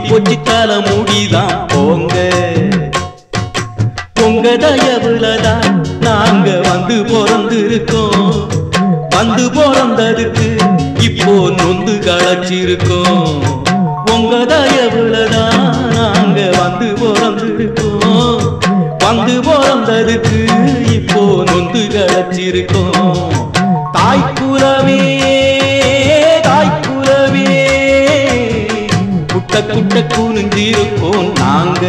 போச்சு தல முடிதான் போங்க உங்க தயவுலதான் நாங்க வந்து பிறந்திருக்கோம் வந்து பிறந்ததுக்கு இப்போ நொந்து களைச்சிருக்கோம் உங்க தயவுலதான் நாங்க வந்து பிறந்திருக்கோம் வந்து பிறந்ததுக்கு இப்போ நொந்து களைச்சிருக்கோம் தாய்க்குலவே தாய்க்குலவே குட்ட குட்ட குனிஞ்சிருக்கோம் நாங்க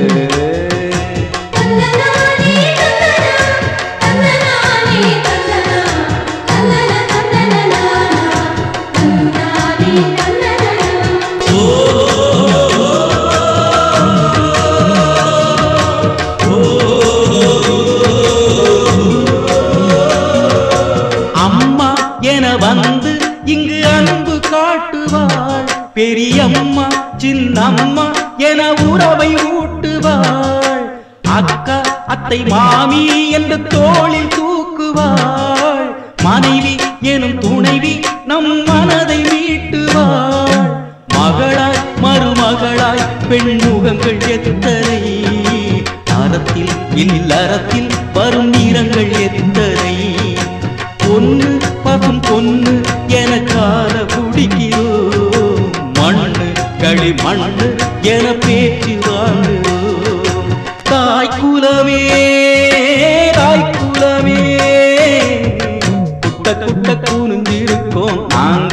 அம்மா என வந்து இங்கு அன்பு காட்டுவாள் பெரியம்மா சின்னம்மா என உறவை ஊட்டுவாள் அக்கா அத்தை மாமி என்று தோளில் தூக்குவாள் மனைவி எனும் துணைவி நம் மனதை மீட்டுவாள் மகளாய் மருமகளாய் பெண் முகங்கள் எத்தனை அறத்தில் இல்லறத்தில் வரும் நிறங்கள் எத்தனை பொண்ணு பசும் பொண்ணு என கால குடிக்கிறோம் மண்ணு களி மண்ணு என பேச்சு வாங்குவோம் தாய் குலமே தாய் குலமே குட்ட குட்ட குனிஞ்சிருக்கோம் நாங்க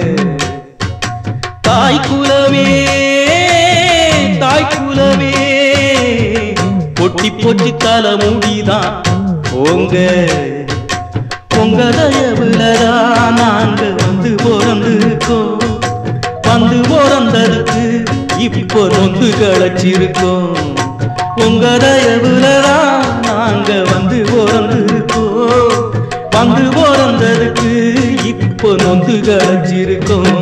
தாய் குலமே தாய் குலமே பொட்டி பொட்டி தல முடிதான் போங்க உங்க தயவுலதான் நாங்க வந்து பிறந்திருக்கோம் வந்து பிறந்ததுக்கு இப்போ நொந்து களைச்சிருக்கோம் உங்க தயவுலதான் நாங்க வந்து பிறந்திருக்கோம் வந்து பிறந்ததுக்கு இப்போ நொந்து களைச்சிருக்கோம்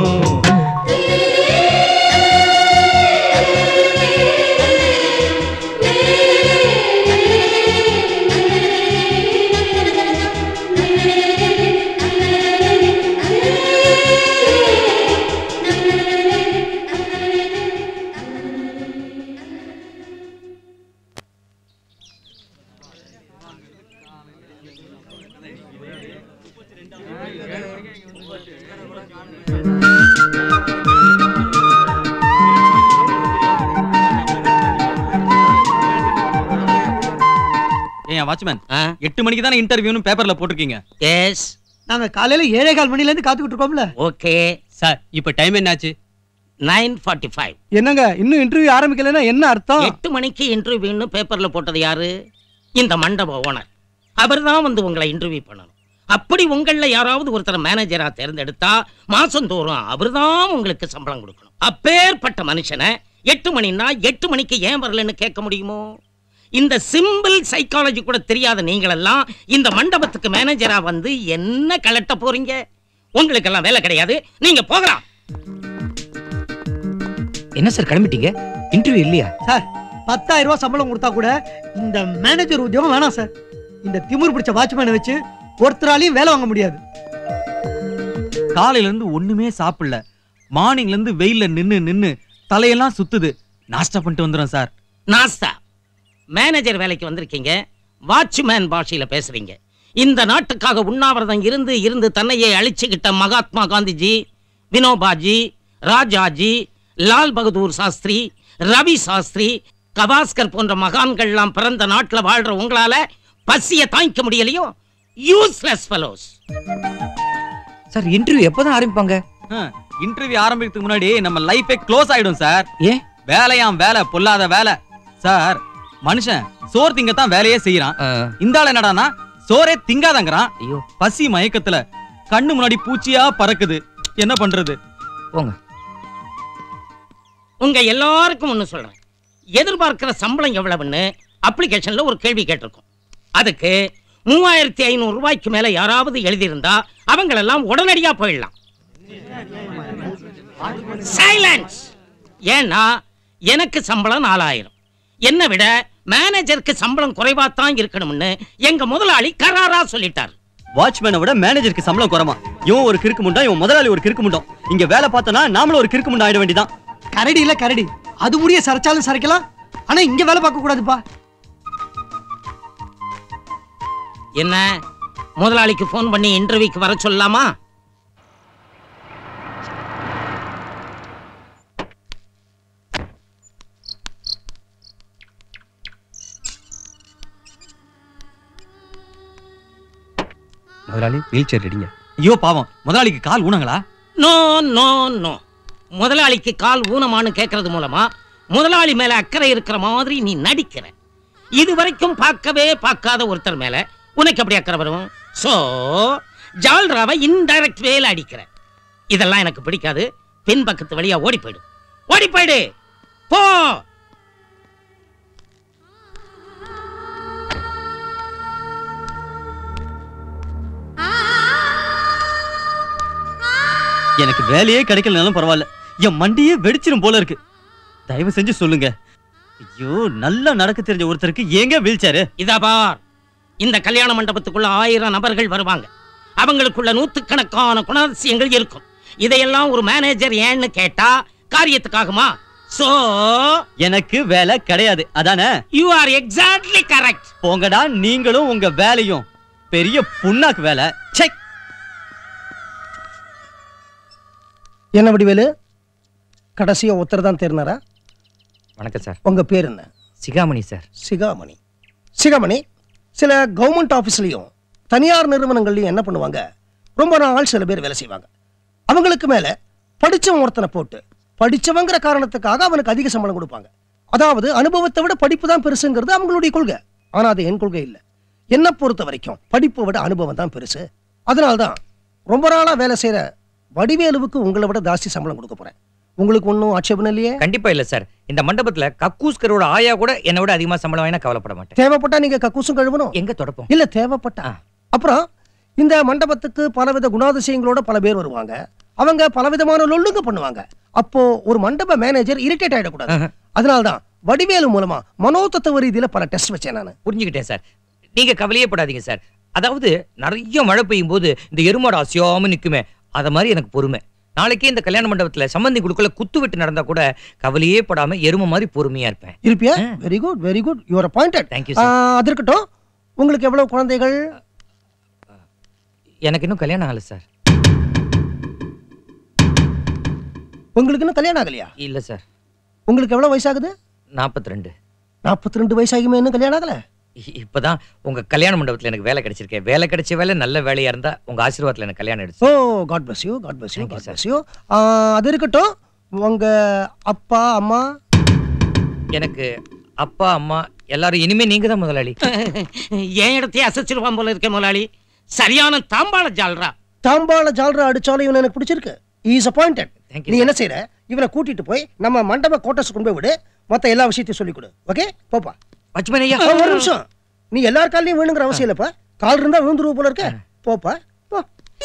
ஏன் வாட்ச்மேன் எட்டு மணிக்கு தானே இன்டர்வியூன்னு பேப்பர்ல போட்டிருக்கீங்க எஸ் நாங்க காலையில ஏழே கால் மணில இருந்து காத்துக்கிட்டு இருக்கோம்ல ஓகே சார் இப்போ டைம் என்னாச்சு நைன் ஃபார்ட்டி ஃபைவ் என்னங்க இன்னும் இன்டர்வியூ ஆரம்பிக்கலைன்னா என்ன அர்த்தம் எட்டு மணிக்கு இன்டர்வியூன்னு பேப்பர்ல போட்டது யாரு இந்த மண்டப ஓனர் அவர் தான் வந்து உங்களை இன்டர்வியூ பண்ணணும் அப்படி உங்கள யாராவது ஒருத்தர் மேனேஜரா தேர்ந்தெடுத்தா மாசந்தோறும் அவர் தான் உங்களுக்கு சம்பளம் கொடுக்கணும் அப்பேற்பட்ட மனுஷனை எட்டு மணின்னா எட்டு மணிக்கு ஏன் வரலன்னு கேட்க முடியுமோ இந்த சிம்பிள் சைக்காலஜி கூட தெரியாத நீங்களெல்லாம் இந்த மண்டபத்துக்கு மேனேஜரா வந்து என்ன கலட்ட போறீங்க உங்களுக்கெல்லாம் வேலை கிடையாது நீங்க போகலாம் என்ன சார் கிளம்பிட்டீங்க இன்டர்வியூ இல்லையா சார் பத்தாயிரம் ரூபாய் சம்பளம் கொடுத்தா கூட இந்த மேனேஜர் உத்தியோகம் வேணாம் சார் இந்த திமிர் பிடிச்ச வாட்ச்மேனை வச்சு ஒருத்தராலையும் வேலை வாங்க முடியாது காலையில இருந்து ஒண்ணுமே சாப்பிடல மார்னிங்ல இருந்து வெயில்ல நின்னு நின்னு தலையெல்லாம் சுத்துது நாஸ்டா பண்ணிட்டு வந்துடும் சார் நாஸ்தா மேனேஜர் வேலைக்கு வந்திருக்கீங்க வாட்ச்மேன் பாஷையில பேசுறீங்க இந்த நாட்டுக்காக உண்ணாவிரதம் இருந்து இருந்து தன்னையே அழிச்சுக்கிட்ட மகாத்மா காந்திஜி வினோபாஜி ராஜாஜி லால் பகதூர் சாஸ்திரி ரவி சாஸ்திரி கவாஸ்கர் போன்ற மகான்கள்லாம் பிறந்த நாட்டுல வாழ்ற உங்களால பசிய தாங்கிக்க முடியலையோ யூஸ்லெஸ் ஃபெலோஸ் சார் இன்டர்வியூ எப்பதான் ஆரம்பிப்பாங்க இன்டர்வியூ ஆரம்பிக்கிறதுக்கு முன்னாடி நம்ம லைஃபே க்ளோஸ் ஆயிடும் சார் ஏன் வேலையாம் வேலை பொல்லாத வேலை சார் மனுஷன் சோறு திங்கத்தான் வேலையே செய்யறான் இந்த ஆள் என்னடானா சோறே திங்காதங்கிறான் ஐயோ பசி மயக்கத்துல கண்ணு முன்னாடி பூச்சியா பறக்குது என்ன பண்றது போங்க உங்க எல்லாருக்கும் ஒண்ணு சொல்றேன் எதிர்பார்க்கிற சம்பளம் எவ்வளவுன்னு அப்ளிகேஷன்ல ஒரு கேள்வி கேட்டிருக்கோம் அதுக்கு மூவாயிரத்தி ஐநூறு ரூபாய்க்கு மேல யாராவது எழுதியிருந்தா அவங்களெல்லாம் உடனடியா போயிடலாம் சைலன்ஸ் ஏன்னா எனக்கு சம்பளம் நாலாயிரம் என்னை விட மேனேஜருக்கு சம்பளம் குறைவாத்தான் இருக்கணும்னு எங்க முதலாளி கராரா சொல்லிட்டார் வாட்ச்மேனை விட மேனேஜருக்கு சம்பளம் குறமா இவன் ஒரு கிறுக்கு முண்டா இவன் முதலாளி ஒரு கிறுக்கு முண்டம் இங்க வேலை பார்த்தனா நாமளும் ஒரு கிறுக்கு முண்டா ஆயிட வேண்டியதான் கரடி இல்ல கரடி அது முடிய சரைச்சாலும் சரைக்கலாம் ஆனா இங்க வேலை பார்க்க கூடாதுப்பா என்ன முதலாளிக்கு ஃபோன் பண்ணி இன்டர்வியூக்கு வர சொல்லலாமா முதலாளி வீல் சேர் ரெடிங்க ஐயோ பாவம் முதலாளிக்கு கால் ஊனங்களா நோ நோ நோ முதலாளிக்கு கால் ஊனமான்னு கேட்கறது மூலமா முதலாளி மேல அக்கறை இருக்கிற மாதிரி நீ நடிக்கிற இது வரைக்கும் பார்க்கவே பார்க்காத ஒருத்தர் மேல உனக்கு அப்படி அக்கறை வரும் சோ ஜால்ராவை இன்டைரக்ட் வேல அடிக்கிற இதெல்லாம் எனக்கு பிடிக்காது பின் பக்கத்து வழியா ஓடி போயிடு ஓடி போயிடு போ எனக்கு வேலையே கிடைக்கலனாலும் பரவாயில்ல என் மண்டியே வெடிச்சிரும் போல இருக்கு தயவு செஞ்சு சொல்லுங்க ஐயோ நல்லா நடக்க தெரிஞ்ச ஒருத்தருக்கு ஏங்க வீழ்ச்சாரு இதா பார் இந்த கல்யாண மண்டபத்துக்குள்ள ஆயிரம் நபர்கள் வருவாங்க அவங்களுக்குள்ள நூத்துக்கணக்கான குணாதிசயங்கள் இருக்கும் இதையெல்லாம் ஒரு மேனேஜர் ஏன்னு கேட்டா காரியத்துக்காகுமா சோ எனக்கு வேலை கிடையாது அதானே யூ ஆர் எக்ஸாக்ட்லி கரெக்ட் போங்கடா நீங்களும் உங்க வேலையும் பெரிய புண்ணாக்கு வேலை செக் என்ன வடிவேலு கடைசியா ஒருத்தர் தான் தேர்னாரா வணக்கம் சார் உங்க பேர் என்ன சிகாமணி சார் சிகாமணி சிகாமணி சில கவர்மெண்ட் ஆஃபீஸ்லயும் தனியார் நிறுவனங்கள்லயும் என்ன பண்ணுவாங்க ரொம்ப நாள் சில பேர் வேலை செய்வாங்க அவங்களுக்கு மேல படிச்சவன் ஒருத்தனை போட்டு படிச்சவங்கிற காரணத்துக்காக அவனுக்கு அதிக சம்பளம் கொடுப்பாங்க அதாவது அனுபவத்தை விட படிப்பு தான் பெருசுங்கிறது அவங்களுடைய கொள்கை ஆனா அது என் கொள்கை இல்லை என்னை பொறுத்த வரைக்கும் படிப்பை விட அனுபவம் தான் பெருசு அதனால்தான் ரொம்ப நாளா வேலை செய்யற வடிவேலுவுக்கு உங்களை விட ஜாஸ்தி சம்பளம் கொடுக்க போறேன் உங்களுக்கு ஒன்றும் ஆட்சேபம் இல்லையே கண்டிப்பா இல்ல சார் இந்த மண்டபத்துல கக்கூஸ்கரோட ஆயா கூட என்னை விட அதிகமா சம்பளம் வாங்கினா கவலைப்பட மாட்டேன் தேவைப்பட்டா நீங்க கக்கூசும் கழுவணும் எங்க தொடப்போம் இல்ல தேவைப்பட்டா அப்புறம் இந்த மண்டபத்துக்கு பலவித குணாதிசயங்களோட பல பேர் வருவாங்க அவங்க பலவிதமான லொல்லுங்க பண்ணுவாங்க அப்போ ஒரு மண்டப மேனேஜர் இரிட்டேட் ஆயிடக்கூடாது அதனால்தான் வடிவேலு மூலமா மனோதத்துவ ரீதியில பல டெஸ்ட் வச்சேன் நான் புரிஞ்சுக்கிட்டேன் சார் நீங்க கவலையே படாதீங்க சார் அதாவது நிறைய மழை பெய்யும் போது இந்த எருமாடு அசியாம நிக்குமே அத மாதிரி எனக்கு பொறுமை நாளைக்கே இந்த கல்யாண மண்டபத்துல சம்பந்தி குடுக்கல குத்து வெட்டு நடந்தா கூட கவலையே படாம எருமை மாதிரி பொறுமையா இருப்பேன் இருப்பியா very good very good your appointed thank you sir அது இருக்கட்டும் உங்களுக்கு எவ்வளவு குழந்தைகள் எனக்கு இன்னும் கல்யாணம் ஆகல சார் உங்களுக்கு இன்னும் கல்யாணம் ஆகலையா இல்ல சார் உங்களுக்கு எவ்வளவு வயசாகுது நாற்பத்தி ரெண்டு நாற்பத்தி ரெண்டு வயசாகுமே இன்னும் கல்யாணம் ஆகல இப்பதான் உங்க கல்யாண மண்டபத்துல எனக்கு வேலை கிடைச்சிருக்கேன் வேலை கிடைச்ச வேலை நல்ல வேலையா இருந்தா உங்க ஆசீர்வாதத்துல எனக்கு கல்யாணம் எடுத்து oh God bless you God bless you God bless you அது இருக்கட்டும் உங்க அப்பா அம்மா எனக்கு அப்பா அம்மா எல்லாரும் இனிமே நீங்க தான் முதலாளி என் இடத்தையே அசைச்சிருவான் போல இருக்கே முதலாளி சரியான தாம்பாள ஜால்ரா தாம்பாள ஜால்ரா அடிச்சாலும் இவன் எனக்கு பிடிச்சிருக்கு இஸ் அப்பாயிண்டட் Thank நீ என்ன செய்யற இவனை கூட்டிட்டு போய் நம்ம மண்டப கோட்டர்ஸ் கொண்டு போய் விடு மத்த எல்லா விஷயத்தையும் சொல்லிக் கொடு ஓகே போப்பா வாட்ச்மேன் ஐயா ஆ, ஒரு நிமிஷம் நீ எல்லார் காலையும் வேணுங்கிற அவசியம் இல்லப்பா கால் இருந்தா விழுந்துருவ போல இருக்க போப்பா போ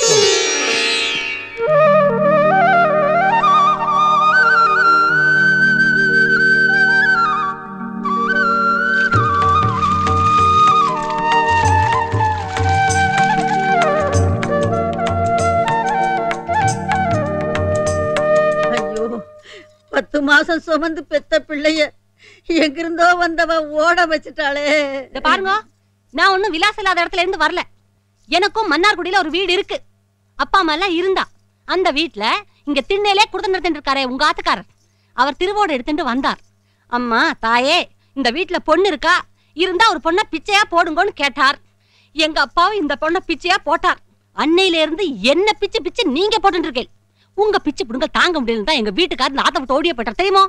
ஐயோ பத்து மாசம் சுமந்து பெத்த பிள்ளைய எங்கிருந்தோ வந்தவ ஓட வச்சுட்டாளே இத பாருங்க நான் ஒண்ணும் விலாசம் இல்லாத இடத்துல இருந்து வரல எனக்கும் மன்னார்குடியில ஒரு வீடு இருக்கு அப்பா அம்மா எல்லாம் இருந்தா அந்த வீட்ல இங்க திண்ணையிலே குடுத்து நடத்திட்டு இருக்காரே உங்க ஆத்துக்காரர் அவர் திருவோடு எடுத்துட்டு வந்தார் அம்மா தாயே இந்த வீட்ல பொண்ணு இருக்கா இருந்தா ஒரு பொண்ணை பிச்சையா போடுங்கன்னு கேட்டார் எங்க அப்பாவும் இந்த பொண்ணை பிச்சையா போட்டார் அன்னையில இருந்து என்ன பிச்சு பிச்சு நீங்க போட்டுட்டு இருக்கேன் உங்க பிச்சு பிடுங்க தாங்க முடியல தான் எங்க வீட்டுக்காரர் நாத்த விட்டு ஓடிய போயிட்டார் தெரியுமா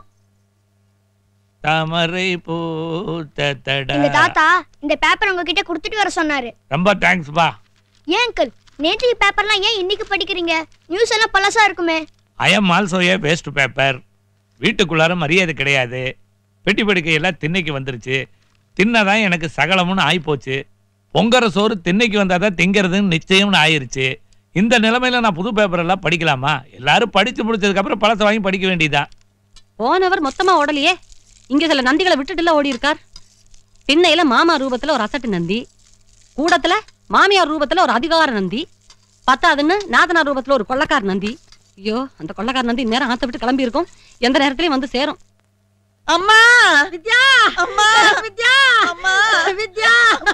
தாமரை பூத்த தடா எங்க தாத்தா இந்த பேப்பர் உங்ககிட்ட கொடுத்துட்டு வர சொன்னாரு ரொம்ப தேங்க்ஸ் பா ஏன் அங்கிள் நேற்று பேப்பர்லாம் ஏன் இன்னைக்கு படிக்கிறீங்க நியூஸ் எல்லாம் பழசா இருக்குமே I am also a waste paper வீட்டுக்குள்ளார மரியாதை கிடையாது பெட்டி படுக்கையெல்லாம் திண்ணைக்கு வந்துருச்சு தின்னதான் எனக்கு சகலமுன்னு ஆயிப்போச்சு பொங்கற சோறு திண்ணைக்கு வந்தால் தான் திங்கிறதுன்னு நிச்சயம்னு ஆயிருச்சு இந்த நிலைமையில நான் புது பேப்பர் எல்லாம் படிக்கலாமா எல்லாரும் படிச்சு முடிச்சதுக்கு அப்புறம் பழசை வாங்கி படிக்க வேண்டியதுதான் போனவர் மொத்தமா ஓடலையே இங்க சில நந்திகளை விட்டுட்டுல ஓடி இருக்கார் திண்ணையில மாமா ரூபத்துல ஒரு அசட்டு நந்தி கூடத்துல மாமியார் ரூபத்துல ஒரு அதிகார நந்தி பத்தாதுன்னு நாதனார் ரூபத்துல ஒரு கொள்ளக்கார நந்தி ஐயோ அந்த கொள்ளக்கார நந்தி நேரம் ஆத்த விட்டு கிளம்பி இருக்கும் எந்த நேரத்திலயும் வந்து சேரும் அம்மா வித்யா அம்மா வித்யா அம்மா வித்யா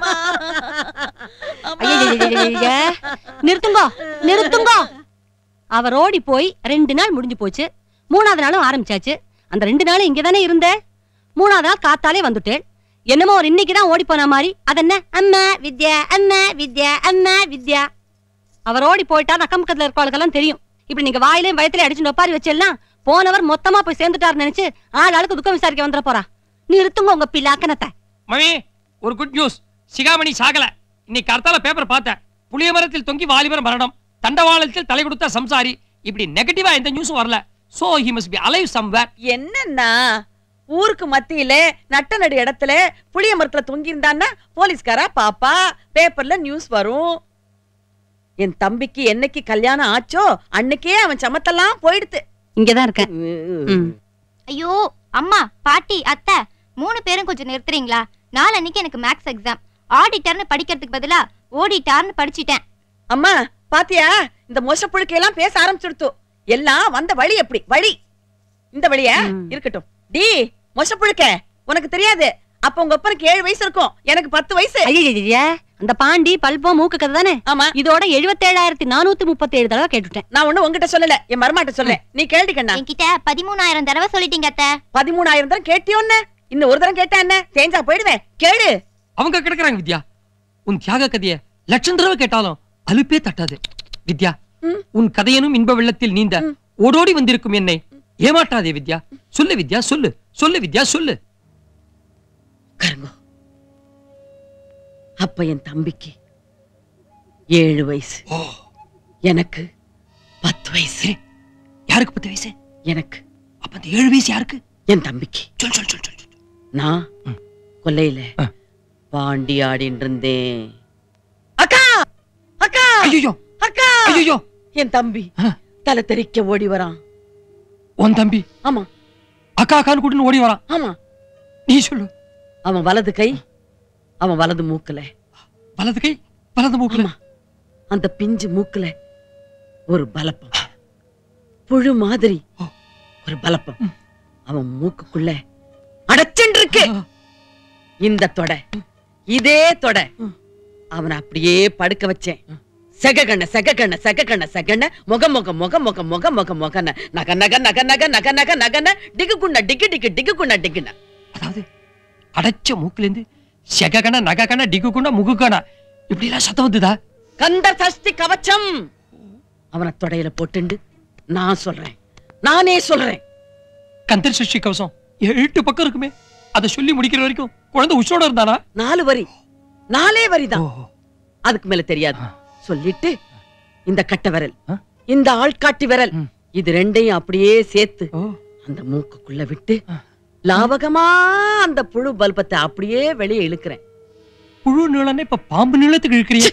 ஐயையையையைய. நிறுத்துங்கோ நிறுத்துங்கோ அவர் ஓடி போய் ரெண்டு நாள் முடிஞ்சு போச்சு மூணாவது நாளும் ஆரம்பிச்சாச்சு அந்த ரெண்டு நாளும் இங்க தானே இருந்த மூணாவது நாள் காத்தாலே வந்துட்டேன் என்னமோ ஒரு இன்னைக்கு தான் ஓடி போன மாதிரி அதென்ன அம்மா வித்யா அம்மா வித்யா அம்மா வித்யா அவர் ஓடி போயிட்டா அக்கம் பக்கத்துல இருக்கவளுக்கெல்லாம் தெரியும் இப்படி நீங்க வாயிலையும் வயத்திலே அடிச்சு ஒப்பாரி வச்செல்லாம் போனவர் மொத்தமா போய் சேர்ந்துட்டாருன்னு நினைச்சு ஆள் ஆளுக்கு துக்கம் விசாரிக்க வந்துட போறா நிறுத்துங்க உங்க பிள்ளாக்கனத்தை மம்மி ஒரு குட் நியூஸ் சிகாமணி சாகல இன்னைக்கு கர்த்தால பேப்பர் பார்த்தேன் புளிய மரத்தில் தொங்கி வாலிபர் மரணம் தண்டவாளத்தில் தலை கொடுத்த சம்சாரி இப்படி நெகட்டிவா எந்த நியூஸும் வரல so he must be alive somewhere என்னன்னா ஊருக்கு மத்தியில நட்ட நடு இடத்துல புளிய மரத்துல தொங்கி இருந்தான்னா போலீஸ்காரா பாப்பா பேப்பர்ல நியூஸ் வரும் என் தம்பிக்கு என்னைக்கு கல்யாணம் ஆச்சோ அன்னைக்கே அவன் சமத்தெல்லாம் போயிடுத்து இங்கதான் இருக்கேன் ம். ஐயோ அம்மா பாட்டி அத்தை மூணு பேரும் கொஞ்சம் நிறுத்துறீங்களா நாளன்னைக்கு எனக்கு மேக்ஸ் எக்ஸாம் ஆடிட்டர்னு படிக்கிறதுக்கு பதிலா ஓடிட்டார்னு படிச்சிட்டேன் அம்மா பாத்தியா இந்த மோசப்புழுக்கை எல்லாம் பேச ஆரம்பிச்சுடுத்து எல்லாம் வந்த வழி எப்படி வழி இந்த வழியா இருக்கட்டும் டி மோசப்புழுக்க உனக்கு தெரியாது அப்ப உங்க அப்பனுக்கு ஏழு வயசு இருக்கும் எனக்கு பத்து வயசு ஐயையைய, அந்த பாண்டி பல்பம் மூக்கு கதை தானே ஆமா இதோட எழுபத்தேழாயிரத்தி நானூத்தி முப்பத்தி ஏழு தடவை கேட்டுட்டேன் நான் ஒண்ணு உங்ககிட்ட சொல்லல என் மருமாட்ட சொல்ல நீ கேள்வி கண்ணா என்கிட்ட பதிமூணாயிரம் தடவை சொல்லிட்டீங்க அத்தை பதிமூணாயிரம் தரம் கேட்டியோன்னு இன்னும் ஒரு தரம் கேட்டா என்ன தேஞ்சா போயிடுவேன் கேளு அவங்க கிடக்குறாங்க வித்யா உன் தியாக கதைய லட்சம் தடவை கேட்டாலும் அலுப்பே தட்டாது வித்யா உன் கதையனும் இன்ப வெள்ளத்தில் நீந்த ஓடோடி வந்திருக்கும் என்னை ஏமாற்றாதே வித்யா சொல்லு வித்யா சொல்லு சொல்லு வித்யா சொல்லு கருங்கோ அப்ப என் தம்பிக்கு ஏழு வயசு எனக்கு பத்து வயசு யாருக்கு பத்து வயசு எனக்கு அப்ப அந்த ஏழு வயசு யாருக்கு என் தம்பிக்கு சொல் சொல் சொல் சொல் சொல். நான் கொல்லையில ஆ. பாண்டி ஆடின்னு இருந்தேன் அக்கா அக்கா ஐயோ அக்கா ஐயோ என் தம்பி தலை தெறிக்க ஓடி வரான் உன் தம்பி ஆமா அக்கா அக்கான்னு கூட்டின்னு ஓடி வரான் ஆமா நீ சொல்லு அவன் வலது கை அவன் வலது மூக்குல வலது கை வலது மூக்குல ஆமா அந்த பிஞ்சு மூக்குல ஒரு பலப்பம் புழு மாதிரி ஒரு பலப்பம் அவன் மூக்குக்குள்ள அடைச்சுண்டு இருக்கு இந்த தொடை இதே தொடை அவனை அப்படியே படுக்க வச்சேன் செககண்ண செககண்ண செககண்ண செகண்ண முக முக முக முக முக முக முகன நக நக நக நக நக நக நகன டிகு குண்ண டிகு டிகு டிகு குண்ண டிகுன அதாவது அடைச்ச மூக்குல இருந்து செககண நககண டிகுகுண முகுகண இப்படி எல்லாம் சத்தம் வந்துதா கந்த சஷ்டி கவச்சம் அவனை தொடையில போட்டுண்டு நான் சொல்றேன் நானே சொல்றேன் கந்தர் சஷ்டி கவசம் எட்டு பக்கம் இருக்குமே அதை சொல்லி முடிக்கிற வரைக்கும் குழந்தை உச்சோட இருந்தானா நாலு வரி நாலே வரிதான் அதுக்கு மேல தெரியாது சொல்லிட்டு இந்த கட்டை விரல் ஆ? இந்த ஆள்காட்டி விரல் ம். இது ரெண்டையும் அப்படியே சேர்த்து ஓ அந்த மூக்குக்குள்ள விட்டு லாவகமா அந்த புழு பல்பத்தை அப்படியே வெளியே இழுக்கிறேன் புழு நீளம்னா இப்ப பாம்பு நீளத்துக்கு இழுக்கிறிய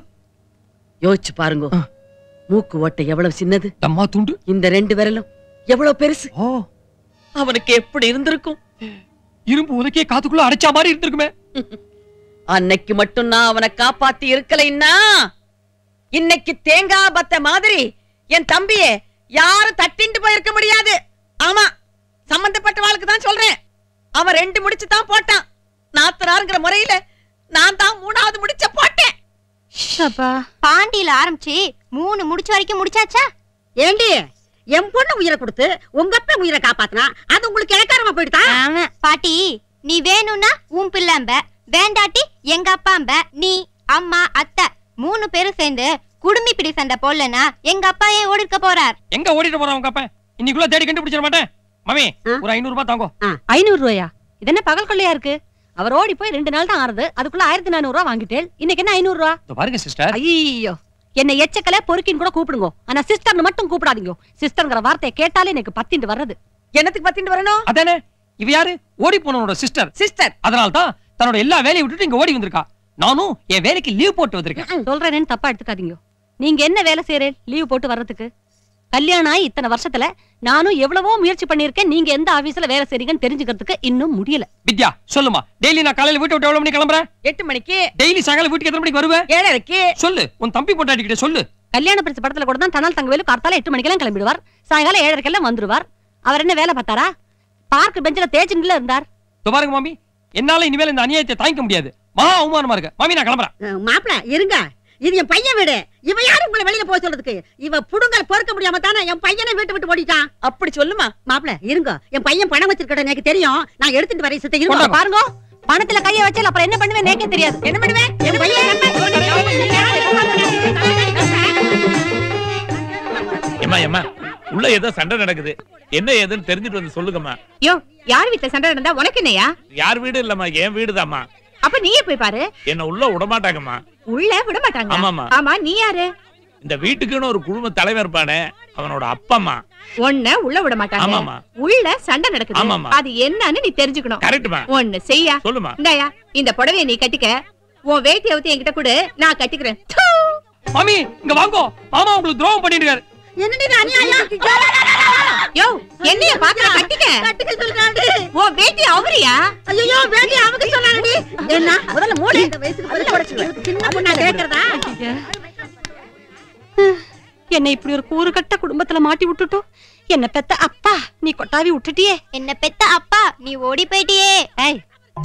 யோசிச்சு பாருங்க ஆ. மூக்கு ஓட்டை எவ்வளவு சின்னது தம்மா துண்டு இந்த ரெண்டு விரலும் எவ்வளவு பெருசு ஓ அவனுக்கு எப்படி இருந்திருக்கும் இரும்பு உலக்கையே காத்துக்குள்ள அடைச்சா மாதிரி இருந்திருக்குமே அன்னைக்கு மட்டும் நான் அவனை காப்பாத்தி இருக்கலைன்னா இன்னைக்கு தேங்காய் பத்த மாதிரி என் தம்பியே யாரும் தட்டிண்டு போயிருக்க முடியாது ஆமா சம்பந்தப்பட்ட வாழ்க்கை தான் சொல்றேன் அவன் ரெண்டு முடிச்சு தான் போட்டான் நாத்தனாருங்கிற முறையில நான் தான் மூணாவது முடிச்ச போட்டேன் அப்பா பாண்டியில ஆரம்பிச்சு மூணு முடிச்ச வரைக்கும் முடிச்சாச்சா ஏண்டி என் பொண்ணு உயிரை கொடுத்து உங்க அப்பா உயிரை காப்பாத்தினா அது உங்களுக்கு இலக்காரமா போயிடுதா ஆமா பாட்டி நீ வேணும்னா உன் பிள்ளைம்ப வேண்டாட்டி எங்க அப்பாம்ப நீ அம்மா அத்தை மூணு பேரும் சேர்ந்து குடுமி பிடி சண்டை போடலனா எங்க அப்பா ஏன் ஓடி இருக்க போறார் எங்க ஓடிட்டு போறான் உங்க அப்பன் இன்னைக்குள்ள தேடி கண்டுபிடிச்சிட மாட்டேன் மாமி ஆ? ஒரு ஐநூறு ரூபாய் தாங்கோ ஐநூறு ரூபாயா இது என்ன பகல் கொள்ளையா இருக்கு அவர் ஓடி போய் ரெண்டு நாள் தான் ஆறுது அதுக்குள்ள ஆயிரத்தி நானூறு ரூபா வாங்கிட்டேன் இன்னைக்கு என்ன ஐநூறு ரூபா இதோ பாருங்க சிஸ்டர் ஐயோ என்ன எச்சக்கல பொறுக்கின்னு கூட கூப்பிடுங்க ஆனா சிஸ்டர்னு மட்டும் கூப்பிடாதீங்க சிஸ்டர்ங்கிற வார்த்தையை கேட்டாலே எனக்கு பத்திண்டு வர்றது என்னத்துக்கு பத்திட்டு வரணும் அதானே இவ யாரு ஓடி போனவனோட சிஸ்டர் சிஸ்டர் அதனால தான் தன்னோட எல்லா வேலையை விட்டுட்டு இங்க ஓடி வந்திருக்கா நானும் என் வேலைக்கு லீவ் போட்டு வந்திருக்கேன் சொல்றேன்னு தப்பா எடுத்துக்காதீங்க நீங்க என்ன வேலை செய்யறேன் லீவ் போட்டு வர்றதுக்கு கல்யாணம் ஆகி இத்தனை வருஷத்துல நானும் எவ்வளவோ முயற்சி பண்ணிருக்கேன் நீங்க எந்த ஆபீஸ்ல வேலை செய்றீங்கன்னு தெரிஞ்சுக்கிறதுக்கு இன்னும் முடியல வித்யா சொல்லுமா டெய்லி நான் காலையில வீட்டை விட்டு எவ்வளவு மணி கிளம்புறேன் எட்டு மணிக்கு டெய்லி சாயங்காலம் வீட்டுக்கு எத்தனை மணிக்கு வருவேன் ஏழரைக்கு சொல்லு உன் தம்பி பொண்டாட்டி கிட்ட சொல்லு கல்யாண பரிசு படத்துல கூட தான் தனால் தங்கவேலு கார்த்தால எட்டு மணிக்கெல்லாம் கிளம்பிடுவார் சாயங்காலம் ஏழரைக்கெல்லாம் வந்துருவார் அவர் என்ன வேலை பார்த்தாரா பார்க் பெஞ்சில தேய்ச்சிட்டுல இருந்தார் இதோ பாருங்க மாமி என்னால இனிமேல் இந்த அநியாயத்தை தாங்கிக்க முடியாது மா அவமானமா இருக்கு மாமி நான் கிளம்புறேன் மாப்பிள இருங்க இது என் பையன் வீடு இவ யாரு உங்களை வெளியில போக சொல்றதுக்கு இவ புடுங்கல் பொறுக்க முடியாம தானே என் பையனை வீட்டு விட்டு ஓடிட்டான் அப்படி சொல்லுமா மாப்பிள இருங்க என் பையன் பணம் வச்சிருக்கட எனக்கு தெரியும் நான் எடுத்துட்டு வரேன் சித்த இருங்க கொண்டாங்க. பாருங்க பணத்துல கைய வச்சால அப்புறம் என்ன பண்ணுவேன் நேக்கே தெரியாது என்ன பண்ணுவேன் என் பையன் ஏம்மா ஏம்மா உள்ள ஏதோ சண்டை நடக்குது என்ன ஏதுன்னு தெரிஞ்சுட்டு வந்து சொல்லுங்கம்மா யோ யார் வீட்ல சண்டை நடந்தா உனக்கு என்னையா யார் வீடு இல்லம்மா என் வீடுதாம்மா அப்ப நீயே போய் பாரு என்ன உள்ள விட மாட்டாங்கம்மா உள்ள விட மாட்டாங்க ஆமாம்மா. ஆமா நீ யாரு இந்த வீட்டுக்குன்னு ஒரு குடும்ப தலைவர் இருப்பானே அவனோட அப்பம்மா உன்ன உள்ள விட மாட்டாங்க ஆமாம்மா. உள்ள சண்டை நடக்குது ஆமாம்மா. அது என்னன்னு நீ தெரிஞ்சுக்கணும் கரெக்ட்மா ஒண்ணு செய்யா சொல்லுமா இந்தாயா இந்த புடவைய நீ கட்டிக்க உன் வேட்டி அவுத்தி என்கிட்ட கொடு நான் கட்டிக்கிறேன் மாமி இங்க வாங்கோ மாமா உங்களுக்கு துரோகம் பண்ணிருக்காரு என்னடி இது அநியாயம் யோ என்னைய பாக்குற கட்டிக்க கட்டுக்க சொல்றாடி உன் வேட்டி அவரியா ஐயோ வேடி அவங்க சொன்னாடி என்ன முதல்ல மூடி இந்த வயசுக்கு முதல்ல உடைச்சு சின்ன பொண்ணா கேக்குறதா என்ன இப்படி ஒரு கூறுகட்ட குடும்பத்துல மாட்டி விட்டுட்டு என்ன பெத்த அப்பா நீ கொட்டாவி விட்டுட்டியே என்ன பெத்த அப்பா நீ ஓடி போயிட்டியே ஏய்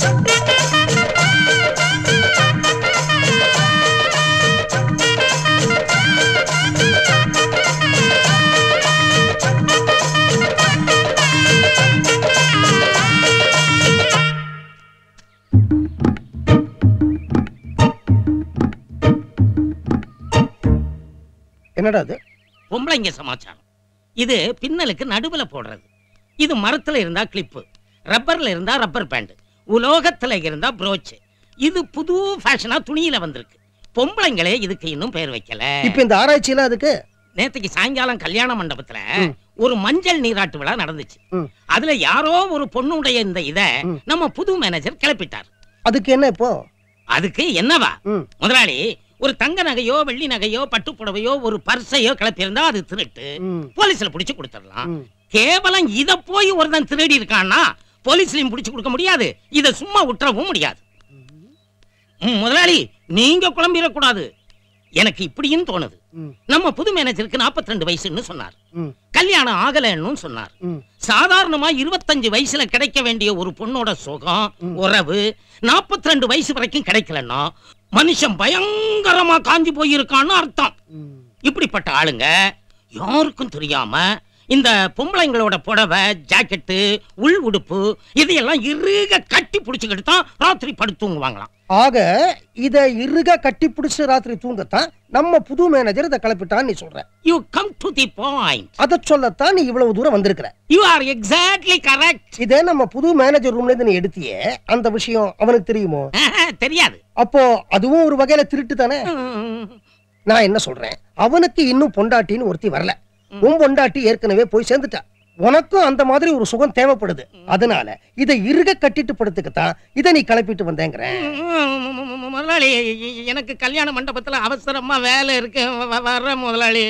என்னடா அது பொம்பளைங்க சமாச்சாரம் இது பின்னலுக்கு நடுவுல போடுறது இது மரத்துல இருந்தா கிளிப்பு ரப்பர்ல இருந்தா ரப்பர் பேண்ட் உலோகத்துல இருந்தா ப்ரோச் இது புது ஃபேஷனா துணியில வந்திருக்கு பொம்பளைங்களே இதுக்கு இன்னும் பேர் வைக்கல இப்ப இந்த ஆராய்ச்சியில அதுக்கு நேத்துக்கு சாயங்காலம் கல்யாண மண்டபத்துல ஒரு மஞ்சள் நீராட்டு விழா நடந்துச்சு ம். அதுல யாரோ ஒரு பொண்ணுடைய இந்த இத நம்ம புது மேனேஜர் கிளப்பிட்டார் அதுக்கு என்ன இப்போ அதுக்கு என்னவா ம். முதலாளி ஒரு தங்க நகையோ வெள்ளி நகையோ பட்டு புடவையோ ஒரு பர்சையோ கிளப்பியிருந்தா அது திருட்டு ம். போலீஸ்ல புடிச்சு கொடுத்துடலாம் ம். கேவலம் இத போய் ஒருத்தன் திருடி இருக்கான்னா போலீஸ்லயும் புடிச்சு கொடுக்க முடியாது இத சும்மா விட்டுறவும் முடியாது ம், முதலாளி நீங்க குழம்பிடக்கூடாது எனக்கு இப்படியும் தோணுது ம். நம்ம புது மேனேஜருக்கு 42 வயசுன்னு சொன்னார் ம். கல்யாணம் ஆகலைன்னு சொன்னார் ம். சாதாரணமா இருபத்தஞ்சு வயசுல கிடைக்க வேண்டிய ஒரு பொண்ணோட சுகம் உறவு 42 வயசு வரைக்கும் கிடைக்கலன்னா மனுஷன் பயங்கரமா காஞ்சி போயிருக்கான்னு அர்த்தம் இப்படிப்பட்ட ஆளுங்க யாருக்கும் தெரியாம இந்த பொம்பளைங்களோட புடவை ஜாக்கெட்டு உள் உடுப்பு இதையெல்லாம் இறுக கட்டி பிடிச்சுக்கிட்டு தான் ராத்திரி படுத்து தூங்குவாங்களாம் ஆக இத இறுக கட்டி பிடிச்சு ராத்திரி தூங்கத்தான் நம்ம புது மேனேஜர் இதை கிளப்பிட்டான்னு நீ சொல்ற you come to the point அத சொல்லத்தான் நீ இவ்வளவு தூரம் வந்திருக்கிற யூ ஆர் எக்ஸாக்ட்லி கரெக்ட் இதே நம்ம புது மேனேஜர் ரூம்ல இருந்து நீ எடுத்தியே அந்த விஷயம் அவனுக்கு தெரியுமோ தெரியாது அப்போ அதுவும் ஒரு வகையில திருட்டு தானே நான் என்ன சொல்றேன் அவனுக்கு இன்னும் பொண்டாட்டின்னு ஒருத்தி வரல உன் பொண்டாட்டி ஏற்கனவே போய் சேர்ந்துட்டா உனக்கும் அந்த மாதிரி ஒரு சுகம் தேவைப்படுது அதனால இதை இறுக கட்டிட்டு படுத்துக்கத்தான் இதை நீ கிளப்பிட்டு வந்தேங்கிறேன் முதலாளி எனக்கு கல்யாண மண்டபத்துல அவசரமா வேலை இருக்கு வ- வ- வர்றேன் முதலாளி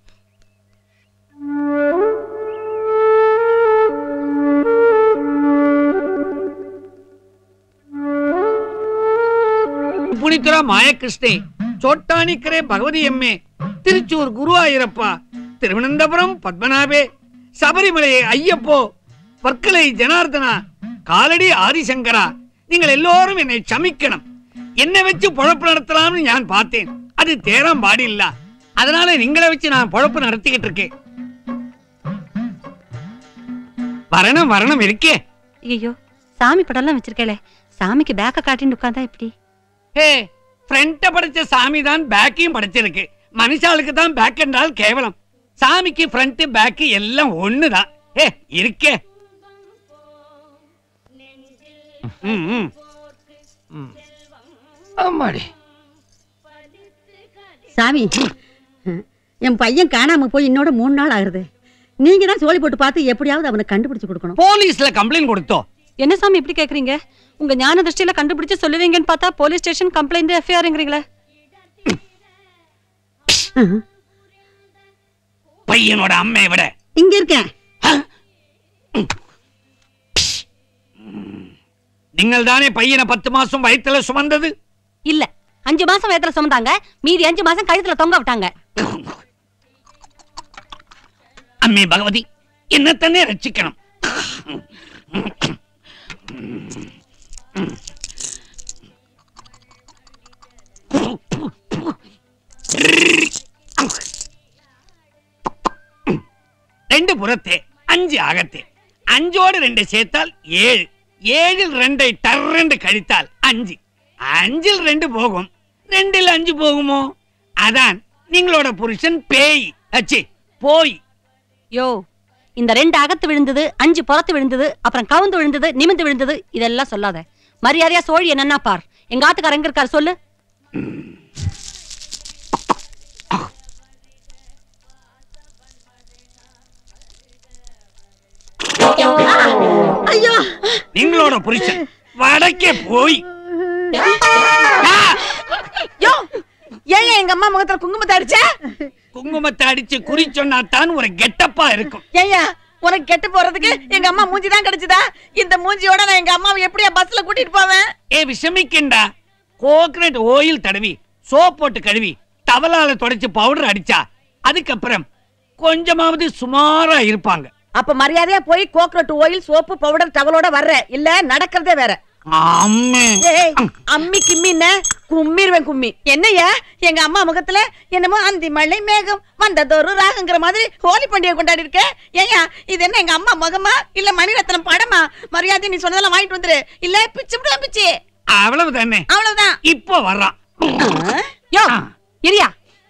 ಪುಣಿತರ ಮಾಯಕೃಷ್ಣೆ ಚೋಟ್ಟಾಣಿಕರೆ ಭಗವತಿ ಎಮ್ಮೆ திருச்சூர் குருவாயூரப்பா திருவனந்தபுரம் பத்மநாபே சபரிமலை ஐயப்போ வர்க்கலை ஜனார்தனா காலடி ஆதிசங்கரா நீங்கள் எல்லோரும் என்னை சமிக்கணும் என்ன வச்சு பொழப்பு நடத்தலாம்னு நான் பார்த்தேன் அது தேரம் பாடில்ல அதனால நீங்களை வச்சு நான் பொழப்பு நடத்திக்கிட்டு இருக்கேன் வரணும் வரணும் இருக்கே ஐயோ சாமி படம்லாம் வச்சிருக்கேளே சாமிக்கு பேக்க காட்டின்னு உட்காந்தா எப்படி ஹே ஃப்ரண்ட்ட படைச்ச சாமி தான் பேக்கையும் படைச்சிருக்கு மனுஷாளுக்கு தான் பேக் என்றால் கேவலம் சாமிக்கு ஃப்ரண்ட் பேக் எல்லாம் ஒண்ணுதான் ஹே இருக்கே ம், ம். ம். ஆமாடி சாமி என் பையன் காணாம போய் இன்னோட மூணு நாள் ஆகுது நீங்க தான் சோழி போட்டு பார்த்து எப்படியாவது அவனை கண்டுபிடிச்சு கொடுக்கணும் போலீஸ்ல கம்ப்ளைண்ட் கொடுத்தோம் என்ன சாமி இப்படி கேக்குறீங்க உங்க ஞான திருஷ்டியில கண்டுபிடிச்சு சொல்லுவீங்கன்னு பார்த்தா போலீஸ் ஸ்டேஷன் கம்ப்ளைண்ட் எஃப்ஐஆர்ங்கிறீங்களே பையனோட அம்மையை விட இங்க இருக்கேன் நீங்கள் தானே பையனை பத்து மாசம் வயித்துல சுமந்தது இல்ல அஞ்சு மாசம் வயத்துல சுமந்தாங்க மீதி அஞ்சு மாசம் கழுத்துல தொங்க விட்டாங்க அம்மே பகவதி என்ன தன்னே ரட்சிக்கணும் ரெண்டு புறத்தே அஞ்சு அகத்தே அஞ்சோடு ரெண்டு சேர்த்தால் ஏழு ஏழில் ரெண்டை டர்ரெண்டு கழித்தால் அஞ்சு அஞ்சில் ரெண்டு போகும் ரெண்டில் அஞ்சு போகுமோ அதான் நீங்களோட புருஷன் பேய் அச்சி போய் யோ இந்த ரெண்டு அகத்து விழுந்தது அஞ்சு புறத்து விழுந்தது அப்புறம் கவுந்து விழுந்தது நிமிந்து விழுந்தது இதெல்லாம் சொல்லாத மரியாதையா சோழி என்னன்னா பார் எங்க ஆத்துக்கார எங்க இருக்காரு சொல்லு ஐயோ நீங்களோட புருஷன் வடக்கே போய் யோ ஏன் எங்க அம்மா முகத்துல குங்குமத்தை அடிச்ச குங்குமத்தை அடிச்சு குறி சொன்னாதான் ஒரு கெட்டப்பா இருக்கும் ஏய்யா உனக்கு கெட்டு போறதுக்கு எங்க அம்மா மூஞ்சி தான் கிடைச்சதா இந்த மூஞ்சியோட நான் எங்க அம்மாவை எப்படியா பஸ்ல கூட்டிட்டு போவேன் ஏ விஷமிக்கண்டா கோகனட் ஓயில் தடவி சோப் போட்டு கழுவி தவலால தொடச்சு பவுடர் அடிச்சா அதுக்கப்புறம் கொஞ்சமாவது சுமாரா இருப்பாங்க அப்ப மரியாதையா போய் கோக்னட் ஆயில் சோப்பு பவுடர் டவலோட வர்ற இல்ல நடக்கிறதே வேற அம்மே ஏய் அம்மி கிம்மின்ன கும்மிருவேன் கும்மி என்னய்யா எங்க அம்மா முகத்துல என்னமோ அந்தி மழை மேகம் வந்ததொரு ராகங்கிற மாதிரி ஹோலி பண்டிகை கொண்டாடி இருக்க ஏய்யா இது என்ன எங்க அம்மா முகமா இல்ல மணிரத்னம் படமா மரியாதை நீ சொன்னதெல்லாம் வாங்கிட்டு வந்துரு இல்ல பிச்சு விடுவேன் பிச்சு அவ்வளவு தானே அவ்வளவுதான் இப்போ வர்றான் யோ இரியா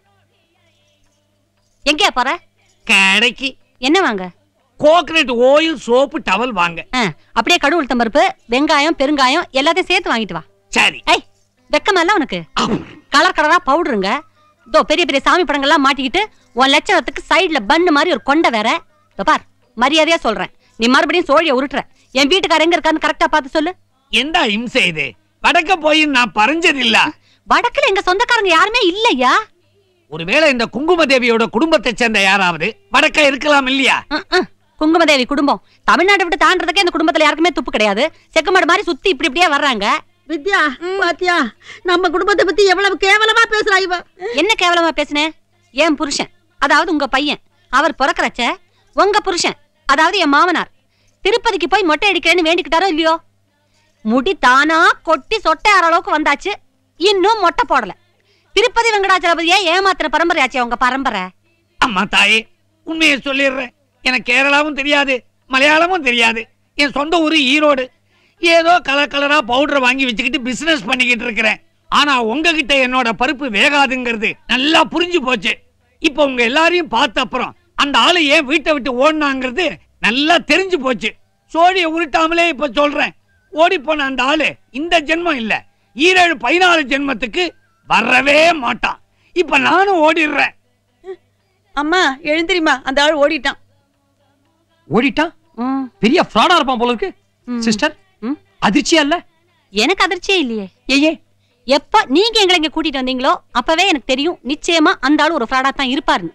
எங்கேயா போற கடைக்கு என்ன வாங்க கோகனட் ஓயில் சோப்பு டவல் வாங்க ஆ, அப்படியே கடுகு உளுத்தம் பருப்பு வெங்காயம் பெருங்காயம் எல்லாத்தையும் சேர்த்து வாங்கிட்டு வா சரி ஐய் வெக்கமல்ல உனக்கு கலர் கலரா பவுடருங்க இதோ பெரிய பெரிய சாமி படங்கள்லாம் மாட்டிக்கிட்டு உன் லட்சணத்துக்கு சைடுல பன்னு மாதிரி ஒரு கொண்டை வேற இதோ பார் மரியாதையா சொல்றேன் நீ மறுபடியும் சோழிய உருட்டுற என் வீட்டுக்கார எங்க இருக்கான்னு கரெக்டா பார்த்து சொல்லு எந்த இம்சை இது வடக்க போய் நான் பறஞ்சதில்ல வடக்குல எங்க சொந்தக்காரங்க யாருமே இல்லையா ஒருவேளை இந்த குங்கும தேவியோட குடும்பத்தை சேர்ந்த யாராவது வடக்க இருக்கலாம் இல்லையா குங்குமதேவி குடும்பம் தமிழ்நாட்டை விட்டு தாண்டறதுக்கே இந்த குடும்பத்துல யாருக்குமே துப்பு கிடையாது செக்கமாடு மாதிரி சுத்தி இப்படி இப்படியே வர்றாங்க வித்யா பாத்தியா நம்ம குடும்பத்தை பத்தி எவ்வளவு கேவலமா பேசுறா இவ என்ன கேவலமா பேசுனேன் என் புருஷன் அதாவது உங்க பையன் அவர் பிறக்கறச்ச உங்க புருஷன் அதாவது என் மாமனார் திருப்பதிக்கு போய் மொட்டை அடிக்கிறேன்னு வேண்டிக்கிட்டாரோ இல்லையோ முடி தானா கொட்டி சொட்டை ஆற அளவுக்கு வந்தாச்சு இன்னும் மொட்டை போடல திருப்பதி வெங்கடாச்சலபதியே ஏமாத்துற பரம்பரையாச்சே உங்க பரம்பரை அம்மா தாயே உண்மையை சொல்லிடுறேன் எனக்கு கேரளாவும் தெரியாது மலையாளமும் தெரியாது என் சொந்த ஊரு ஈரோடு ஏதோ கலர் கலரா பவுடர் வாங்கி வச்சுக்கிட்டு பிசினஸ் பண்ணிக்கிட்டு இருக்கிறேன் ஆனா உங்ககிட்ட என்னோட பருப்பு வேகாதுங்கிறது நல்லா புரிஞ்சு போச்சு இப்போ உங்க எல்லாரையும் பார்த்த அப்புறம் அந்த ஆளு ஏன் வீட்டை விட்டு ஓடினாங்கிறது நல்லா தெரிஞ்சு போச்சு சோழியை உருட்டாமலே இப்ப சொல்றேன் ஓடி போன அந்த ஆளு இந்த ஜென்மம் இல்ல ஈரேழு பதினாலு ஜென்மத்துக்கு வரவே மாட்டான் இப்ப நானும் ஓடிடுறேன் அம்மா எழுந்திரிமா அந்த ஆள் ஓடிட்டான் ஓடிட்டான் பெரிய ஃப்ராடா இருப்பான் போல இருக்கு சிஸ்டர் அதிர்ச்சியா இல்ல எனக்கு அதிர்ச்சியே இல்லையே ஏயே எப்ப நீங்க எங்களை இங்க கூட்டிட்டு வந்தீங்களோ அப்பவே எனக்கு தெரியும் நிச்சயமா அந்த ஆளு ஒரு ஃப்ராடா தான் இருப்பாருன்னு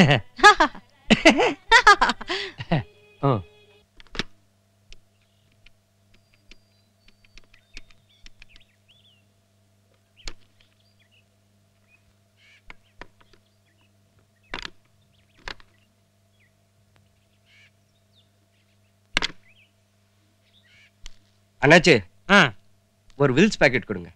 அண்ணாச்சி ஒரு வில்ஸ் பாக்கெட் கொடுங்க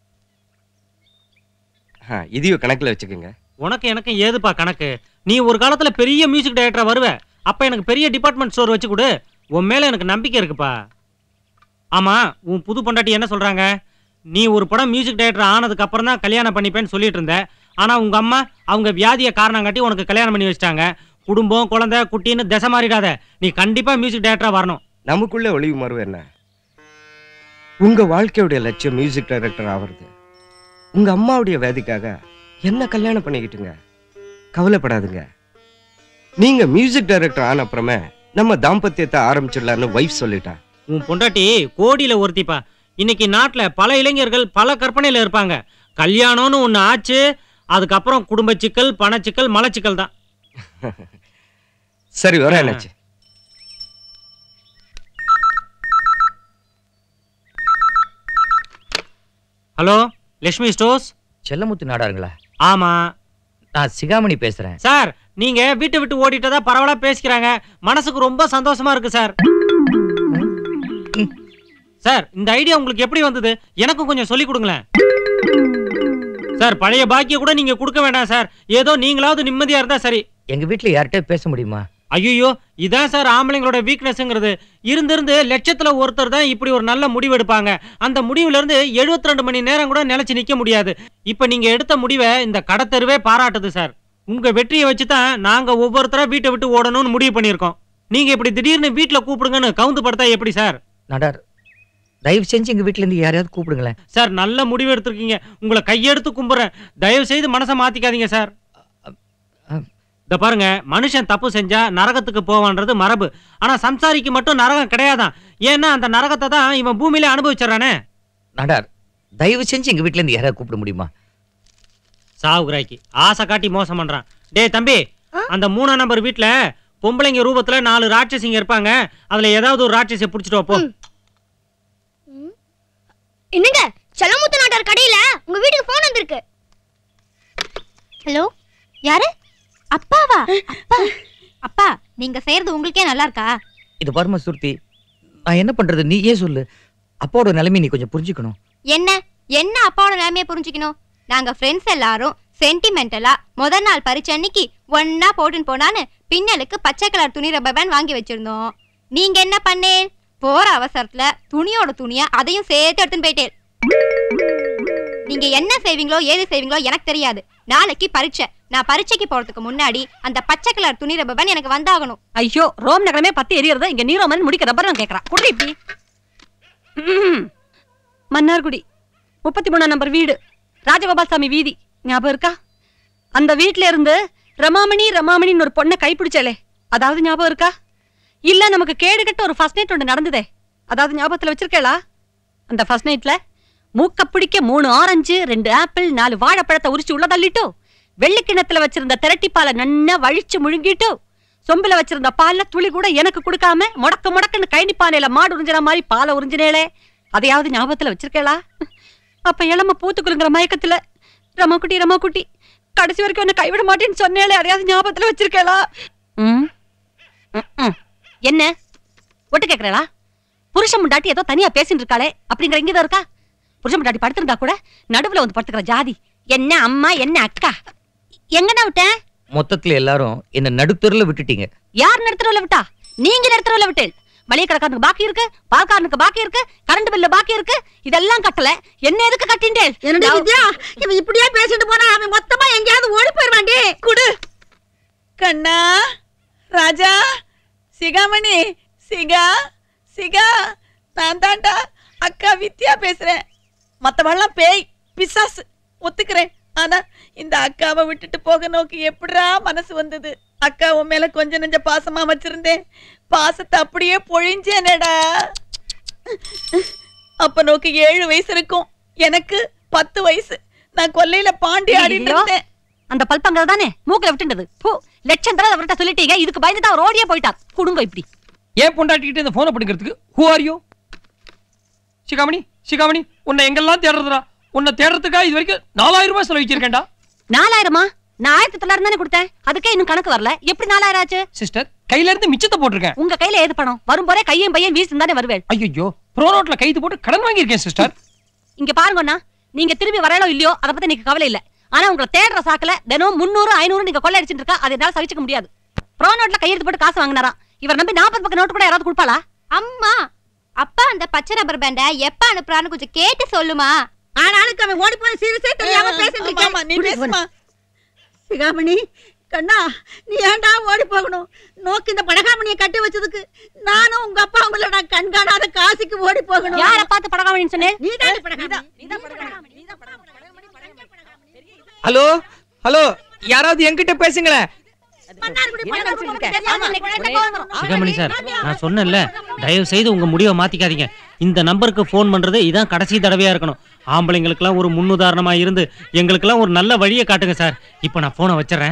ஆ, இதையும் கணக்குல வச்சுக்கோங்க உனக்கு எனக்கு ஏதுப்பா கணக்கு நீ ஒரு காலத்துல பெரிய மியூசிக் டைரக்டரா வருவ அப்ப எனக்கு பெரிய டிபார்ட்மெண்ட் ஸ்டோர் வச்சு கொடு உன் மேல எனக்கு நம்பிக்கை இருக்குப்பா ஆமா உன் புது பொண்டாட்டி என்ன சொல்றாங்க நீ ஒரு படம் மியூசிக் டைரக்டர் ஆனதுக்கு அப்புறம் தான் கல்யாணம் பண்ணிப்பேன்னு சொல்லிட்டு இருந்த ஆனா உங்க அம்மா அவங்க வியாதியை காரணம் காட்டி உனக்கு கல்யாணம் பண்ணி வச்சிட்டாங்க குடும்பம் குழந்தை குட்டின்னு திசை மாறிடாத நீ கண்டிப்பா மியூசிக் டைரக்டரா வரணும் நமக்குள்ள ஒளிவு மறுவு என்ன உங்க வாழ்க்கையுடைய லட்சியம் மியூசிக் டைரக்டர் ஆவறது உங்க அம்மாவுடைய வேதிக்காக என்ன கல்யாணம் பண்ணிக்கிட்டுங்க கவலைப்படாதுங்க நீங்க மியூசிக் டைரக்டர் ஆன அப்புறமே நம்ம தாம்பத்தியத்தை ஆரம்பிச்சிடலான்னு வைஃப் சொல்லிட்டா உன் பொண்டாட்டி கோடியில ஒருத்திப்பா இன்னைக்கு நாட்டுல பல இளைஞர்கள் பல கற்பனையில இருப்பாங்க கல்யாணம்னு ஒண்ணு ஆச்சு அதுக்கப்புறம் குடும்ப சிக்கல் பணச்சிக்கல் மலச்சிக்கல் தான் சரி வரேன் என்னாச்சு ஹலோ லட்சுமி ஸ்டோர்ஸ் செல்லமுத்து நாடாருங்களா ஆமா நான் சிகாமணி பேசுறேன் சார் நீங்க வீட்டை விட்டு ஓடிட்டதா பரவலா பேசிக்கிறாங்க மனசுக்கு ரொம்ப சந்தோஷமா இருக்கு சார் சார் இந்த ஐடியா உங்களுக்கு எப்படி வந்தது எனக்கும் கொஞ்சம் சொல்லி கொடுங்களேன் சார் பழைய பாக்கிய கூட நீங்க கொடுக்க வேண்டாம் சார் ஏதோ நீங்களாவது நிம்மதியா இருந்தா சரி எங்க வீட்ல யார்கிட்ட பேச முடியுமா ஐயோ இதான் சார் ஆம்பளைங்களோட வீக்னஸ்ங்கிறது இருந்திருந்து லட்சத்துல ஒருத்தர் தான் இப்படி ஒரு நல்ல முடிவு எடுப்பாங்க அந்த முடிவுல இருந்து 72 மணி நேரம் கூட நிலைச்சு நிக்க முடியாது இப்ப நீங்க எடுத்த முடிவை இந்த கடத்தெருவே பாராட்டுது சார் உங்க வெற்றியை வச்சு தான் நாங்க ஒவ்வொருத்தரா வீட்டை விட்டு ஓடணும்னு முடிவு பண்ணியிருக்கோம் நீங்க இப்படி திடீர்னு வீட்டுல கூப்பிடுங்கன்னு கவுந்து படுத்தா எப்படி சார் நடார் தயவு செஞ்சு எங்க வீட்ல இருந்து யாரையாவது கூப்பிடுங்களேன் சார் நல்ல முடிவு எடுத்திருக்கீங்க உங்களை கையெடுத்து கும்புறேன் தயவு செய்து மனசை மாத்திக்காதீங்க சார் இந்த பாருங்க மனுஷன் தப்பு செஞ்சா நரகத்துக்கு போவான்றது மரபு ஆனா சம்சாரிக்கு மட்டும் நரகம் கிடையாதான் ஏன்னா அந்த நரகத்தை தான் இவன் பூமியில அனுபவிச்சிடறானே நடார் தயவு செஞ்சு எங்க வீட்ல இருந்து யாராவது கூப்பிட முடியுமா சாவுகிறாய்க்கு ஆசை காட்டி மோசம் பண்றான் டேய் தம்பி அந்த மூணாம் நம்பர் வீட்ல பொம்பளைங்க ரூபத்துல நாலு ராட்சசிங்க இருப்பாங்க அதுல ஏதாவது ஒரு ராட்சசியை பிடிச்சிட்டு வா, போ என்னங்க செல்லமுத்து நாட்டார் கடையில உங்க வீட்டுக்கு போன் வந்திருக்கு ஹலோ யாரு அப்பாவா அப்பா அப்பா நீங்க செய்யறது உங்களுக்கே நல்லா இருக்கா இது பாருமா சுருதி நான் என்ன பண்றது நீ ஏன் சொல்லு அப்பாவோட நிலைமை நீ கொஞ்சம் புரிஞ்சுக்கணும் என்ன என்ன அப்பாவோட நிலைமைய புரிஞ்சுக்கணும் நாங்க ஃப்ரெண்ட்ஸ் எல்லாரும் சென்டிமெண்டலா முத நாள் பரிச்சை அன்னைக்கு ஒன்னா போட்டுன்னு போனான்னு பின்னலுக்கு பச்சை கலர் துணி ரப்பர் பேண்ட் வாங்கி வச்சிருந்தோம் நீங்க என்ன பண்ணேன் போற அவசரத்துல துணியோட துணிய அதையும் சேர்த்து எடுத்துன்னு போயிட்டேன் நீங்க என்ன செய்வீங்களோ ஏது செய்வீங்களோ எனக்கு தெரியாது நாளைக்கு பரீட்சை நான் பரீட்சைக்கு போறதுக்கு முன்னாடி அந்த பச்சை கலர் துணி ரப்பர் பேண்ட் எனக்கு வந்தாகணும் ஐயோ ரோம் நகரமே பத்தி எரியறத இங்க நீரோ மாதிரி முடிக்க ரப்பர் நான் கேக்குறான் குடி இப்படி ம். மன்னார்குடி முப்பத்தி மூணாம் நம்பர் வீடு ராஜகோபால் சாமி வீதி ஞாபகம் இருக்கா அந்த வீட்ல இருந்து ரமாமணி ரமாமணின்னு ஒரு பொண்ணை கைப்பிடிச்சாலே அதாவது ஞாபகம் இருக்கா இல்ல நமக்கு கேடு கட்ட ஒரு ஃபர்ஸ்ட் நைட் ஒன்று நடந்ததே அதாவது ஞாபகத்துல வச்சிருக்கேளா அந்த ஃபர்ஸ்ட் நைட்ல மூக்க பிடிக்க மூணு ஆரஞ்சு ரெண்டு ஆப்பிள் நாலு வாழைப்பழத்தை உரிச்சு உள்ள தள்ளிட்டோ வெள்ளிக்கிணத்துல வச்சிருந்த திரட்டி பாலை நன்னா வழிச்சு முழுங்கிட்டோ சொம்புல வச்சிருந்த பால்ல துளி கூட எனக்கு கொடுக்காம முடக்க முடக்குன்னு கைனி பானையில மாடு உறிஞ்சின மாதிரி பாலை உறிஞ்சினேளே அதையாவது ஞாபகத்துல வச்சிருக்கேளா அப்ப இளம பூத்துக்குளுங்கிற மயக்கத்துல ரமாக்குட்டி ரமாக்குட்டி கடைசி வரைக்கும் என்ன கைவிட மாட்டேன்னு சொன்னேளே அதையாவது ஞாபகத்துல வச்சிருக்கேளா ம் ம், ம். என்ன ஒட்டு கேக்குறா புருஷன் முண்டாட்டி ஏதோ தனியா பேசிட்டு இருக்காளே அப்படிங்கிற இங்கதான் இருக்கா புருஷன் முண்டாட்டி படுத்திருந்தா கூட நடுவுல வந்து படுத்துக்கிற ஜாதி என்ன அம்மா என்ன அக்கா எங்கண்ணா விட்டேன் மொத்தத்துல எல்லாரும் என்ன நடுத்தருல விட்டுட்டீங்க யார் நடத்துறவள விட்டா நீங்க நடத்துறவள விட்டேன் மளிகை கடைக்காரனுக்கு பாக்கி இருக்கு பால்காரனுக்கு பாக்கி இருக்கு கரண்ட் பில்லு பாக்கி இருக்கு இதெல்லாம் கட்டல என்ன எதுக்கு கட்டிண்டேன் என்னடி வித்யா இவன் இப்படியே பேசிட்டு போனா அவன் மொத்தமா எங்கேயாவது ஓடி போயிருவாண்டி குடு கண்ணா ராஜா சிகாமணி சிகா சிகா நான் தாண்டா அக்கா வித்யா பேசுறேன் மத்தவெல்லாம் பேய் பிசாசு ஒத்துக்கிறேன் ஆனா இந்த அக்காவை விட்டுட்டு போக நோக்கி எப்படிடா மனசு வந்தது அக்கா உன் மேல கொஞ்சம் நெஞ்ச பாசமா வச்சிருந்தேன் பாசத்தை அப்படியே பொழிஞ்சேனேடா அப்ப நோக்கி ஏழு வயசு இருக்கும் எனக்கு பத்து வயசு நான் கொல்லையில பாண்டி ஆடிட்டு ஐயோ, இருந்தேன் அந்த பல்பங்க தானே மூக்குல விட்டுண்டது பூ லட்சம் தடவை அவர்கிட்ட சொல்லிட்டீங்க இதுக்கு பயந்து தான் அவர் ஓடியே போயிட்டார் குடுங்க இப்படி ஏன் பொண்டாட்டிக்கிட்டு இந்த போனை பிடிக்கிறதுக்கு who are you Sikamani Sikamani உன்னை எங்கெல்லாம் தேடுறதுடா உன்னை தேடுறதுக்கா இது வரைக்கும் நாலாயிரம் ரூபாய் செலவு வச்சிருக்கேன்டா நாலாயிரமா நான் ஆயிரத்தி தொள்ளாயிரம் தானே கொடுத்தேன் அதுக்கே இன்னும் கணக்கு வரல எப்படி நாலாயிரம் ஆச்சு சிஸ்டர் கையில இருந்து மிச்சத்தை போட்டிருக்கேன் உங்க கையில ஏது பணம் வரும் போறே கையும் பையன் வீசி தானே வருவேன் ஐயோ ப்ரோ நோட்ல கைது போட்டு கடன் வாங்கியிருக்கேன் சிஸ்டர் இங்க பாருங்கண்ணா நீங்க திரும்பி வரலோ இல்லையோ அதை பத்தி எனக்கு கவலை இல்ல ஆனா உங்களை தேடுற சாக்குல தினம் முந்நூறு ஐநூறு நீங்க கொள்ளை அடிச்சிட்டு இருக்கா அதை என்னால சகிச்சுக்க முடியாது ப்ரோ நோட்ல கையெழுத்து போட்டு காசு வாங்கினாராம் இவர் நம்பி நாற்பது பக்கம் நோட்டு கூட யாராவது கொடுப்பாளா அம்மா அப்பா அந்த பச்சை ரப்பர் பேண்ட எப்ப அனுப்புறான்னு கொஞ்சம் கேட்டு சொல்லுமா ஆனாலும் அவன் ஓடி போன சீரியஸே தெரியாம பேசிட்டு ஆமா, ஆமா, நீ பேசுமா. சிகாமணி கண்ணா நீ ஏன்டா ஓடி போகணும் நோக்கு இந்த படகாமணியை கட்டி வச்சதுக்கு நானும் உங்க அப்பா உங்களை நான் கண்காணாத காசிக்கு ஓடி போகணும் யாரை பார்த்து படகாமணின்னு சொன்னேன் நீ தான் படகாமணி ஹலோ ஹலோ யாராவது என்கிட்ட பேசுங்களேன் சிகாமணி சார் நான் சொன்னேன்ல தயவு செய்து உங்க முடிவை மாத்திக்காதீங்க இந்த நம்பருக்கு ஃபோன் பண்றது இதான் கடைசி தடவையா இருக்கணும் ஆம்பளைங்களுக்கெல்லாம் ஒரு முன்னுதாரணமா இருந்து எங்களுக்கெல்லாம் ஒரு நல்ல வழியை காட்டுங்க சார் இப்போ நான் போனை வச்சிடறேன்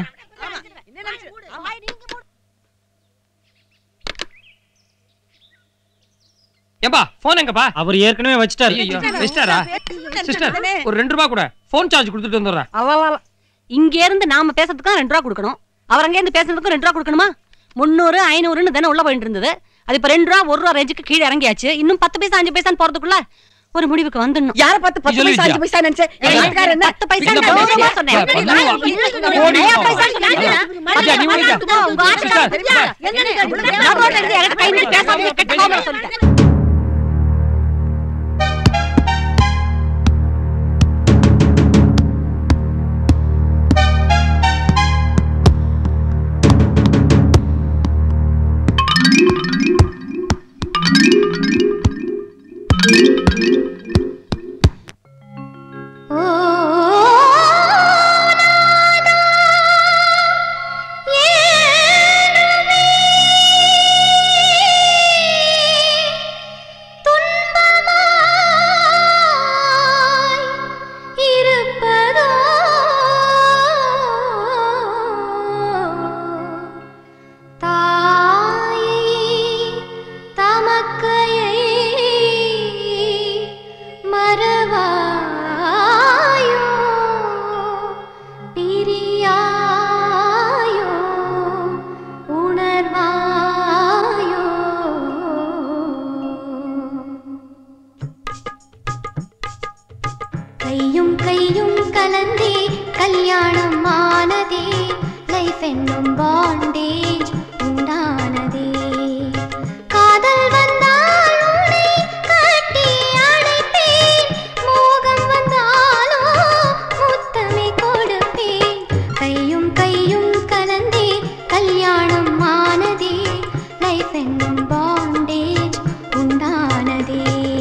ஏம்பா போன் எங்கப்பா அவர் ஏற்கனவே வச்சிட்டாரு ஐயோ வச்சிட்டாரா சிஸ்டர் ஒரு ரெண்டு ரூபாய் கூட போன் சார்ஜ் கொடுத்துட்டு வந்துடுறேன் அவ இங்க இருந்து நாம பேசுறதுக்கு ரெண்டு ரூபா கொடுக்கணும் அவர் அங்க இருந்து பேசுறதுக்கும் ரெண்டு ரூபா கொடுக்கணுமா முந்நூறு ஐநூறுன்னு தானே உள்ள போயிட்டு இருந்தது அது இப்ப ரெண்டு ரூபா ஒரு ரூபா ரேஞ்சுக்கு கீழே இறங்கியாச்சு இன்னும் பத்து பைசா அஞ்சு பைசான்னு போறதுக்குள்ள ஒரு முடிவுக்கு வந்துடணும் யார பார்த்து பத்து பைசா அஞ்சு பைசா நினைச்சேன் எங்க வீட்டுக்காரர் என்ன பத்து பைசா இந்த நான் பத்து நூறு ரூபா பைசா சொன்னேன். சொன்னேன். இல்ல, நயா பைசா சொன்னேன். ஐயா, நீ விடுங்க. உங்க ஆட்டுக்காரர் தெரியா? நான் ரோட்ல இருந்து என்கிட்ட கை நீட்டி பேசாம கெட்ட கோபம் சொல்லிட்டேன் இருப்பதோ தாயை தமக்கையை மறவாயோ பிரியாயோ உணர்வாயோ கையும் கையும் கலந்தே கல்யாணம் ஆனதே லைஃப் என்னும் பாண்டேஜ் உண்டானதே காதல் வந்தால் உன்னை கட்டி அணைப்பேன் மோகம் வந்தாலோ முத்தமே கொடுப்பேன் கையும் கையும் கலந்தே கல்யாணம் ஆனதே லைஃப் என்னும் பாண்டேஜ் உண்டானதே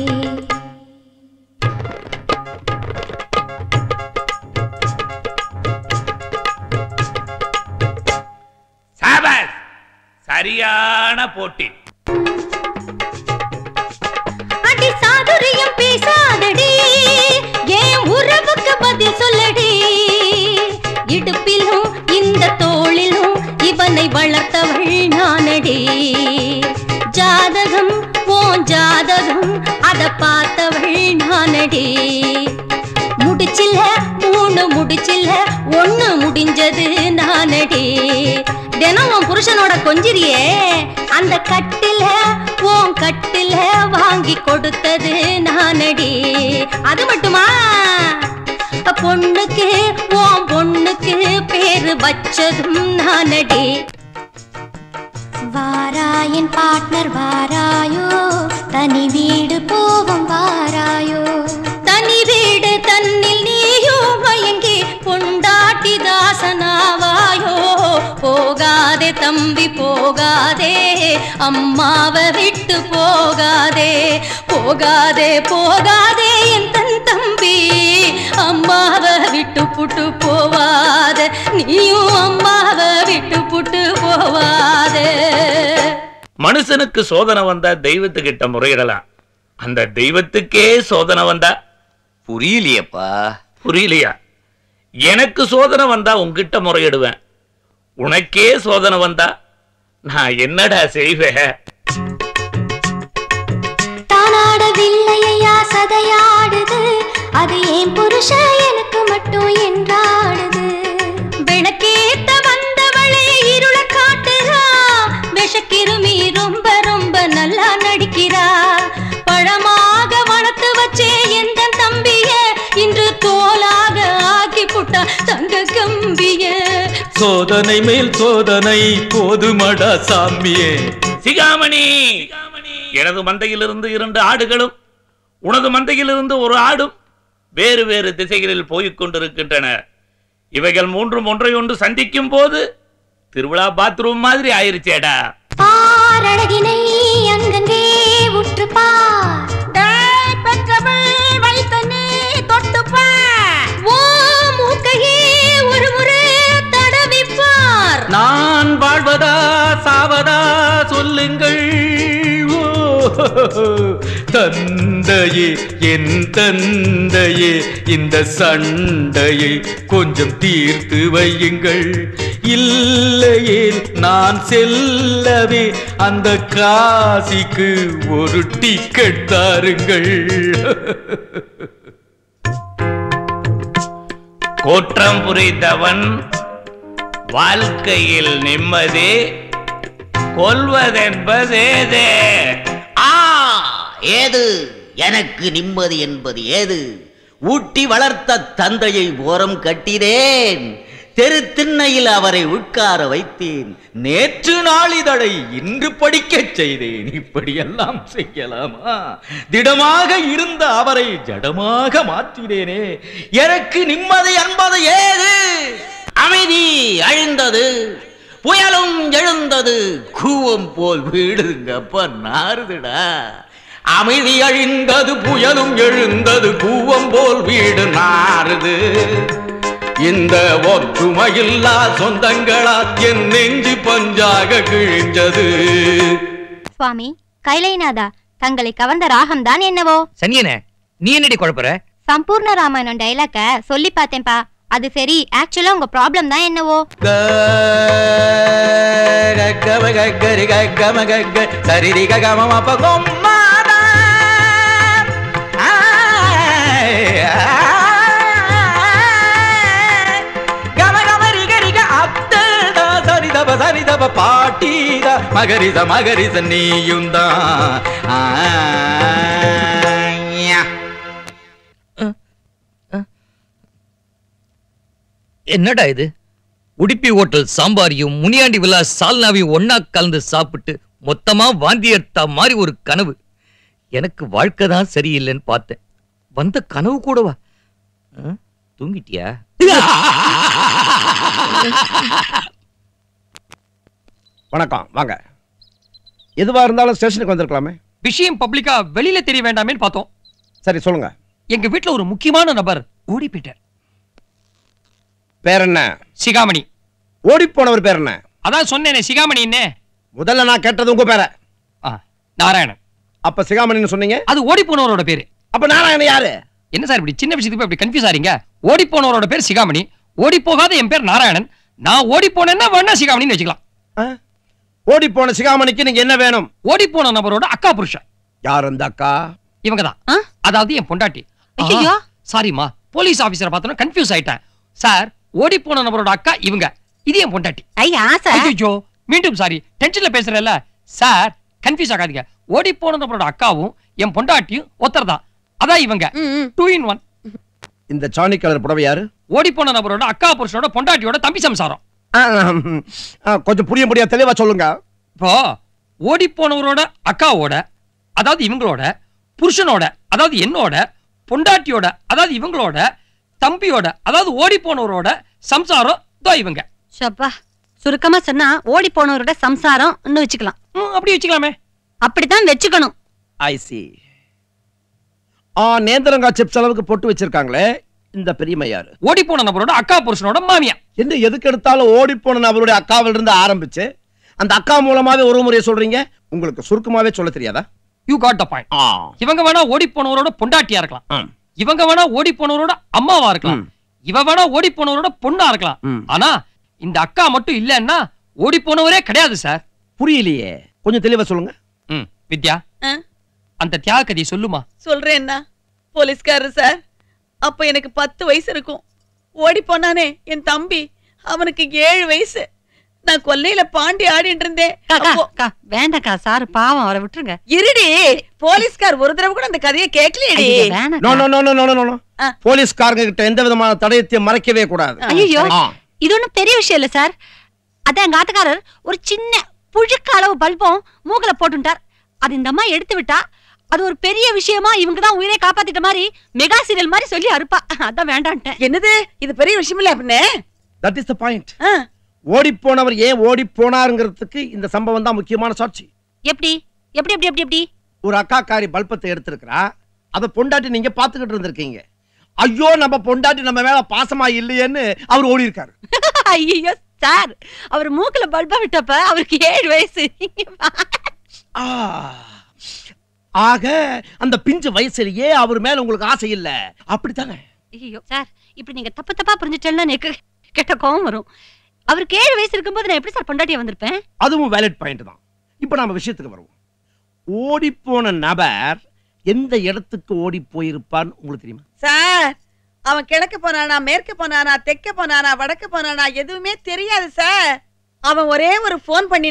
சாபாஸ் சரியான போட்டி அடி சாதுரியம் பேசாதடி ஏன் உறவுக்கு பதில் சொல்லடி இடுப்பிலும் இந்த தோளிலும் இவனை வளர்த்தவள் நானடி ஜாதகம் ஓன் ஜாதகம் அத பார்த்தவள் நானடி முடிச்சில்ல மூணு முடிச்சில்ல ஒண்ணு முடிஞ்சது நானடி தினம் உன் புருஷனோட கொஞ்சிரியே அந்த கட்டில உன் கட்டில வாங்கி கொடுத்தது நானடி அது மட்டுமா பொண்ணுக்கு உன் பொண்ணுக்கு பேரு வச்சதும் நானடி வாராயன் பார்ட்னர் வாராயோ தனி வீடு போவோம் வாராயோ தனி வீடு தன்னில் நீயோ மயங்கி பொண்டாட்டி தாசனாவாயோ போகாதே தம்பி போகாதே அம்மாவை விட்டு போகாதே போகாதே போகாதே என் தன் தம்பி அம்மாவை விட்டு புட்டு போவாத நீயும் அம்மாவை விட்டு புட்டு போவாதே மனுஷனுக்கு சோதனை வந்தா தெய்வத்துக்கிட்ட முறையிடலாம் அந்த தெய்வத்துக்கே சோதனை வந்தா புரியலையப்பா புரியலையா எனக்கு சோதனை வந்தா உன்கிட்ட முறையிடுவேன் உனக்கே சோதனை வந்தா நான் என்னடா செய்வேன் தானாடவில்லையா சதையாடுது அது ஏன் புருஷன் எனக்கு மட்டும் என்றாடுது விளக்கேத்த வந்தவளே இருள காட்டுறா விஷக்கிருமி ரொம்ப ரொம்ப நல்லா நடிக்கிறா பழமாக வளர்த்து வச்சே எந்த தம்பிய இன்று தோலாக ஆக்கி புட்டா தங்க கம்பிய சோதனை மேல் சோதனை போதுமடா சாமியே சிகாமணி எனது மந்தையிலிருந்து இரண்டு ஆடுகளும் உனது மந்தையிலிருந்து ஒரு ஆடும் வேறு வேறு திசைகளில் போய்க் கொண்டிருக்கின்றன இவைகள் மூன்றும் ஒன்றை ஒன்று சந்திக்கும் போது திருவிழா பாத்ரூம் மாதிரி ஆயிருச்சேடா பாரழகினை அங்கங்கே உற்று பார் பெற்றவள் வைத்தனே தொட்டு பார் ஓ மூக்கையே ஒரு முறை தடவிப்பார் நான் வாழ்வதா சாவதா சொல்லுங்கள் ஓ, தந்தையே என் தந்தையே இந்த சண்டையை கொஞ்சம் தீர்த்து வையுங்கள் இல்லையே நான் செல்லவே அந்த காசிக்கு ஒரு டிக்கெட் தாருங்கள் கோற்றம் புரிந்தவன் வாழ்க்கையில் நிம்மதி கொல்வதென்பதேதே ஆ ஏது எனக்கு நிம்மதி என்பது ஏது ஊட்டி வளர்த்த தந்தையை ஓரம் கட்டினேன் தெரு திண்ணையில் அவரை உட்கார வைத்தேன் நேற்று நாளிதழை இன்று படிக்கச் செய்தேன் இப்படியெல்லாம் செய்யலாமா திடமாக இருந்த அவரை ஜடமாக மாற்றினேனே எனக்கு நிம்மதி என்பது ஏது அமைதி அழிந்தது புயலும் எழுந்தது கூவம் போல் வீடுங்கப்ப நாறுதுடா அமைதி அழிந்தது புயலும் எழுந்தது கூவம் போல் வீடு நாறுது இந்த ஒற்றுமையில்லா சொந்தங்களா என் நெஞ்சு பஞ்சாக கிழிஞ்சது சுவாமி கைலைநாதா தங்களை கவர்ந்த ராகம் தான் என்னவோ சனியனே நீ என்னடி குழப்பற சம்பூர்ண ராமாயணம் டைலாக்க சொல்லி பார்த்தேன்பா அது சரி ஆக்சுவலா உங்க ப்ராப்ளம் தான் என்னவோ கம கரி கம கக்க சரிரி கம மப்ப கொம்மாதா கம கம ரிக ரிக அத்தடா சரிதப சரிதப பாட்டிதா மகரித மகரித நீயுந்தா என்னடா இது உடுப்பி ஹோட்டல் சாம்பாரையும் முனியாண்டி விலாஸ் சால்னாவையும் ஒண்ணா கலந்து சாப்பிட்டு மொத்தமா வாந்தி எடுத்தா மாதிரி ஒரு கனவு எனக்கு வாழ்க்கை தான் சரியில்லைன்னு பார்த்தேன் வந்த கனவு கூடவா ஆ? தூங்கிட்டியா வணக்கம் வாங்க எதுவா இருந்தாலும் ஸ்டேஷனுக்கு வந்திருக்கலாமே விஷயம் பப்ளிக்கா வெளியில தெரிய வேண்டாமேன்னு பார்த்தோம் சரி சொல்லுங்க எங்க வீட்ல ஒரு முக்கியமான நபர் ஓடி போயிட்டார் பேர் என்ன சிகாமணி ஓடி போனவர் பேர் என்ன அதான் சொன்னேனே சிகாமணி என்ன முதல்ல நான் கேட்டது உங்க பேரை நாராயணன் அப்ப சிகாமணின்னு சொன்னீங்க அது ஓடி போனவரோட பேரு அப்ப நாராயணன் யாரு என்ன சார் இப்படி சின்ன விஷயத்துக்கு போய் அப்படி கன்ஃபியூஸ் ஆறீங்க ஓடி போனவரோட பேர் சிகாமணி ஓடி போகாத என் பேர் நாராயணன் நான் ஓடி போனேன்னா வேணா சிகாமணின்னு வச்சுக்கலாம் ஓடி போன சிகாமணிக்கு நீங்க என்ன வேணும் ஓடி போன நபரோட அக்கா புருஷன் யார் அந்த அக்கா இவங்க தான் அதாவது என் பொண்டாட்டி ஐயையோ. சாரிம்மா போலீஸ் ஆபீசரை பார்த்தோன்னா கன்ஃபியூஸ் ஆயிட்டேன் சார் ஓடி போன நபரோட அக்கா இவங்க இது என் பொண்டாட்டி ஐயா சார் ஐயோ மீண்டும் சாரி டென்ஷன்ல பேசுறேன்ல சார் கன்ஃபியூஸ் ஆகாதீங்க ஓடி போன நபரோட அக்காவும் என் பொண்டாட்டியும் ஒருத்தர் தான் அதான் இவங்க டூ இன் ஒன் இந்த சாணி கலர் புடவை யாரு ஓடி போன நபரோட அக்கா புருஷனோட பொண்டாட்டியோட தம்பி சம்சாரம் ஆ, ம், ஆ, கொஞ்சம் புரிய முடியாது தெளிவா சொல்லுங்க இப்போ ஓடி போனவரோட அக்காவோட அதாவது இவங்களோட புருஷனோட அதாவது என்னோட பொண்டாட்டியோட அதாவது இவங்களோட தம்பியோட அதாவது ஓடி போனவரோட சம்சாரம் தோ இவங்க ஷப்பா சுருக்கமா சொன்னா ஓடி போனவரோட சம்சாரம் வச்சுக்கலாம் அப்படி வச்சுக்கலாமே அப்படித்தான் வச்சுக்கணும் ஐ சி ஆ நேந்திரங்கா சிப்ஸ் அளவுக்கு போட்டு வச்சிருக்காங்களே இந்த பெரியம்மா யாரு ஓடி போன நபரோட அக்கா புருஷனோட மாமியா என்ன எதுக்கு எடுத்தாலும் ஓடி போன நபருடைய அக்காவில இருந்து ஆரம்பிச்சு அந்த அக்கா மூலமாவே ஒரு முறையை சொல்றீங்க உங்களுக்கு சுருக்கமாவே சொல்ல தெரியாதா யூ காட் த பாயிண்ட் இவங்க வேணா ஓடி போனவரோட பொண்டாட்டியா இருக்கலாம் இவங்க வேணா ஓடி போனவரோட அம்மாவா இருக்கலாம் இவ வேணா ஓடி போனவரோட பொண்ணா இருக்கலாம் ஆனா இந்த அக்கா மட்டும் இல்லன்னா ஓடி போனவரே கிடையாது சார் புரியலையே கொஞ்சம் தெளிவா சொல்லுங்க ம் வித்யா அந்த தியாக கதையை சொல்லுமா சொல்றேன்னா போலீஸ்காரர் சார் அப்ப எனக்கு பத்து வயசு இருக்கும் ஓடி போனானே என் தம்பி அவனுக்கு ஏழு வயசு நான் கொல்லையில பாண்டி ஆடிட்டு இருந்தேன் அப்போ- வேண்டாக்கா சார் பாவம் அவரை விட்டுருங்க இருடி போலீஸ்கார் ஒரு தடவை கூட அந்த கதையை கேட்கலையடி ஐயோ, வேணாக்கா. No no no no no no போலீஸ்காரங்க கிட்ட எந்த விதமான தடயத்தையும் மறைக்கவே கூடாது ஐயோ ஆ. இது ஒண்ணும் பெரிய விஷயம் இல்ல சார் அதான் எங்க ஆத்துக்காரர் ஒரு சின்ன புழுக்க அளவு பல்பம் மூக்கல போட்டுட்டார் அது இந்த அம்மா எடுத்து விட்டா அது ஒரு பெரிய விஷயமா இவங்க தான் உயிரை காப்பாத்திட்ட மாதிரி மெகா சீரியல் மாதிரி சொல்லி அறுப்பா அதான் வேண்டான்ட்டேன் என்னது இது பெரிய விஷயம் இல்ல அப்படின்னு தட் இஸ் த பாயிண்ட் ஓடி போனவர் ஏன் ஓடி போனாருங்கிறதுக்கு இந்த சம்பவம் தான் முக்கியமான சாட்சி எப்படி எப்படி எப்படி எப்படி எப்படி ஒரு அக்காக்காரி பல்பத்தை எடுத்திருக்கிறா அதை பொண்டாட்டி நீங்க பாத்துக்கிட்டு இருந்திருக்கீங்க ஐயோ நம்ம பொண்டாட்டி நம்ம மேல பாசமா இல்லையேன்னு அவர் ஓடி இருக்காரு ஐயோ சார் அவர் மூக்குல பல்பா விட்டப்ப அவருக்கு ஏழு வயசு ஆக அந்த பிஞ்சு வயசுலயே அவர் மேல உங்களுக்கு ஆசை இல்ல அப்படித்தானே ஐயோ சார் இப்படி நீங்க தப்பு தப்பா புரிஞ்சுட்டேன்னா எனக்கு கெட்ட கோவம் வரும் அவருக்கு ஏழு வயசு இருக்கும்போது நான் எப்படி சார் பொண்டாட்டியா வந்திருப்பேன் அதுவும் வேலிட் பாயிண்ட் தான் இப்போ நாம விஷயத்துக்கு வருவோம் ஓடி போன நபர் எந்த இடத்துக்கு ஓடி போயிருப்பான்னு உங்களுக்கு தெரியுமா சார் அவன் கிழக்கு போனானா மேற்கு போனானா தெற்க போனானா வடக்கு போனானா எதுவுமே தெரியாது சார் அவன் ஒரே ஒரு ஃபோன் பண்ணினான்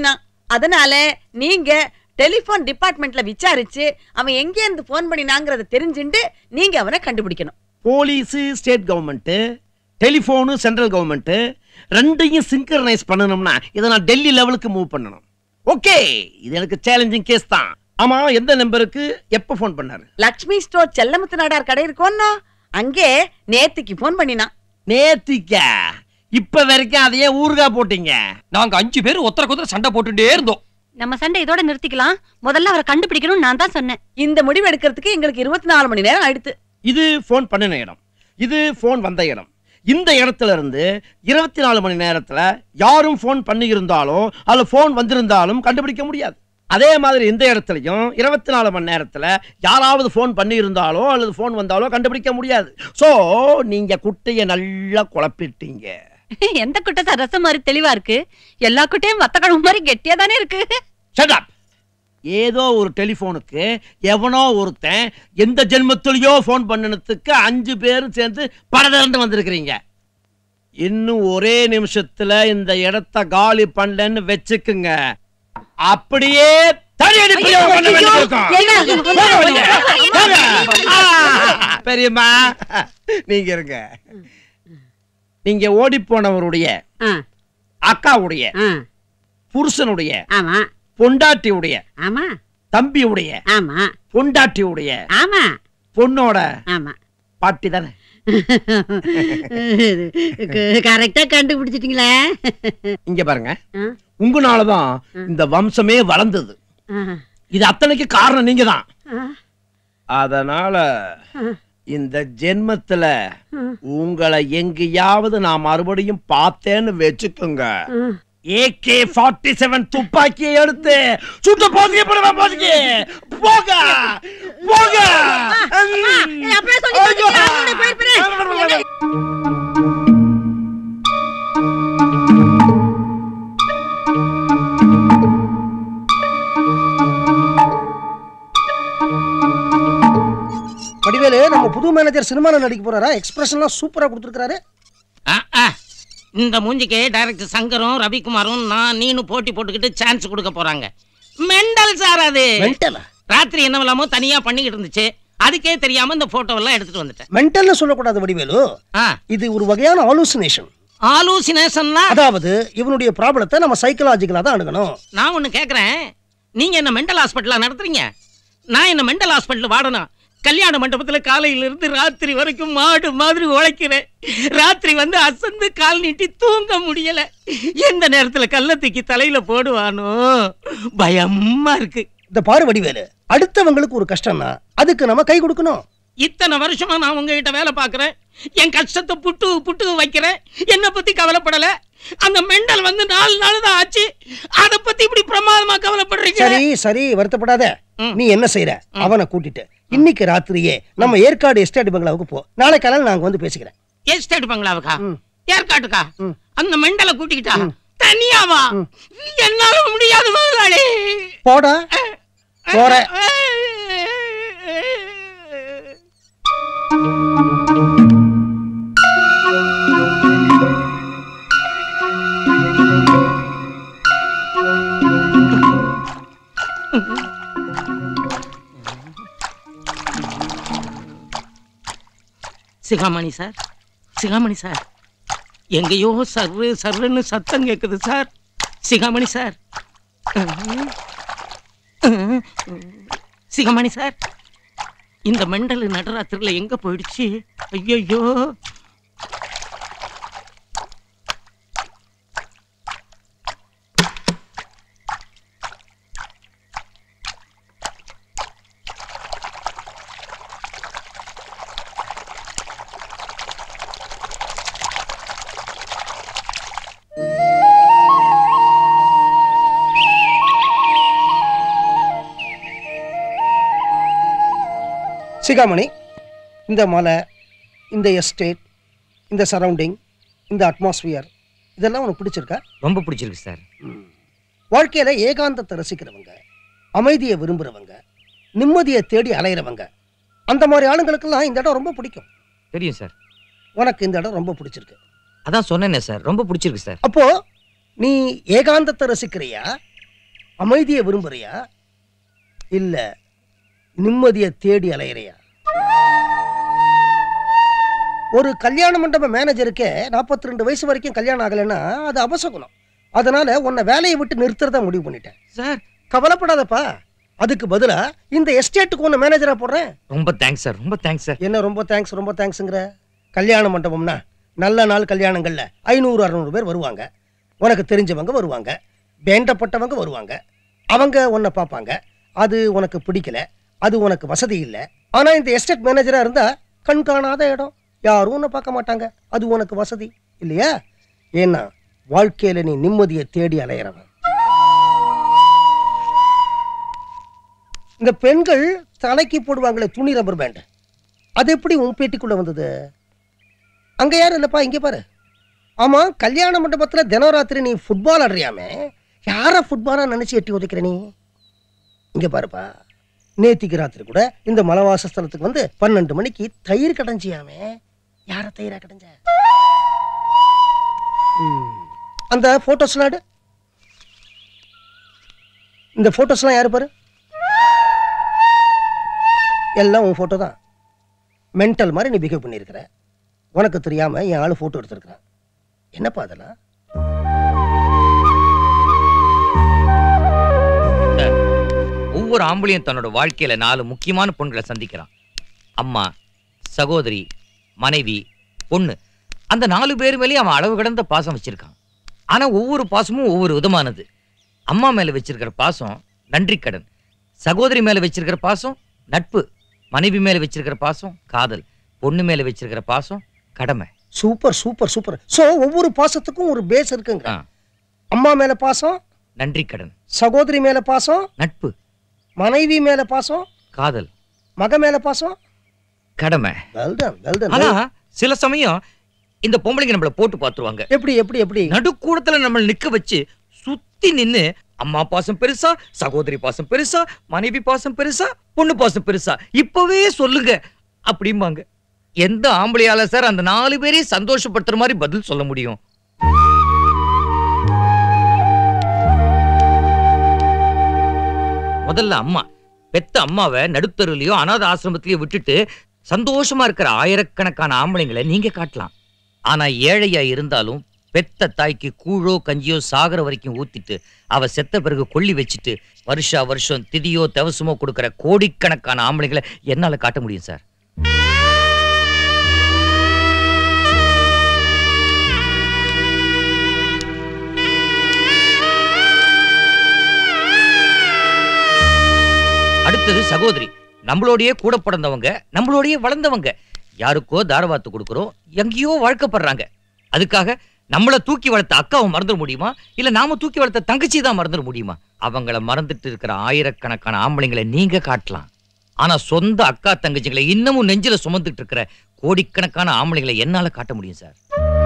அதனால நீங்க டெலிபோன் டிபார்ட்மெண்ட்ல விசாரிச்சு அவன் எங்க இருந்து போன் பண்ணினாங்கறத தெரிஞ்சுண்டு நீங்க அவனை கண்டுபிடிக்கணும் police state government telephone central government ரெண்டையும் சிங்க்ரனைஸ் பண்ணணும்னா இதை நான் டெல்லி லெவலுக்கு மூவ் பண்ணணும் ஓகே இது எனக்கு சேலஞ்சிங் கேஸ் தான் ஆமா எந்த நம்பருக்கு எப்போ ஃபோன் பண்ணாரு லக்ஷ்மி ஸ்டோர் செல்லமுத்து நாடார் கடை இருக்கோன்னா அங்கே நேத்துக்கு போன் பண்ணினான் நேத்திக்கா இப்ப வரைக்கும் அதையே ஊறுகா போட்டீங்க நாங்க அஞ்சு பேர் ஒத்தர குதிரை சண்டை போட்டுட்டே இருந்தோம் நம்ம சண்டை இதோட நிறுத்திக்கலாம் முதல்ல அவரை கண்டுபிடிக்கணும் நான் தான் சொன்னேன் இந்த முடிவு எடுக்கிறதுக்கு எங்களுக்கு இருபத்தி நாலு மணி நேரம் ஆயிடுத்து இது ஃபோன் பண்ணின இடம் இது ஃபோன் வந்த இடம் இந்த இடத்துல இருந்து இருபத்தி நாலு மணி நேரத்துல யாரும் ஃபோன் பண்ணி இருந்தாலும் அதுல ஃபோன் வந்திருந்தாலும் கண்டுபிடிக்க முடியாது அதே மாதிரி இந்த இடத்துலையும் இருபத்தி நாலு மணி நேரத்துல யாராவது ஃபோன் பண்ணி இருந்தாலோ அல்லது ஃபோன் வந்தாலோ கண்டுபிடிக்க முடியாது சோ நீங்க குட்டைய நல்லா குழப்பிட்டீங்க எந்த குட்டை சார் ரசம் மாதிரி தெளிவா இருக்கு எல்லா குட்டையும் வத்த குழம்பு மாதிரி கெட்டியா தானே இருக்கு Shut up. ஏதோ ஒரு டெலிஃபோனுக்கு எவனோ ஒருத்தன் எந்த ஜென்மத்திலேயோ ஃபோன் பண்ணினதுக்கு அஞ்சு பேரும் சேர்ந்து படதரண்டு வந்திருக்கிறீங்க இன்னும் ஒரே நிமிஷத்துல இந்த இடத்த காலி பண்ணலன்னு வச்சுக்குங்க அப்படியே தடியடி பிரயோகம் பண்ண வேண்டியிருக்கும். போங்க வெளியே. போங்க. ஆ, பெரியம்மா நீங்க இருங்க நீங்க ஓடி போனவருடைய அக்காவுடைய புருஷனுடைய ஆமா பொண்டாட்டியுடைய ஆமா தம்பியுடைய ஆமா பொண்டாட்டியுடைய ஆமா பொண்ணோட ஆமா பாட்டி தானே கரெக்டா கண்டுபிடிச்சிட்டீங்களே இங்க பாருங்க உங்களாலதான் இந்த வம்சமே வளர்ந்தது இது அத்தனைக்கு காரணம் நீங்க தான் அதனால இந்த ஜென்மத்துல உங்களை எங்கேயாவது நான் மறுபடியும் பார்த்தேன்னு வச்சுக்கோங்க ஏகே ஃபார்ட்டி செவன் துப்பாக்கியை எடுத்து சுட்டு போதுங்க போடுவா போதுங்க போக போக வடிவேலு நம்ம புது மேனேஜர் சினிமால நடிக்க போறாரா எக்ஸ்பிரஷன்லாம் சூப்பரா கொடுத்துருக்காரு ஆ, ஆ. இந்த மூஞ்சிக்கு டைரக்டர் சங்கரும் ரவிக்குமாரும் நான் நீனு போட்டி போட்டுக்கிட்டு சான்ஸ் கொடுக்க போறாங்க மெண்டல் சார் அது மென்டலா ராத்திரி என்னவெல்லாமோ தனியா பண்ணிக்கிட்டு இருந்துச்சு அதுக்கே தெரியாம இந்த போட்டோ எல்லாம் எடுத்துட்டு வந்துட்டேன் மென்டல்னு சொல்லக்கூடாது வடிவேலு இது ஒரு வகையான ஆலோசினேஷன் ஆலோசினேஷன்னா அதாவது இவனுடைய ப்ராப்ளத்தை நம்ம சைக்கலாஜிக்கலா தான் அணுகணும் நான் ஒண்ணு கேக்குறேன் நீங்க என்ன மெண்டல் ஹாஸ்பிட்டலா நடத்துறீங்க நான் என்ன மெண்டல் ஹாஸ்பிட்டல் வாடனா கல்யாண மண்டபத்துல காலையில இருந்து ராத்திரி வரைக்கும் மாடு மாதிரி உழைக்கிறேன் ராத்திரி வந்து அசந்து கால் நீட்டி தூங்க முடியல எந்த நேரத்துல கள்ள தூக்கி தலையில போடுவானோ பயமா இருக்கு இந்த பாரு வடிவேலு அடுத்தவங்களுக்கு ஒரு கஷ்டம்னா அதுக்கு நம்ம கை கொடுக்கணும் இத்தனை வருஷமா நான் உங்ககிட்ட வேலை பார்க்கறேன் என் கஷ்டத்தை புட்டு புட்டு வைக்கிறேன் என்ன பத்தி கவலைப்படல அந்த மெண்டல் வந்து நாலு நாள் தான் ஆச்சு அத பத்தி இப்படி பிரமாதமா கவலைப்படுறீங்க சரி சரி வருத்தப்படாத நீ என்ன செய்யற அவனை கூட்டிட்டு இன்னைக்கு ராத்திரியே நம்ம ஏற்காடு எஸ்டேட் பங்களாவுக்கு போ நாளை காலையில் நாங்க வந்து பேசிக்கிறேன் எஸ்டேட் பங்களாவுக்கா ஏற்காட்டுக்கா அந்த மெண்டலை கூட்டிக்கிட்டா தனியாவா என்னால முடியாது முதலாளி போடா போற சிகாமணி சார் சிகாமணி சார் எங்கேயோ சர்ரு சர்ருன்னு சத்தம் கேக்குது sir Sikamani sir Sikamani sir இந்த மெண்டல் நடராத்திரில எங்க போயிடுச்சு ஐயோ சிகாமணி இந்த மலை இந்த எஸ்டேட் இந்த சரௌண்டிங் இந்த அட்மாஸ்பியர் இதெல்லாம் உனக்கு பிடிச்சிருக்கா ரொம்ப பிடிச்சிருக்கு சார் வாழ்க்கையில ஏகாந்தத்தை ரசிக்கிறவங்க அமைதியை விரும்புறவங்க நிம்மதியை தேடி அலையிறவங்க அந்த மாதிரி ஆளுங்களுக்கெல்லாம் இந்த இடம் ரொம்ப பிடிக்கும் தெரியும் சார் உனக்கு இந்த இடம் ரொம்ப பிடிச்சிருக்கு அதான் சொன்னேனே சார் ரொம்ப பிடிச்சிருக்கு சார் அப்போ நீ ஏகாந்தத்தை ரசிக்கிறியா அமைதியை விரும்புறியா இல்ல நிம்மதியை தேடி அலையறியா ஒரு கல்யாண மண்டப மேனேஜருக்கே நாற்பத்தி ரெண்டு வயசு வரைக்கும் கல்யாணம் ஆகலைன்னா அது அபசகுணம் அதனால உன்னை வேலையை விட்டு நிறுத்துறதா முடிவு பண்ணிட்டேன் சார் கவலைப்படாதப்பா அதுக்கு பதிலா இந்த எஸ்டேட்டுக்கு உன்னை மேனேஜரா போடுறேன் ரொம்ப தேங்க்ஸ் சார் ரொம்ப தேங்க்ஸ் சார் என்ன ரொம்ப தேங்க்ஸ் ரொம்ப தேங்க்ஸுங்கிற கல்யாண மண்டபம்னா நல்ல நாள் கல்யாணங்கள்ல ஐநூறு அறநூறு பேர் வருவாங்க உனக்கு தெரிஞ்சவங்க வருவாங்க வேண்டப்பட்டவங்க வருவாங்க அவங்க உன்னை பார்ப்பாங்க அது உனக்கு பிடிக்கல அது உனக்கு வசதி இல்லை ஆனா இந்த எஸ்டேட் மேனேஜரா இருந்தா கண் காணாத இடம் யாரும் உன்னை பார்க்க மாட்டாங்க அது உனக்கு வசதி இல்லையா ஏன்னா வாழ்க்கையில நீ நிம்மதியை தேடி அலையிறவன் இந்த பெண்கள் தலைக்கு போடுவாங்களே துணி ரப்பர் பேண்ட் அது எப்படி உன் பேட்டிக்குள்ள வந்தது அங்க யாரும் இல்லப்பா இங்க பாரு ஆமா கல்யாண மண்டபத்துல தினம் ராத்திரி நீ ஃபுட்பால் ஆடுறியாமே யார ஃபுட்பாலா நினைச்சு எட்டி உதைக்கிற நீ இங்க பாருப்பா நேத்திக்கு ராத்திரி கூட இந்த மலவாசஸ்தலத்துக்கு வந்து பன்னெண்டு மணிக்கு தயிர் கடைஞ்சியாமே யார தயிரா கடைஞ்ச ம். அந்த போட்டோஸ்லாம் எடு இந்த போட்டோஸ்லாம் யாரு பாரு எல்லாம் உன் ஃபோட்டோ தான் மென்டல் மாதிரி நீ பிஹேவ் பண்ணியிருக்கிற உனக்கு தெரியாம என் ஆளு ஃபோட்டோ எடுத்திருக்கிறான் என்னப்பா அதெல்லாம் சார், ஒவ்வொரு ஆம்பளையும் தன்னோட வாழ்க்கையில நாலு முக்கியமான பொண்களை சந்திக்கிறான் அம்மா சகோதரி மனைவி பொண்ணு அந்த நாலு பேர் மேலேயும் அவன் அளவு கடந்த பாசம் வச்சிருக்கான் ஆனா ஒவ்வொரு பாசமும் ஒவ்வொரு விதமானது அம்மா மேல வச்சிருக்கிற பாசம் நன்றி கடன் சகோதரி மேல வச்சிருக்கிற பாசம் நட்பு மனைவி மேல வச்சிருக்கிற பாசம் காதல் பொண்ணு மேல வச்சிருக்கிற பாசம் கடமை சூப்பர் சூப்பர் சூப்பர் சோ ஒவ்வொரு பாசத்துக்கும் ஒரு பேஸ் இருக்குங்க அம்மா மேல பாசம் நன்றி கடன் சகோதரி மேல பாசம் நட்பு மனைவி மேல பாசம் காதல் மக மேல பாசம் கடமை வெல் டன் வெல் டன் ஆனா சில சமயம் இந்த பொம்பளைங்க நம்மள போட்டு பாத்துருவாங்க எப்படி எப்படி எப்படி நடுக்கூடத்துல நம்ம நிக்க வச்சு சுத்தி நின்னு அம்மா பாசம் பெருசா சகோதரி பாசம் பெருசா மனைவி பாசம் பெருசா பொண்ணு பாசம் பெருசா இப்பவே சொல்லுங்க அப்படிம்பாங்க எந்த ஆம்பளையால சார் அந்த நாலு பேரையும் சந்தோஷப்படுத்துற மாதிரி பதில் சொல்ல முடியும் முதல்ல அம்மா பெத்த அம்மாவை நடுத்தருலயோ அனாத ஆசிரமத்திலயோ விட்டுட்டு சந்தோஷமா இருக்கிற ஆயிரக்கணக்கான ஆம்பளைங்களை நீங்க காட்டலாம் ஆனா ஏழையா இருந்தாலும் பெத்த தாய்க்கு கூழோ கஞ்சியோ சாகர வரைக்கும் ஊத்திட்டு அவ செத்த பிறகு கொள்ளி வச்சுட்டு வருஷா வருஷம் திதியோ தவசமோ கொடுக்கிற கோடிக்கணக்கான ஆம்பளைங்களை என்னால காட்ட முடியும் சார் அடுத்தது சகோதரி நம்மளோடயே கூட பிறந்தவங்க நம்மளோடயே வளர்ந்தவங்க யாருக்கோ தாரவாத்து கொடுக்குறோம் எங்கேயோ வாழ்க்கப்படுறாங்க அதுக்காக நம்மள தூக்கி வளர்த்த அக்காவை மறந்துட முடியுமா இல்ல நாம தூக்கி வளர்த்த தங்கச்சி தான் மறந்துட முடியுமா அவங்கள மறந்துட்டு இருக்கிற ஆயிரக்கணக்கான ஆம்பளைங்களை நீங்க காட்டலாம் ஆனா சொந்த அக்கா தங்கச்சிகளை இன்னமும் நெஞ்சில சுமந்துட்டு இருக்கிற கோடிக்கணக்கான ஆம்பளைங்களை என்னால காட்ட முடியும் சார்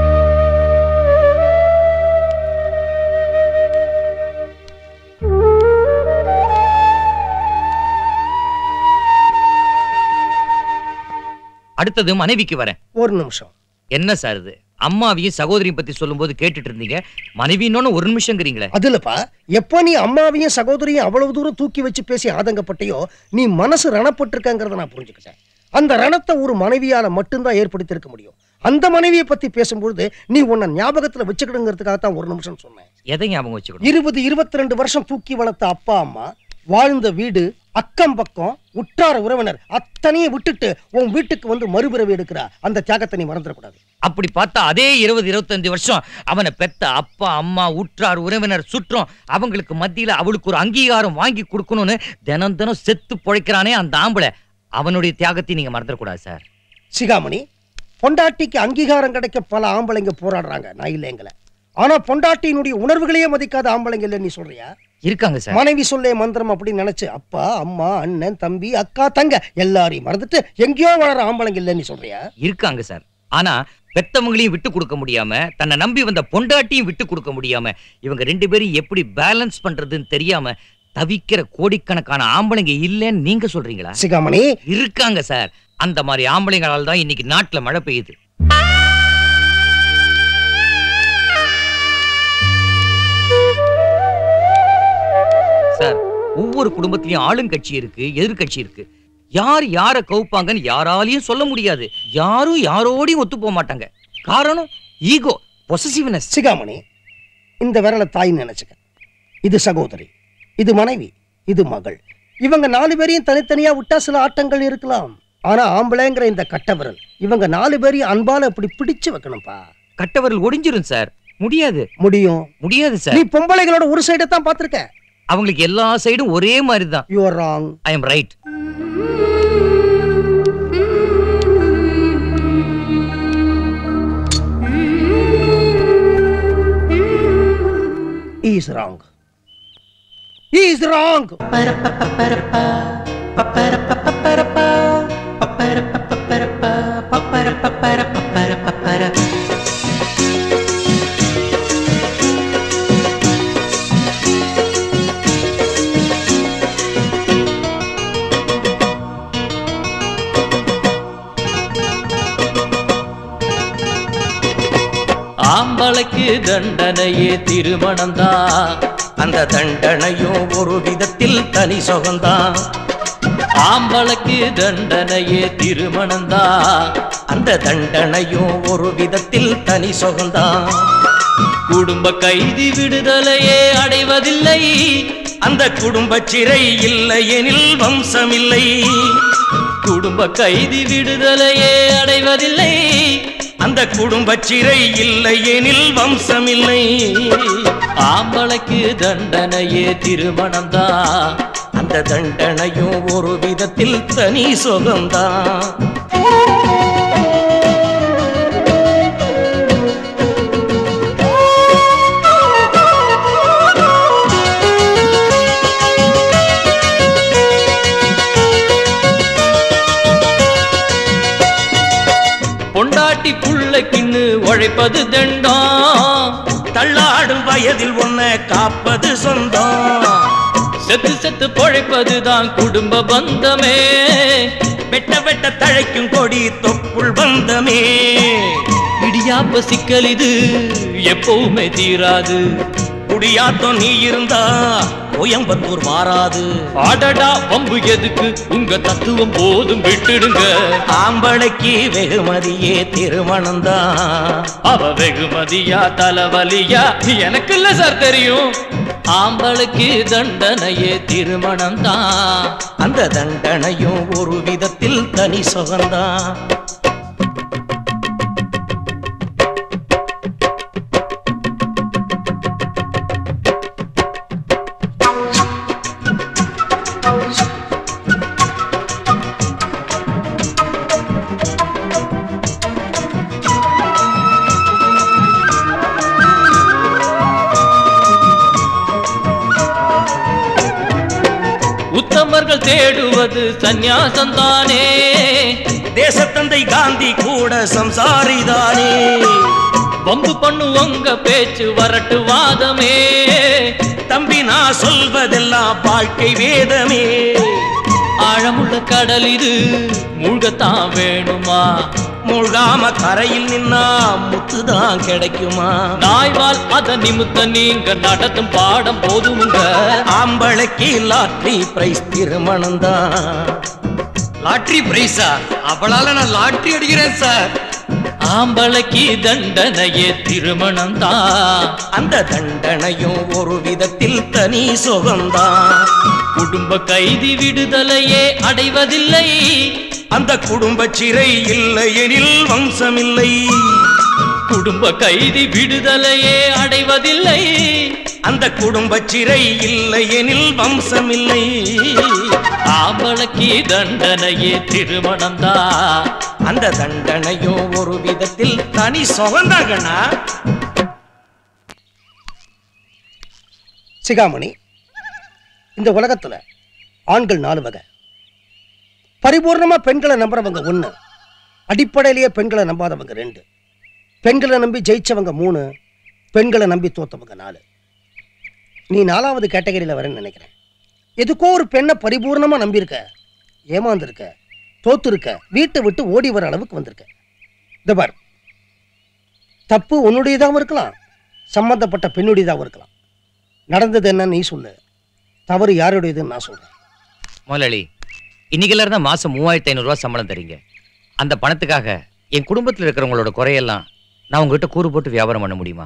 அடுத்தது மனைவிக்கு வரேன் ஒரு நிமிஷம் என்ன சார் இது அம்மாவையும் சகோதரியும் பத்தி சொல்லும்போது கேட்டுட்டு இருந்தீங்க மனைவின்னு ஒரு நிமிஷங்கிறீங்களே அது இல்லப்பா எப்போ நீ அம்மாவையும் சகோதரியும் அவ்வளவு தூரம் தூக்கி வச்சு பேசி ஆதங்கப்பட்டியோ நீ மனசு ரணப்பட்டிருக்கங்கிறத நான் புரிஞ்சுக்கிட்டேன் அந்த ரணத்தை ஒரு மனைவியால மட்டும்தான் ஏற்படுத்தியிருக்க முடியும் அந்த மனைவியை பத்தி பேசும்பொழுது நீ உன்னை ஞாபகத்துல வச்சுக்கிடுங்கிறதுக்காக தான் ஒரு நிமிஷம் சொன்னேன் எதை ஞாபகம் வச்சுக்கணும் இருபது இருபத்தி ரெண்டு வருஷம் தூக்கி வளர்த்த அப்பா அம்மா வாழ்ந்த வீடு அக்கம் பக்கம் உற்றார உறவினர் அத்தனையும் விட்டுட்டு உன் வீட்டுக்கு வந்து மறுபிறவி எடுக்கிற அந்த தியாகத்தை நீ மறந்துடக்கூடாது அப்படி பார்த்தா அதே இருபது இருபத்தஞ்சு வருஷம் அவனை பெத்த அப்பா அம்மா உற்றார் உறவினர் சுற்றம் அவங்களுக்கு மத்தியில அவளுக்கு ஒரு அங்கீகாரம் வாங்கி கொடுக்கணும்னு தினம் தினம் செத்து பொழைக்கிறானே அந்த ஆம்பளை அவனுடைய தியாகத்தை நீங்க மறந்துடக்கூடாது சார் சிகாமணி பொண்டாட்டிக்கு அங்கீகாரம் கிடைக்க பல ஆம்பளைங்க போராடுறாங்க நான் இல்லைங்கள ஆனா பொண்டாட்டியினுடைய உணர்வுகளையே மதிக்காத ஆம்பளைங்க இல்ல நீ சொல்றியா இருக்காங்க சார் மனைவி சொல்லே மந்திரம் அப்படின்னு நினைச்சு அப்பா அம்மா அண்ணன் தம்பி அக்கா தங்க எல்லாரையும் மறந்துட்டு எங்கேயோ வளர ஆம்பளைங்க இல்ல நீ சொல்றியா இருக்காங்க சார் ஆனா பெத்தவங்களையும் விட்டு கொடுக்க முடியாம தன்னை நம்பி வந்த பொண்டாட்டியும் விட்டு கொடுக்க முடியாம இவங்க ரெண்டு பேரும் எப்படி பேலன்ஸ் பண்றதுன்னு தெரியாம தவிக்கிற கோடிக்கணக்கான ஆம்பளைங்க இல்லைன்னு நீங்க சொல்றீங்களா சிகாமணி இருக்காங்க சார் அந்த மாதிரி ஆம்பளைங்களால தான் இன்னைக்கு நாட்டுல மழை பெய்யுது சார் ஒவ்வொரு குடும்பத்திலயும் ஆளுங்கட்சி இருக்கு எதிர்க்கட்சி இருக்கு யார் யார கவுப்பாங்கன்னு யாராலையும் சொல்ல முடியாது யாரும் யாரோடையும் ஒத்து போக மாட்டாங்க காரணம் ஈகோ பொசசிவ்னஸ் சிகாமணி இந்த விரலை தாய் நினைச்சுக்க இது சகோதரி இது மனைவி இது மகள் இவங்க நாலு பேரையும் தனித்தனியா விட்டா சில ஆட்டங்கள் இருக்கலாம் ஆனா ஆம்பளைங்கிற இந்த கட்ட விரல் இவங்க நாலு பேரையும் அன்பால இப்படி பிடிச்சு வைக்கணும்ப்பா கட்டவரல் ஒடிஞ்சிரும் சார் முடியாது முடியும் முடியாது நீ சார் பொம்பளைகளோட ஒரு சைடை தான் பார்த்திருக்க அவங்களுக்கு எல்லா சைடும் ஒரே மாதிரி தான் you are wrong I am right is wrong is wrong ஆம்பளைக்கு தண்டனையே திருமணம்தான் அந்த தண்டனையும் ஒரு விதத்தில் தனி சுகம்தான் ஆம்பளைக்கு தண்டனையே திருமணம்தான் அந்த தண்டனையும் ஒரு விதத்தில் தனி சுகம்தான் குடும்ப கைதி விடுதலையே அடைவதில்லை அந்த குடும்ப சிறை இல்லை எனில் வம்சமில்லை குடும்ப கைதி விடுதலையே அடைவதில்லை அந்த குடும்ப சிறை இல்லை எனில் வம்சமில்லை ஆம்பளைக்கு தண்டனையே திருமணம்தான் அந்த தண்டனையும் ஒரு விதத்தில் தனி சுகம்தான் பொண்டாட்டி புள்ளைக்கின்னு உழைப்பது தண்டம் தள்ளாடும் வயதில் உன்னை காப்பது சொந்தம் செத்து செத்து பொழைப்பதுதான் குடும்ப பந்தமே வெட்ட வெட்ட தழைக்கும் கொடி தொப்புள் பந்தமே இடியாப்ப சிக்கல் இது எப்பவுமே தீராது குடியாத்தம் நீ இருந்தா கோயம்புத்தூர் வாராது ஆடடா வம்பு எதுக்கு உங்க தத்துவம் போதும் விட்டுடுங்க ஆம்பளைக்கு வெகுமதியே திருமணம்தான் அவ வெகுமதியா தலைவலியா எனக்கு இல்ல சார் தெரியும் ஆம்பளுக்கு தண்டனையே திருமணம் தான் அந்த தண்டனையும் ஒரு விதத்தில் தனி சுகம்தான் உத்தமர்கள் தேடுவது சந்நியாசம் தானே தேசத்தந்தை காந்தி கூட சம்சாரிதானே வம்பு பண்ணு உங்க பேச்சு வரட்டு வாதமே தம்பி நான் சொல்வதெல்லாம் வாழ்க்கை வேதமே ஆழமுள்ள கடல் இது மூழ்கத்தான் வேணுமா மூழ்காம கரையில் நின்னா முத்துதான் கிடைக்குமா நாய்வால் அத நிமித்த நீங்க நடத்தும் பாடம் போதுமுங்க ஆம்பளைக்கு லாட்ரி பிரைஸ் திருமணம் தான் லாட்ரி பிரைஸா அவளால நான் லாட்ரி அடிக்கிறேன் சார் ஆம்பளைக்கு தண்டனையே திருமணம் தான் அந்த தண்டனையும் ஒரு விதத்தில் தனி சுகம்தான் குடும்ப கைதி விடுதலையே அடைவதில்லை அந்த குடும்ப சிறை இல்லை எனில் வம்சமில்லை குடும்ப கைதி விடுதலையே அடைவதில்லை அந்த குடும்ப சிறை இல்லை எனில் வம்சமில்லை ஆம்பளைக்கு தண்டனையே திருமணம் தான் அந்த தண்டனையும் ஒரு விதத்தில் தனி சுகந்தாங்கண்ணா சிகாமணி இந்த உலகத்துல ஆண்கள் நாலு வகை பரிபூர்ணமா பெண்களை நம்புறவங்க ஒண்ணு அடிப்படையிலேயே பெண்களை நம்பாதவங்க ரெண்டு பெண்களை நம்பி ஜெயிச்சவங்க மூணு பெண்களை நம்பி தோத்தவங்க நாலு நீ நாலாவது கேட்டகரியில வரேன்னு நினைக்கிறேன் எதுக்கோ ஒரு பெண்ணை பரிபூர்ணமா நம்பியிருக்க ஏமாந்துருக்க தோத்துருக்க வீட்டை விட்டு ஓடி வர அளவுக்கு வந்திருக்க இந்த பார் தப்பு உன்னுடையதாகவும் இருக்கலாம் சம்பந்தப்பட்ட பெண்ணுடையதாகவும் இருக்கலாம் நடந்தது என்ன நீ சொல்லு தவறு யாருடையதுன்னு நான் சொல்றேன் முதலாளி இன்னைக்குல இருந்தா மாசம் மூவாயிரத்தி ஐநூறு ரூபாய் சம்பளம் தரீங்க அந்த பணத்துக்காக என் குடும்பத்துல இருக்கிறவங்களோட குறையெல்லாம் நான் உங்ககிட்ட கூறு போட்டு வியாபாரம் பண்ண முடியுமா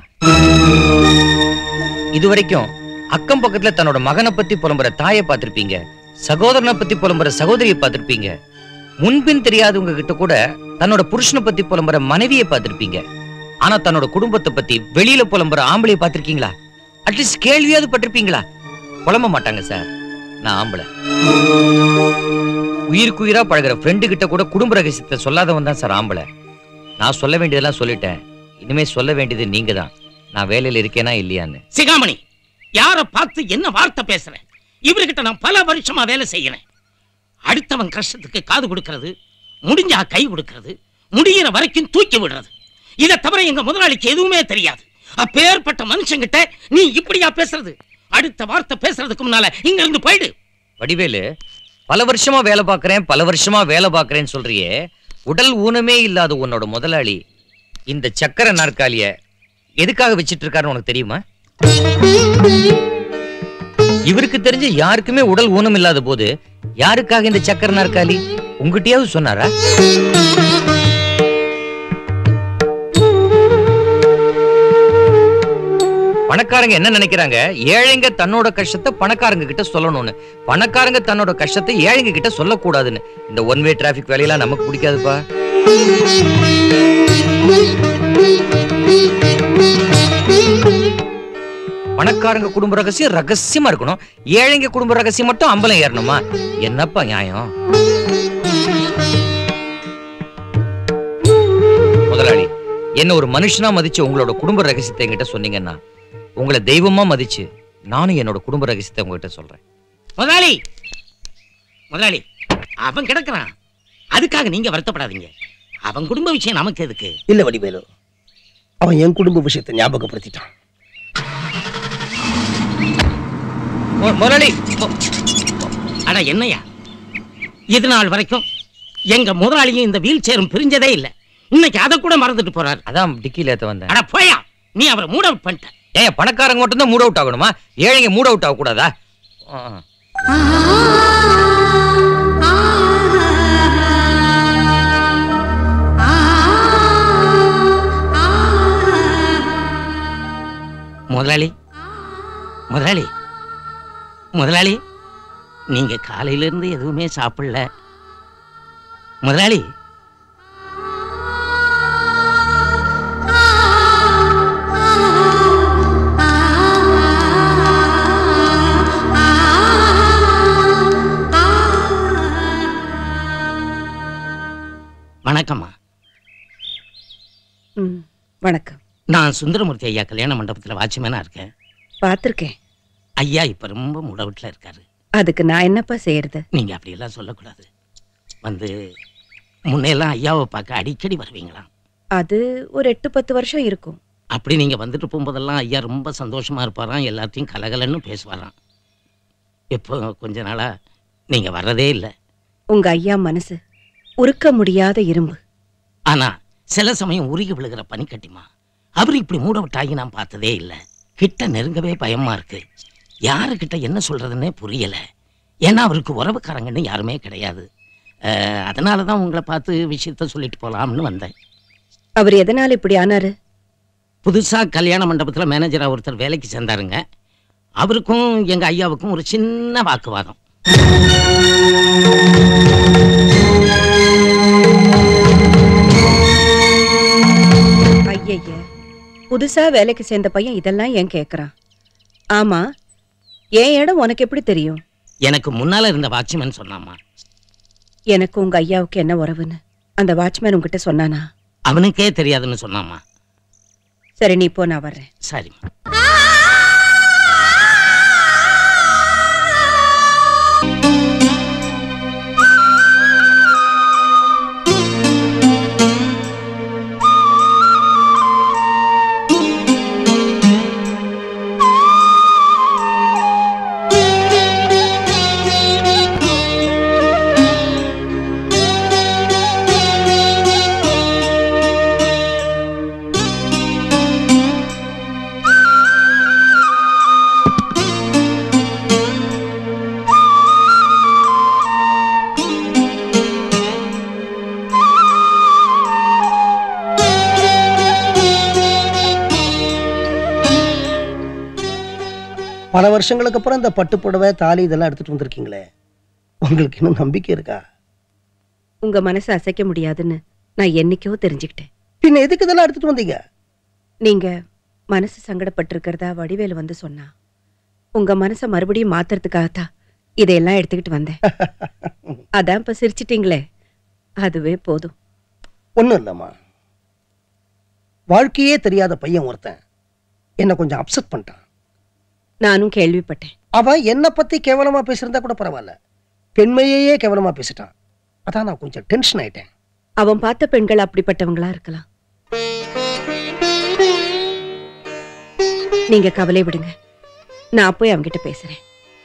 இது வரைக்கும் அக்கம் பக்கத்துல தன்னோட மகனை பத்தி புலம்புற தாயை பார்த்திருப்பீங்க சகோதரனை பத்தி புலம்புற சகோதரியை பார்த்திருப்பீங்க முன்பின் தெரியாதவங்க கிட்ட கூட தன்னோட புருஷனை பத்தி புலம்புற மனைவியை பார்த்திருப்பீங்க ஆனா தன்னோட குடும்பத்தை பத்தி வெளியில புலம்புற ஆம்பளைய பார்த்திருக்கீங்களா அட்லீஸ்ட் கேள்வியாவது பட்டிருப்பீங்களா புலம்ப மாட்டாங்க சார் நான் ஆம்பளை உயிருக்குயிரா பழகுற ஃப்ரெண்டு கிட்ட கூட குடும்ப ரகசியத்தை சொல்லாதவன் தான் சார் ஆம்பளை நான் சொல்ல வேண்டியதெல்லாம் சொல்லிட்டேன் இனிமே சொல்ல வேண்டியது நீங்க தான் நான் வேலையில இருக்கேனா இல்லையான்னு சிகாமணி யார பார்த்து என்ன வார்த்தை பேசுறேன் இவர்கிட்ட நான் பல வருஷமா வேலை செய்யறேன் அடுத்தவன் கஷ்டத்துக்கு காது கொடுக்கிறது முடிஞ்சா கை கொடுக்கிறது முடியிற வரைக்கும் தூக்கி விடுறது இதை தவிர எங்க முதலாளிக்கு எதுவுமே தெரியாது அப்பேற்பட்ட மனுஷங்கிட்ட நீ இப்படியா பேசுறது அடுத்த வார்த்தை பேசுறதுக்கு முன்னால இங்க இருந்து போயிடு வடிவேலு பல வருஷமா வேலை பார்க்கறேன் பல வருஷமா வேலை பார்க்கறேன்னு சொல்றியே உடல் ஊனமே இல்லாத உன்னோட முதலாளி இந்த சக்கர நாற்காலிய எதுக்காக வச்சிட்டு இருக்காருன்னு உனக்கு தெரியுமா இவருக்கு தெரிஞ்ச யாருக்குமே உடல் ஊனம் இல்லாத போது யாருக்காக இந்த சக்கர நாற்காலி உங்ககிட்டயாவது சொன்னாரா பணக்காரங்க என்ன நினைக்கிறாங்க ஏழைங்க தன்னோட கஷ்டத்தை பணக்காரங்க கிட்ட சொல்லணும்னு பணக்காரங்க தன்னோட கஷ்டத்தை ஏழைங்க கிட்ட சொல்லக்கூடாதுன்னு இந்த ஒன் வே டிராபிக் வேலையெல்லாம் நமக்கு பிடிக்காதுப்பா பணக்காரங்க குடும்ப ரகசியம் ரகசியமா இருக்கணும் ஏழைங்க குடும்ப ரகசியம் மட்டும் அம்பலம் ஏறணுமா என்னப்பா நியாயம் முதலாளி என்ன ஒரு மனுஷனா மதிச்சு உங்களோட குடும்ப ரகசியத்தை என்கிட்ட சொன்னீங்கன்னா உங்களை தெய்வமா மதிச்சு நானும் என்னோட குடும்ப ரகசியத்தை உங்ககிட்ட சொல்றேன் முதலாளி முதலாளி அவன் கிடக்குறான் அதுக்காக நீங்க வருத்தப்படாதீங்க அவன் குடும்ப விஷயம் நமக்கு எதுக்கு இல்ல வடிவேலு அவன் என் குடும்ப விஷயத்தை ஞாபகப்படுத்திட்டான் முதலாளி அட என்னையா இது நாள் வரைக்கும் எங்க முதலாளியும் இந்த வீல் சேரும் பிரிஞ்சதே இல்ல இன்னைக்கு அதை கூட மறந்துட்டு போறாரு அதான் டிக்கில ஏத்த வந்தேன் அட போயா நீ அவரை மூட் அவுட் பண்ணிட்ட ஏன் பணக்காரங்க மட்டும் தான் மூட் அவுட் ஆகணுமா ஏழைங்க மூட் அவுட் ஆக கூடாதா முதலாளி முதலாளி முதலாளி நீங்க காலையில இருந்து எதுவுமே சாப்பிடல முதலாளி வணக்கம்மா ம் வணக்கம் நான் சுந்தரமூர்த்தி ஐயா கல்யாண மண்டபத்துல வாட்ச்மேனா இருக்கேன் பார்த்துருக்கேன் ஐயா இப்ப ரொம்ப முடவட்டில் இருக்காரு அதுக்கு நான் என்னப்பா செய்யறது நீங்க அப்படியெல்லாம் சொல்லக்கூடாது வந்து முன்னையெல்லாம் ஐயாவை பார்க்க அடிக்கடி வருவீங்களாம் அது ஒரு எட்டு பத்து வருஷம் இருக்கும் அப்படி நீங்க வந்துட்டு போகும்போதெல்லாம் ஐயா ரொம்ப சந்தோஷமா இருப்பாராம் எல்லாத்தையும் கலகலன்னு பேசுவாராம் இப்போ கொஞ்ச நாளா நீங்க வர்றதே இல்லை உங்க ஐயா மனசு உருக்க முடியாத இரும்பு ஆனா சில சமயம் உருகி விழுகிற பனிக்கட்டிமா அவர் இப்படி மூட விட்டாகி நான் பார்த்ததே இல்லை கிட்ட நெருங்கவே பயமா இருக்கு யாருக்கிட்ட என்ன சொல்றதுன்னே புரியல ஏன்னா அவருக்கு உறவுக்காரங்கன்னு யாருமே கிடையாது அஹ், அதனால தான் உங்களை பார்த்து விஷயத்த சொல்லிட்டு போலாம்னு வந்தேன் அவர் எதனால இப்படி ஆனாரு புதுசா கல்யாண மண்டபத்துல மேனேஜரா ஒருத்தர் வேலைக்கு சேர்ந்தாருங்க அவருக்கும் எங்க ஐயாவுக்கும் ஒரு சின்ன வாக்குவாதம் ஐயய்ய புதுசா வேலைக்கு சேர்ந்த பையன் இதெல்லாம் ஏன் கேக்குறான் ஆமா என் இடம் உனக்கு எப்படி தெரியும் எனக்கு முன்னால இருந்த வாட்ச்மேன் சொன்னாமா எனக்கு உங்க ஐயாவுக்கு என்ன உறவுன்னு அந்த வாட்ச்மேன் உங்ககிட்ட சொன்னானா அவனுக்கே தெரியாதுன்னு சொன்னாமா சரி நீ போ நான் வர்றேன் சரி பல வருஷங்களுக்கு அப்புறம் இந்த பட்டு புடவை தாலி இதெல்லாம் எடுத்துட்டு வந்திருக்கீங்களே உங்களுக்கு இன்னும் நம்பிக்கை இருக்கா உங்க மனசை அசைக்க முடியாதுன்னு நான் என்னைக்கோ தெரிஞ்சுக்கிட்டேன் பின்ன எதுக்கு இதெல்லாம் எடுத்துட்டு வந்தீங்க நீங்க மனசு சங்கடப்பட்டிருக்கிறதா வடிவேலு வந்து சொன்னா உங்க மனசை மறுபடியும் மாத்துறதுக்காகத்தான் இதையெல்லாம் எடுத்துக்கிட்டு வந்தேன் அதான் இப்ப சிரிச்சிட்டீங்களே அதுவே போதும் ஒன்றும் இல்லைம்மா வாழ்க்கையே தெரியாத பையன் ஒருத்தன் என்னை கொஞ்சம் அப்செட் பண்ணிட்டான் நானும் கேள்விப்பட்டேன் அவன் என்னை பத்தி கேவலமா பேசியிருந்தா கூட பரவாயில்ல பெண்மையையே கேவலமா பேசிட்டான் அதான் நான் கொஞ்சம் டென்ஷன் ஆயிட்டேன் அவன் பார்த்த பெண்கள் அப்படிப்பட்டவங்களா இருக்கலாம் நீங்க கவலை விடுங்க நான் போய் அவன்கிட்ட பேசுறேன்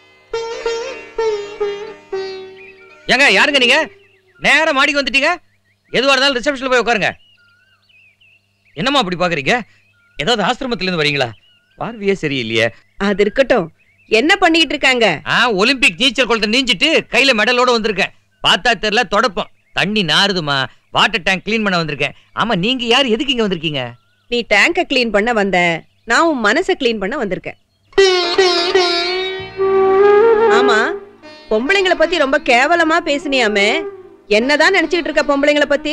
ஏங்க யாருங்க நீங்க நேரா மாடிக்கு வந்துட்டீங்க எதுவா இருந்தாலும் ரிசப்ஷன்ல போய் உட்காருங்க என்னம்மா அப்படி பாக்குறீங்க ஏதாவது ஆசிரமத்துல இருந்து வரீங்களா பார்வையே சரியில்லையே அது இருக்கட்டும் என்ன பண்ணிக்கிட்டு இருக்காங்க ஆ ஒலிம்பிக் நீச்சல் குளத்தை நீஞ்சிட்டு கையில மெடலோட வந்திருக்கேன் பார்த்தா தெரியல தொடப்பம் தண்ணி நாறுதுமா வாட்டர் டேங்க் க்ளீன் பண்ண வந்திருக்கேன் ஆமா நீங்க யார் எதுக்கு இங்க வந்திருக்கீங்க நீ டேங்க க்ளீன் பண்ண வந்த நான் உன் மனசை க்ளீன் பண்ண வந்திருக்கேன் ஆமா பொம்பளைங்கள பத்தி ரொம்ப கேவலமா பேசினியாமே என்னதான் நினைச்சிட்டு இருக்க பொம்பளைங்கள பத்தி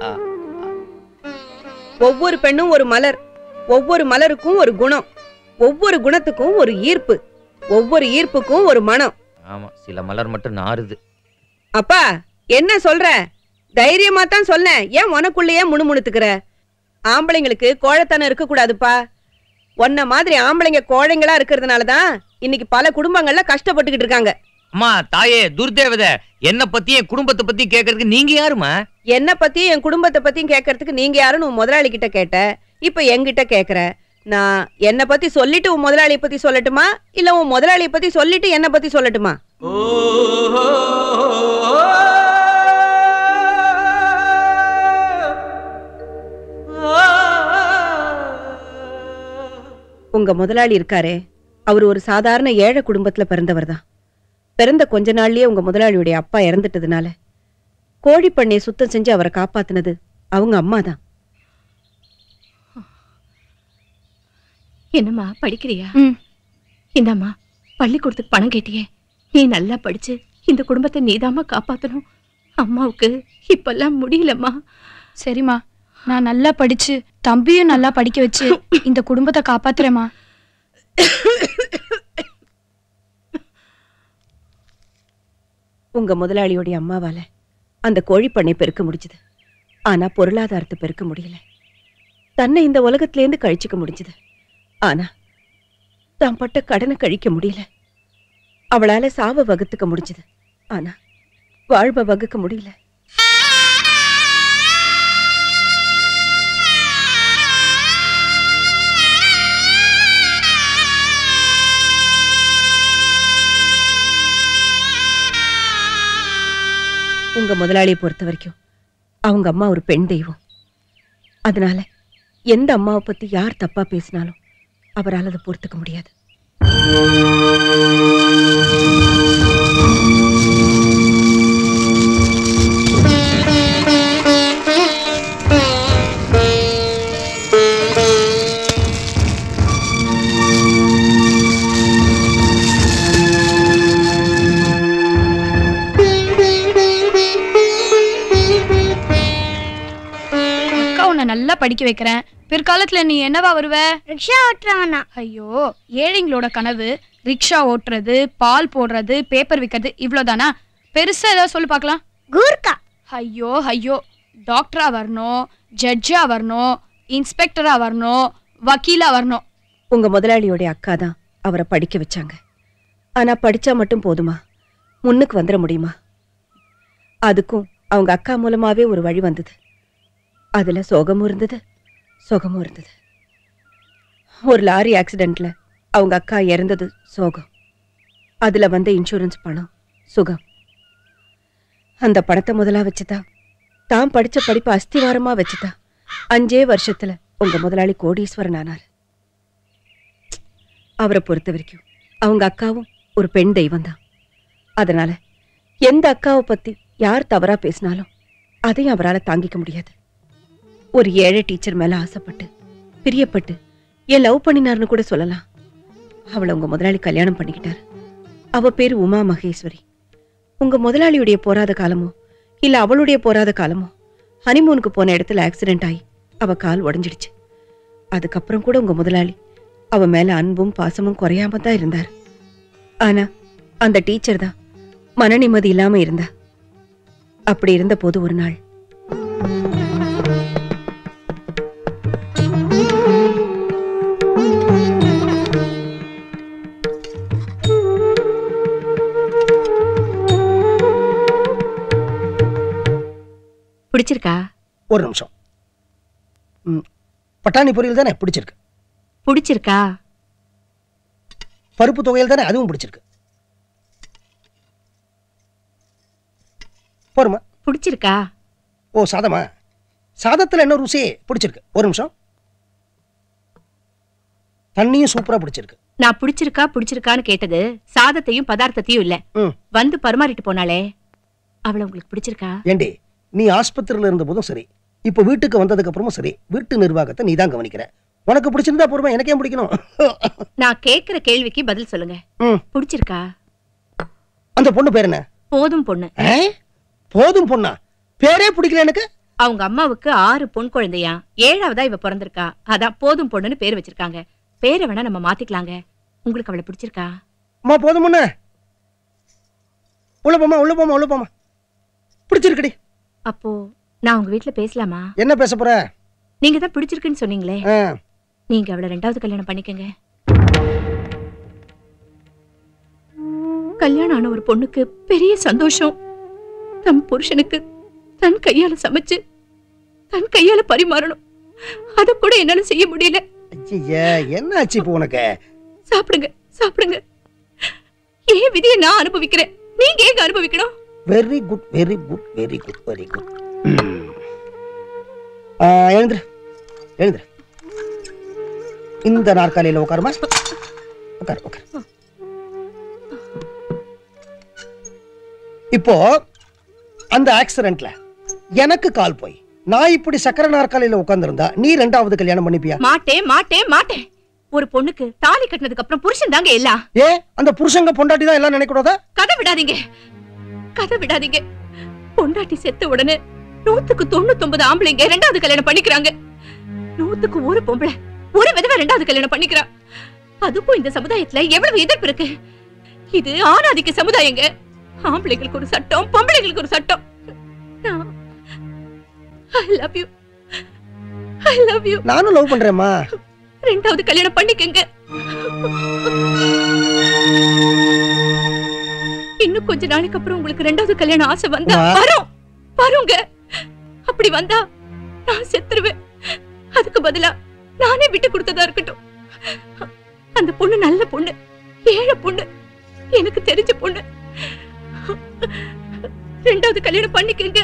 ஒவ்வொரு பெண்ணும் ஒரு மலர் ஒவ்வொரு மலருக்கும் ஒரு குணம் ஒவ்வொரு குணத்துக்கும் ஒரு ஈர்ப்பு ஒவ்வொரு ஈர்ப்புக்கும் ஒரு மனம் ஆமா சில மலர் மட்டும் நாறுது அப்பா என்ன சொல்ற தைரியமா தான் சொன்னேன் ஏன் உனக்குள்ளேயே முணுமுணுத்துக்கிற ஆம்பளைங்களுக்கு கோழைத்தனம் இருக்க கூடாதுப்பா உன்ன மாதிரி ஆம்பளைங்க கோழைங்களா இருக்கிறதுனால தான் இன்னைக்கு பல குடும்பங்கள்ல கஷ்டப்பட்டுக்கிட்டு இருக்காங்க அம்மா தாயே துர்தேவதை என்ன பத்தி என் குடும்பத்தை பத்தி கேட்கறதுக்கு நீங்க யாருமா என்ன பத்தி என் குடும்பத்தை பத்தியும் கேட்கறதுக்கு நீங்க யாருன்னு உன் முதலாளி கிட்ட கேட்ட இப்ப என்கிட்ட கேக்குற நான் என்ன பத்தி சொல்லிட்டு உன் முதலாளிய பத்தி சொல்லட்டுமா இல்ல உன் முதலாளிய பத்தி சொல்லிட்டு என்ன பத்தி சொல்லட்டுமா உங்க முதலாளி இருக்காரே அவர் ஒரு சாதாரண ஏழை குடும்பத்துல பிறந்தவர் தான் பிறந்த கொஞ்ச நாள்லயே உங்க முதலாளியுடைய அப்பா இறந்துட்டதுனால கோழி பண்ணையை சுத்தம் செஞ்சு அவரை காப்பாத்துனது அவங்க அம்மா தான் என்னம்மா படிக்கிறியா இந்தாம்மா பள்ளிக்கூடத்துக்கு பணம் கேட்டியே நீ நல்லா படிச்சு இந்த குடும்பத்தை நீதாம்மா காப்பாத்தணும் அம்மாவுக்கு இப்பெல்லாம் முடியலம்மா சரிம்மா நான் நல்லா படிச்சு தம்பியும் நல்லா படிக்க வச்சு இந்த குடும்பத்தை காப்பாத்துறேம்மா உங்க முதலாளியோடைய அம்மாவால அந்த கோழி பண்ணை பெருக்க முடிஞ்சது ஆனா பொருளாதாரத்தை பெருக்க முடியல தன்னை இந்த உலகத்திலேருந்து கழிச்சுக்க முடிஞ்சது ஆனா தான் பட்ட கடனை கழிக்க முடியல அவளால சாவ வகுத்துக்க முடிஞ்சது ஆனா வாழ்வ வகுக்க முடியல உங்க முதலாளியை பொறுத்த வரைக்கும் அவங்க அம்மா ஒரு பெண் தெய்வம் அதனால எந்த அம்மாவை பத்தி யார் தப்பா பேசினாலும் அவரால் அதை பொறுத்துக்க முடியாது அக்கா உன்னை நல்லா படிக்க வைக்கிறேன் பிற்காலத்துல நீ என்னவா வருவ ரிக்ஷா ஓட்டுறவனா ஐயோ ஏழைங்களோட கனவு ரிக்ஷா ஓட்டுறது பால் போடுறது பேப்பர் விற்கிறது இவ்வளவுதானா பெருசா ஏதாவது சொல்லு பார்க்கலாம் கூர்க்கா ஐயோ ஐயோ டாக்டரா வரணும் ஜட்ஜா வரணும் இன்ஸ்பெக்டரா வரணும் வக்கீலா வரணும் உங்க முதலாளியோடைய அக்கா தான் அவரை படிக்க வச்சாங்க ஆனா படிச்சா மட்டும் போதுமா முன்னுக்கு வந்துட முடியுமா அதுக்கும் அவங்க அக்கா மூலமாவே ஒரு வழி வந்தது அதுல சோகமும் இருந்தது சோகமும் இருந்தது ஒரு லாரி ஆக்சிடென்ட்ல அவங்க அக்கா இறந்தது சோகம் அதுல வந்த இன்சூரன்ஸ் பணம் சுகம் அந்த பணத்தை முதலா வச்சுதான் தான் படிச்ச படிப்பை அஸ்திவாரமா வச்சுதான் அஞ்சே வருஷத்துல உங்க முதலாளி கோடீஸ்வரன் ஆனார் அவரை பொறுத்த வரைக்கும் அவங்க அக்காவும் ஒரு பெண் தெய்வம் தான் அதனால எந்த அக்காவை பத்தி யார் தவறா பேசினாலும் அதையும் அவரால் தாங்கிக்க முடியாது ஒரு ஏழை டீச்சர் மேல ஆசைப்பட்டு பிரியப்பட்டு ஏன் லவ் பண்ணினார்னு கூட சொல்லலாம் அவளை உங்க முதலாளி கல்யாணம் பண்ணிக்கிட்டாரு அவ பேரு உமா மகேஸ்வரி உங்க முதலாளியுடைய போராத காலமோ இல்ல அவளுடைய போராத காலமோ ஹனிமூனுக்கு போன இடத்துல ஆக்சிடென்ட் ஆகி அவ கால் உடைஞ்சிடுச்சு அதுக்கப்புறம் கூட உங்க முதலாளி அவ மேல அன்பும் பாசமும் குறையாம தான் இருந்தார் ஆனா அந்த டீச்சர் தான் மன நிம்மதி இல்லாம இருந்தா அப்படி இருந்த போது ஒரு நாள் பிடிச்சிருக்கா ஒரு நிமிஷம் ம், பட்டாணி பொரியல் தானே பிடிச்சிருக்கு பிடிச்சிருக்கா பருப்பு துவையல் தானே அதுவும் பிடிச்சிருக்கு போருமா பிடிச்சிருக்கா ஓ சாதமா சாதத்துல என்ன ருசி பிடிச்சிருக்கு ஒரு நிமிஷம் தண்ணியும் சூப்பரா பிடிச்சிருக்கு நான் பிடிச்சிருக்கா பிடிச்சிருக்கான்னு கேட்டது சாதத்தையும் பதார்த்தத்தையும் இல்ல ம். வந்து பரிமாறிட்டு போனாளே அவளை உங்களுக்கு பிடிச்சிருக்கா ஏண்டி நீ ஆஸ்பத்திரியில இருந்த போதும் சரி இப்போ வீட்டுக்கு வந்ததுக்கு அப்புறமும் சரி வீட்டு நிர்வாகத்தை நீ தான் கவனிக்கிற உனக்கு பிடிச்சிருந்தா பொறுமை எனக்கே பிடிக்கணும் நான் கேக்குற கேள்விக்கு பதில் சொல்லுங்க ம். பிடிச்சிருக்கா அந்த பொண்ணு பேர் என்ன போதும் பொண்ணு ஆ? போதும் பொண்ணா பேரே பிடிக்கல எனக்கு அவங்க அம்மாவுக்கு ஆறு பொன் குழந்தையா ஏழாவதா இவ பிறந்திருக்கா அதான் போதும் பொண்ணுன்னு பேர் வச்சிருக்காங்க பேரை வேணா நம்ம மாத்திக்கலாங்க உங்களுக்கு அவளை பிடிச்சிருக்கா அம்மா போதும் பொண்ணு உள்ள போமா உள்ள போமா உள்ள போமா பிடிச்சிருக்குடி அப்போ நான் உங்க வீட்ல பேசலாமா என்ன பேச போற நீங்க தான் பிடிச்சிருக்குன்னு சொன்னீங்களே ஆ, நீங்க அவளை ரெண்டாவது கல்யாணம் பண்ணிக்கங்க கல்யாணம் ஆன ஒரு பொண்ணுக்கு பெரிய சந்தோஷம் தம் புருஷனுக்கு தன் கையால சமைச்சு தன் கையால பரிமாறணும் அத கூட என்னால செய்ய முடியல ஐயையே, என்ன ஆச்சு இப்போ உனக்கு சாப்பிடுங்க சாப்பிடுங்க ஏன் விதியை நான் அனுபவிக்கிறேன் நீங்க ஏங்க அனுபவிக்கணும் very good very good very good very good எழுந்துரு எழுந்துரு இந்த நாற்காலியில உட்காருமா உட்காரு உட்காரு இப்போ அந்த ஆக்சிடென்ட்ல எனக்கு கால் போய் நான் இப்படி சக்கர நாற்காலியில உட்கார்ந்திருந்தா நீ ரெண்டாவது கல்யாணம் பண்ணிப்பியா மாட்டேன் மாட்டேன் மாட்டேன் ஒரு பொண்ணுக்கு தாலி கட்டினதுக்கு அப்புறம் புருஷன் தாங்க எல்லாம் ஏ அந்த புருஷங்க பொண்டாட்டி தான் எல்லாம் நினைக்கூடாதா கதை விடாதீங்க கதை விடாதீங்க பொண்டாட்டி செத்த உடனே நூத்துக்கு தொண்ணூத்தொன்பது ஆம்பளைங்க ரெண்டாவது கல்யாணம் பண்ணிக்கிறாங்க நூத்துக்கு ஒரு பொம்பளை ஒரு விதவை ரெண்டாவது கல்யாணம் பண்ணிக்கிறா அதுக்கும் இந்த சமுதாயத்துல எவ்வளவு எதிர்ப்பு இருக்கு இது ஆணாதிக்க சமுதாயங்க ஆம்பளைங்களுக்கு ஒரு சட்டம் பொம்பளைங்களுக்கு ஒரு சட்டம் I love you I love you நானும் லவ் பண்றேம்மா ரெண்டாவது கல்யாணம் பண்ணிக்கங்க இன்னும் கொஞ்ச நாளைக்கு அப்புறம் உங்களுக்கு ரெண்டாவது கல்யாணம் ஆசை வந்தா அம்மா. வரும் வருங்க அப்படி வந்தா நான் செத்துருவேன் அதுக்கு பதிலா நானே விட்டு கொடுத்ததா இருக்கட்டும் அந்த பொண்ணு நல்ல பொண்ணு ஏழை பொண்ணு எனக்கு தெரிஞ்ச பொண்ணு ரெண்டாவது கல்யாணம் பண்ணிக்கங்க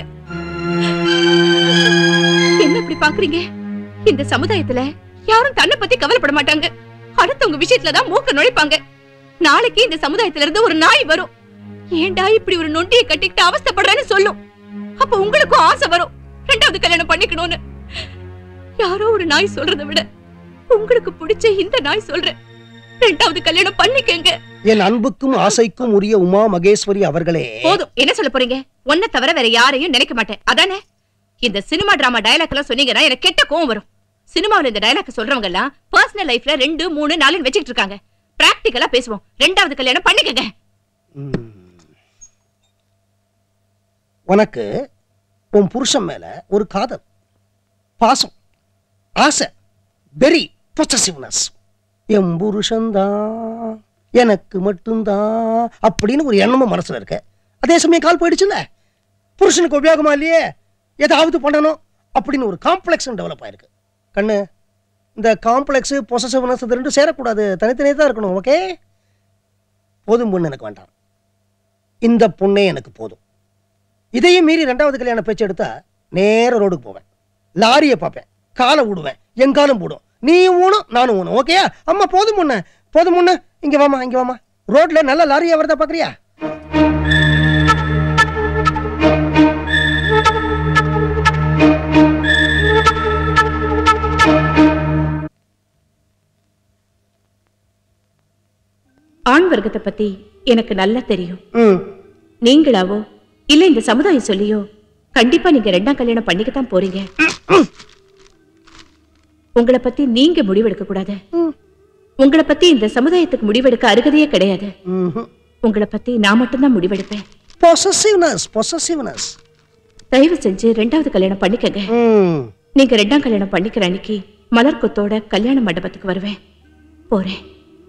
என்ன இப்படி பாக்குறீங்க இந்த சமுதாயத்துல யாரும் தன்னை பத்தி கவலைப்பட மாட்டாங்க அடுத்தவங்க விஷயத்துல தான் மூக்க நுழைப்பாங்க நாளைக்கு இந்த சமுதாயத்துல இருந்து ஒரு நாய் வரும் ஏன்டா இப்படி ஒரு நொண்டியை கட்டிக்கிட்டு அவஸ்தைப்படுறேன்னு சொல்லும் அப்ப உங்களுக்கும் ஆசை வரும் ரெண்டாவது கல்யாணம் பண்ணிக்கணும்னு யாரோ ஒரு நாய் சொல்றதை விட உங்களுக்கு பிடிச்ச இந்த நாய் சொல்றேன் ரெண்டாவது கல்யாணம் பண்ணிக்கங்க என் அன்புக்கும் ஆசைக்கும் உரிய உமா மகேஸ்வரி அவர்களே போதும் என்ன சொல்ல போறீங்க ஒன்ன தவிர வேற யாரையும் நினைக்க மாட்டேன் அதானே இந்த சினிமா டிராமா டயலாக் எல்லாம் சொன்னீங்கன்னா எனக்கு கெட்ட கோவம் வரும் சினிமாவுல இந்த டயலாக் சொல்றவங்க எல்லாம் பர்சனல் லைஃப்ல ரெண்டு மூணு நாலுன்னு வச்சுக்கிட்டு இருக்காங்க பிராக்டிகலா பேசுவோம் ரெண்டாவது கல்யாணம் பண்ணிக்கங்க உனக்கு உன் புருஷன் மேல ஒரு காதல் பாசம் ஆசை வெரி பொசசிவ்னஸ் என் புருஷன்தான் எனக்கு மட்டும்தான் அப்படின்னு ஒரு எண்ணமும் மனசுல இருக்க அதே சமயம் கால் போயிடுச்சுல்ல புருஷனுக்கு உபயோகமா இல்லையே ஏதாவது பண்ணணும் அப்படின்னு ஒரு காம்ப்ளெக்ஸ் டெவலப் ஆயிருக்கு கண்ணு இந்த காம்ப்ளெக்ஸ் பொசசிவ்னஸ் இது ரெண்டும் சேரக்கூடாது தனித்தனியே தான் இருக்கணும் ஓகே போதும் பொண்ணு எனக்கு வேண்டாம் இந்த பொண்ணே எனக்கு போதும் இதையும் மீறி ரெண்டாவது கல்யாண பேச்சு எடுத்தா நேர ரோடுக்கு போவேன் லாரியை பார்ப்பேன் காலை விடுவேன் என் காலும் போடும் நீ ஊனும் நானும் ஊனும் ஓகேயா அம்மா போதும் முன்ன போதும் முன்ன இங்க வாமா இங்க வாமா ரோட்ல நல்ல லாரியா வருதா பாக்குறியா ஆண் வர்க்கத்தை பத்தி எனக்கு நல்லா தெரியும் ம் நீங்களாவோ இல்ல இந்த சமுதாயம் சொல்லியோ கண்டிப்பா நீங்க ரெண்டாம் கல்யாணம் பண்ணிக்கத்தான் போறீங்க உங்களை பத்தி நீங்க முடிவெடுக்க கூடாது உங்களை பத்தி இந்த சமுதாயத்துக்கு முடிவெடுக்க அருகதையே கிடையாது உங்களை பத்தி நான் மட்டும்தான் முடிவெடுப்பேன் பொசசிவ்னஸ் பொசசிவ்னஸ் தயவு செஞ்சு ரெண்டாவது கல்யாணம் பண்ணிக்கங்க நீங்க ரெண்டாம் கல்யாணம் பண்ணிக்கிற அன்னைக்கு மலர் கொத்தோட கல்யாண மண்டபத்துக்கு வருவேன் போறேன்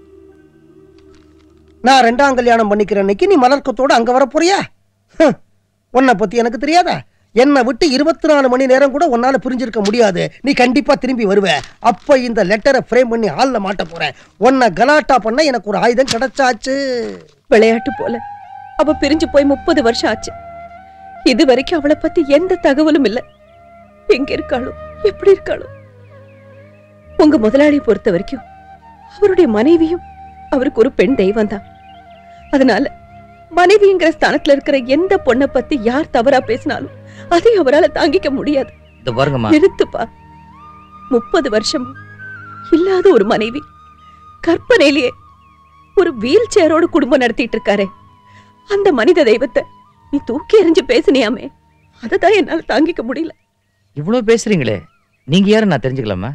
நான் ரெண்டாம் கல்யாணம் பண்ணிக்கிற அன்னைக்கு நீ மலர்க்கத்தோட அங்க வர போறியா ஹம், உன்னை பத்தி எனக்கு தெரியாதா என்னை விட்டு இருபத்தி நாலு மணி நேரம் கூட உன்னால பிரிஞ்சிருக்க முடியாது நீ கண்டிப்பா திரும்பி வருவ அப்ப இந்த லெட்டரை ஃப்ரேம் பண்ணி ஹால்ல மாட்ட போறேன் உன்னை கலாட்டா பண்ண எனக்கு ஒரு ஆயுதம் கிடைச்சாச்சு விளையாட்டு போல அவ பிரிஞ்சு போய் முப்பது வருஷம் ஆச்சு இது வரைக்கும் அவளை பத்தி எந்த தகவலும் இல்ல எங்க இருக்காளோ எப்படி இருக்காளோ உங்க முதலாளி பொறுத்த வரைக்கும் அவருடைய மனைவியும் அவருக்கு ஒரு பெண் தெய்வம் தான் அதனால மனைவிங்கிற ஸ்தானத்துல இருக்கிற எந்த பொண்ணை பத்தி யார் தவறா பேசினாலும் அதை அவரால தாங்கிக்க முடியாது இந்த பாருங்கம்மா நிறுத்துப்பா முப்பது வருஷமா இல்லாத ஒரு மனைவி கற்பனையிலேயே ஒரு வீல் சேரோட குடும்பம் நடத்திட்டு இருக்காரே அந்த மனித தெய்வத்தை நீ தூக்கி எறிஞ்சு பேசினியாமே அததான் என்னால தாங்கிக்க முடியல இவ்வளவு பேசுறீங்களே நீங்க யாரு நான் தெரிஞ்சுக்கலாமா